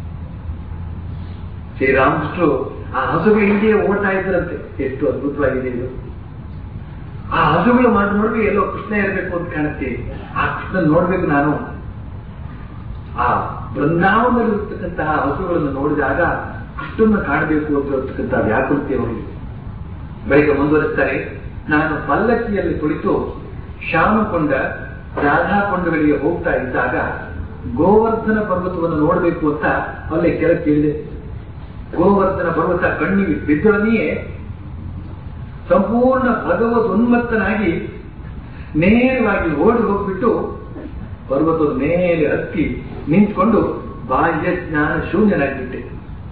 ಶ್ರೀರಾಮಕೃಷ್ಣರು ಆ ಹಸುಗಳ ಹಿಂದೆಯೇ ಓಡ್ತಾ ಇದ್ರಂತೆ ಎಷ್ಟು ಅದ್ಭುತವಾಗಿದೆ ಇದು ಆ ಹಸುಗಳು ಮಾಡಿ ನೋಡ್ಬೇಕು ಎಲ್ಲೋ ಕೃಷ್ಣ ಇರಬೇಕು ಅಂತ ಕಾಣುತ್ತೆ ಆ ಕೃಷ್ಣ ನೋಡ್ಬೇಕು ನಾನು ಆ ಬೃಂದಾವನದಲ್ಲಿ ಇರ್ತಕ್ಕಂತಹ ಹಸುಗಳನ್ನು ನೋಡಿದಾಗ ಕೃಷ್ಣನ ಕಾಣಬೇಕು ಅಂತ ಇರ್ತಕ್ಕಂಥ ವ್ಯಾಕೃತಿ ಅವರಿಗೆ ಬಳಿಕ ಮುಂದುವರಿಸ್ತಾರೆ ನಾನು ಪಲ್ಲಕ್ಕಿಯಲ್ಲಿ ಕುಳಿತು ಶ್ಯಾಮಕೊಂಡ ರಾಧಾಕೊಂಡಗಳಿಗೆ ಹೋಗ್ತಾ ಇದ್ದಾಗ ಗೋವರ್ಧನ ಪರ್ವತವನ್ನು ನೋಡಬೇಕು ಅಂತ ಅಲ್ಲೇ ಕೆಳಕ್ಕೆ ಇಳಿದೆ ಗೋವರ್ಧನ ಪರ್ವತ ಕಣ್ಣಿಗೆ ಬಿದ್ದೊಡನೆಯೇ ಸಂಪೂರ್ಣ ಭಗವದ್ ಉನ್ಮತ್ತನಾಗಿ ನೇರವಾಗಿ ಓಡಿ ಹೋಗ್ಬಿಟ್ಟು ಪರ್ವತದ ಮೇಲೆ ಹತ್ತಿ ನಿಂತ್ಕೊಂಡು ಬಾಹ್ಯ ಜ್ಞಾನ ಶೂನ್ಯನಾಗಿಬಿಟ್ಟೆ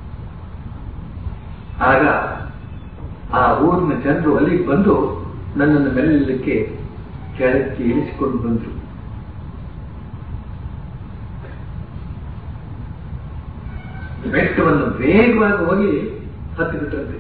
ಆಗ ಆ ಊರಿನ ಜನರು ಅಲ್ಲಿಗೆ ಬಂದು ನನ್ನನ್ನು ಮೆಲ್ಲಕ್ಕೆ ಕೆಳಕ್ಕೆ ಇಳಿಸಿಕೊಂಡು ಬಂದರು ಬೆಟ್ಟವನ್ನು ವೇಗವಾಗಿ ಹೋಗಿ ಹತ್ತಿ ಬಿಟ್ಟಂತೆ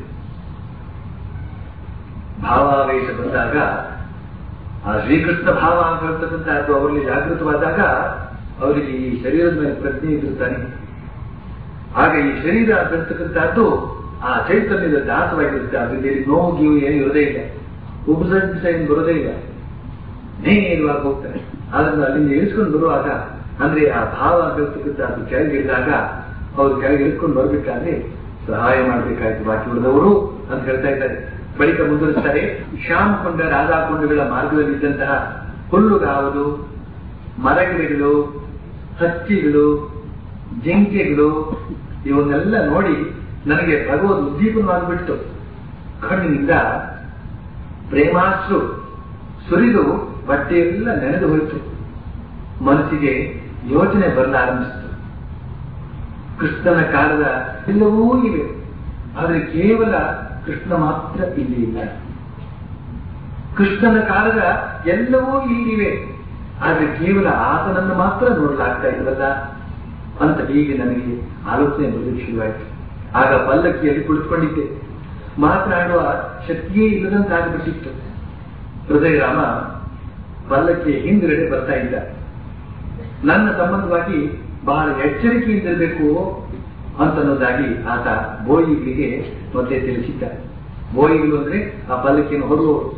ಭಾವಾವೇಶ ಬಂದಾಗ ಆ ಶ್ರೀಕೃಷ್ಣ ಭಾವ ಅಂತ ಹೇಳ್ತಕ್ಕಂಥದ್ದು ಅವರಲ್ಲಿ ಜಾಗೃತವಾದಾಗ ಅವರಿಗೆ ಈ ಶರೀರದ ಮೇಲೆ ಪ್ರಜ್ಞೆ ಇರುತ್ತಾನೆ ಆಗ ಈ ಶರೀರ ಅಂತಕ್ಕಂಥದ್ದು ಆ ಚೈತನ್ಯದ ದಾಸವಾಗಿರುತ್ತೆ ಅದರಲ್ಲಿ ನೋವು ಗೀವು ಏನು ಇರೋದೇ ಇಲ್ಲ ಉಪಸಂಸ ಏನು ಬರೋದೇ ಇಲ್ಲ ನೇರವಾಗಿ ಹೋಗ್ತಾರೆ ಅದನ್ನು ಅಲ್ಲಿಂದ ಇಳಿಸ್ಕೊಂಡು ಬರುವಾಗ ಅಂದ್ರೆ ಆ ಭಾವ ಅಂತಕ್ಕಂಥ ಅದು ಕೆಳಗೆ ಇಳಿದಾಗ ಅವ್ರು ಕೆಳಗೆ ಇಳಿಸ್ಕೊಂಡು ಬರ್ಬೇಕಾದ್ರೆ ಸಹಾಯ ಮಾಡಬೇಕಾಯ್ತು ಬಾಕಿ ಉಳಿದವರು ಅಂತ ಹೇಳ್ತಾ ಇದ್ದಾರೆ ಬಳಿಕ ಮುಂದುವರಿಸ್ತಾರೆ ಶ್ಯಾಮಕೊಂಡ ರಾಧಾಕೊಂಡಗಳ ಮಾರ್ಗದಲ್ಲಿದ್ದಂತಹ ಹುಲ್ಲುಗಾವಲು ಮರಗಿಡಗಳು ಹಕ್ಕಿಗಳು ಜಿಂಕೆಗಳು ಇವನ್ನೆಲ್ಲ ನೋಡಿ ನನಗೆ ಭಗವದ್ ಉದ್ದೀಪನವಾಗಿಬಿಟ್ಟು ಕಣ್ಣಿನಿಂದ ಪ್ರೇಮಾಶ್ರು ಸುರಿದು ಬಟ್ಟೆಯೆಲ್ಲ ನೆನೆದು ಹೋಯಿತು ಮನಸ್ಸಿಗೆ ಯೋಚನೆ ಬರಲಾರಂಭಿಸಿತು ಕೃಷ್ಣನ ಕಾಲದ ಎಲ್ಲವೂ ಇವೆ ಆದರೆ ಕೇವಲ ಕೃಷ್ಣ ಮಾತ್ರ ಇಲ್ಲಿ ಇಲ್ಲ ಕೃಷ್ಣನ ಕಾಲದ ಎಲ್ಲವೂ ಇಲ್ಲಿವೆ ಆದರೆ ಕೇವಲ ಆತನನ್ನು ಮಾತ್ರ ನೋಡಲಾಗ್ತಾ ಇಲ್ವಲ್ಲ ಅಂತ ಹೀಗೆ ನನಗೆ ಆಲೋಚನೆ ಬರಲಿಕ್ಕೆ ಶುರುವಾಯಿತು ಆಗ ಪಲ್ಲಕ್ಕಿಯಲ್ಲಿ ಕುಳಿತುಕೊಂಡಿದ್ದೆ ಮಾತನಾಡುವ ಶಕ್ತಿಯೇ ಇಲ್ಲದಂತಾಗಬಿಟ್ಟಿತ್ತು ಹೃದಯರಾಮ ಪಲ್ಲಕ್ಕಿಯ ಹಿಂದುಗಡೆ ಬರ್ತಾ ಇದ್ದ ನನ್ನ ಸಂಬಂಧವಾಗಿ ಬಹಳ ಎಚ್ಚರಿಕೆಯಿಂದಿರಬೇಕು ಅಂತನ್ನೋದಾಗಿ ಆತ ಬೋಯಿಗಳಿಗೆ ಮೊದಲೇ ತಿಳಿಸಿದ್ದ ಬೋಯಿಗಳು ಅಂದ್ರೆ ಆ ಪಲ್ಲಕ್ಕಿಯನ್ನು ಹೊರುವವರು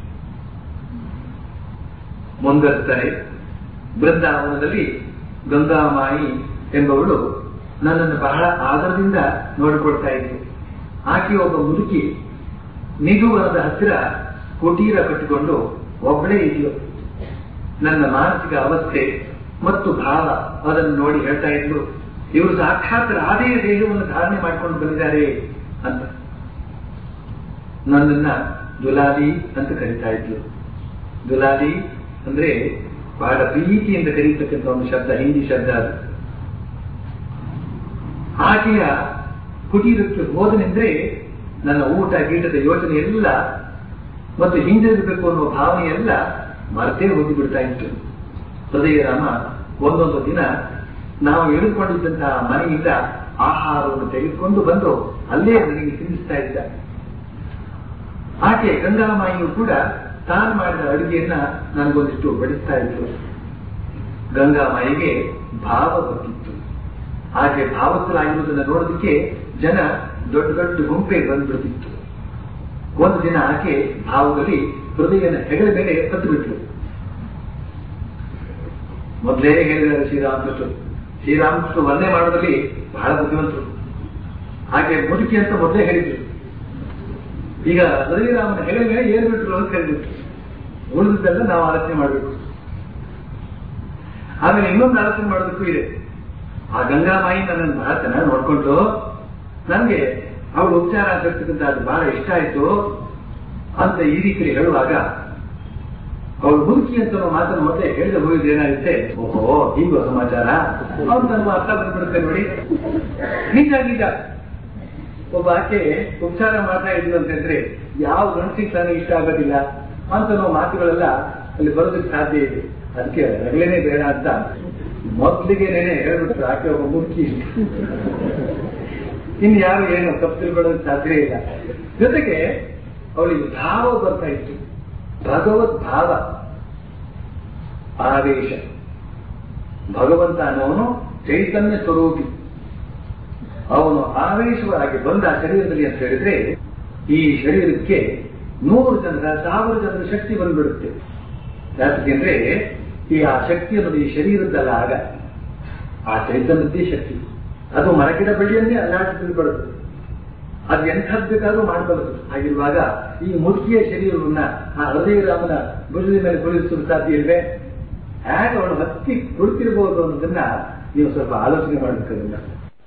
ಮುಂದರ್ತಾರೆ ಬೃಂದಾವನದಲ್ಲಿ ಗಂಗಾಮಾಯಿ ಎಂಬವಳು ನನ್ನನ್ನು ಬಹಳ ಆದರದಿಂದ ನೋಡಿಕೊಳ್ತಾ ಇದ್ಲು ಆಕೆ ಒಬ್ಬ ಮುದುಕಿ ನಿಧುವನದ ಹತ್ತಿರ ಕುಟೀರ ಕಟ್ಟಿಕೊಂಡು ಒಬ್ಬಳೇ ಇದ್ಲು ನನ್ನ ಮಾನಸಿಕ ಅವಸ್ಥೆ ಮತ್ತು ಭಾವ ಅದನ್ನು ನೋಡಿ ಹೇಳ್ತಾ ಇದ್ಲು ಇವರು ಸಾಕ್ಷಾತ್ ರಾಧೆಯ ದೇಹವನ್ನು ಧಾರಣೆ ಮಾಡಿಕೊಂಡು ಬಂದಿದ್ದಾರೆ ಅಂತ ನನ್ನನ್ನ ದುಲಾಲಿ ಅಂತ ಕರಿತಾ ಇದ್ಲು ದುಲಾಲಿ ಅಂದ್ರೆ ಬಹಳ ಪ್ರೀತಿಯಿಂದ ಕರೀತಕ್ಕಂಥ ಒಂದು ಶಬ್ದ ಹಿಂದಿ ಶಬ್ದ ಅದು ಆಕೆಯ ಕುಟೀರಕ್ಕೆ ಹೋದನೆಂದ್ರೆ ನನ್ನ ಊಟ ಗೀಟದ ಯೋಚನೆ ಎಲ್ಲ ಮತ್ತು ಹಿಂದಿರಬೇಕು ಅನ್ನುವ ಭಾವನೆ ಎಲ್ಲ ಮರೆತೇ ಹೋಗಿ ಬಿಡ್ತಾ ಇತ್ತು ಹೃದಯರಾಮ ಒಂದೊಂದು ದಿನ ನಾವು ಎಳೆದುಕೊಂಡಿದ್ದಂತಹ ಮನೆಯಿಂದ ಆಹಾರವನ್ನು ತೆಗೆದುಕೊಂಡು ಬಂದು ಅಲ್ಲೇ ನನಗೆ ತಿನ್ನಿಸ್ತಾ ಇದ್ದ ಆಕೆ ಗಂಗಾಮಾಯಿಯು ಕೂಡ ತಾನು ಮಾಡಿದ ಅಡುಗೆಯನ್ನ ನನಗೊಂದಿಷ್ಟು ಬಡಿಸ್ತಾ ಇದ್ರು ಗಂಗಾಮಾಯಿಗೆ ಭಾವ ಗೊತ್ತಿತ್ತು ಆಕೆ ಭಾವಸ್ಥರಾಗಿರುವುದನ್ನು ನೋಡೋದಕ್ಕೆ ಜನ ದೊಡ್ಡ ದೊಡ್ಡ ಗುಂಪೆ ಬಂದ್ಬಿಡ್ತಿತ್ತು ಒಂದು ದಿನ ಆಕೆ ಭಾವದಲ್ಲಿ ಹೃದಯನ ಹೆಗಲ ಮೇಲೆ ಹತ್ತು ಬಿಟ್ಲು ಮೊದಲೇ ಹೇಳಿದ್ದಾರೆ ಶ್ರೀರಾಮಕೃಷ್ಣ ಶ್ರೀರಾಮಕೃಷ್ಣ ವರ್ಣನೆ ಮಾಡೋದ್ರಲ್ಲಿ ಬಹಳ ಬುದ್ಧಿವಂತರು ಹಾಗೆ ಮುದುಕಿ ಅಂತ ಮೊದಲೇ ಹೇಳಿದ್ರು ಈಗ ಹರಿರಾಮನ ಹೆಗಲಿಗೆ ಏನ್ ಬಿಟ್ರು ಅಂತ ಹೇಳಿಬಿಟ್ರು ಉಳಿದದ್ದೆಲ್ಲ ನಾವು ಆಲೋಚನೆ ಮಾಡಬೇಕು ಆಮೇಲೆ ಇನ್ನೊಂದು ಆಲೋಚನೆ ಮಾಡೋದಕ್ಕೂ ಇದೆ ಆ ಗಂಗಾಮಾಯಿ ನನ್ನನ್ನು ಬಹಳ ಚೆನ್ನಾಗಿ ನೋಡ್ಕೊಂಡು ನನಗೆ ಅವಳು ಉಪಚಾರ ಆಗಿರ್ತಕ್ಕಂಥ ಅದು ಬಹಳ ಇಷ್ಟ ಆಯ್ತು ಅಂತ ಈ ರೀತಿ ಹೇಳುವಾಗ ಅವಳು ಮುದುಕಿ ಅಂತ ನಾವು ಮಾತನ್ನು ಮೊದಲೇ ಹೇಳಿದ ಹೋಗಿದ್ರೆ ಏನಾಗುತ್ತೆ ಓಹೋ ಹೀಗೋ ಸಮಾಚಾರ ಅವ್ರು ನನ್ನ ಅರ್ಥ ಬಂದ್ಬಿಡುತ್ತೆ ನೋಡಿ ನಿಜ ನಿಜ ಒಬ್ಬ ಆಕೆ ಉಪಚಾರ ಮಾಡ್ತಾ ಇದ್ಲು ಅಂತಂದ್ರೆ ಯಾವ ಗಂಡಸಿಗೆ ತಾನೇ ಇಷ್ಟ ಆಗೋದಿಲ್ಲ ಅಂತ ನಾವು ಮಾತುಗಳೆಲ್ಲ ಅಲ್ಲಿ ಬರೋದಕ್ಕೆ ಸಾಧ್ಯ ಇದೆ ಅದಕ್ಕೆ ರಗಲೇನೆ ಬೇಡ ಅಂತ ಮೊದ್ಲಿಗೆ ಹೇಳ್ಬಿಟ್ರು ಆಕೆ ಒಬ್ಬ ಮುದುಕಿ ಇನ್ ಯಾರು ಏನು ತಪ್ಪು ತಿಳ್ಕೊಳ್ಳೋದಕ್ಕೆ ಸಾಧ್ಯ ಇಲ್ಲ ಜೊತೆಗೆ ಅವಳಿಗೆ ಭಾವ ಬರ್ತಾ ಇತ್ತು ಭಗವದ್ ಭಾವ ಆವೇಶ ಭಗವಂತ ಅನ್ನೋನು ಚೈತನ್ಯ ಸ್ವರೂಪಿ ಅವನು ಆವೇಶವಾಗಿ ಬಂದ ಶರೀರದಲ್ಲಿ ಅಂತ ಹೇಳಿದ್ರೆ ಈ ಶರೀರಕ್ಕೆ ನೂರು ಜನರ ಸಾವಿರ ಜನರ ಶಕ್ತಿ ಬಂದ್ಬಿಡುತ್ತೆ ಯಾಕೆಂದ್ರೆ ಈ ಆ ಶಕ್ತಿ ಅನ್ನೋದು ಈ ಶರೀರದ್ದಲ್ಲ ಆಗ ಆ ಚೈತನ್ಯದ್ದೇ ಶಕ್ತಿ ಅದು ಮರಗಿಡ ಬಳ್ಳಿಯನ್ನೇ ಅಲ್ಲಾಡಿ ತಿಳ್ಕೊಳ್ಳುತ್ತೆ ಅದು ಎಂಥದ್ದು ಬೇಕಾದ್ರೂ ಮಾಡಬಲ್ಲದು ಹಾಗಿರುವಾಗ ಈ ಮುದುಕಿಯ ಶರೀರವನ್ನ ಆ ಹೃದಯರಾಮನ ಭುಜದ ಮೇಲೆ ಕುಳಿಸಲು ಸಾಧ್ಯ ಇಲ್ವೇ ಹೇಗೆ ಅವಳು ಹತ್ತಿ ಕುಳಿತಿರಬಹುದು ಅನ್ನೋದನ್ನ ನೀವು ಸ್ವಲ್ಪ ಆಲೋಚನೆ ಮಾಡಬೇಕದನ್ನ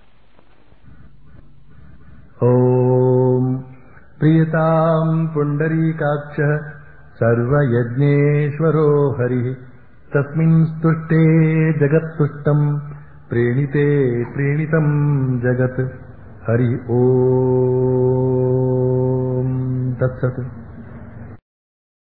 ॐ प्रियताम् पुण्डरीकाक्षः सर्वयज्ञेश्वरो हरिः तस्मिन् स्तुष्टे जगत्तुष्टम् प्रीणिते प्रीणितम् जगत् हरि ॐ तत्सत्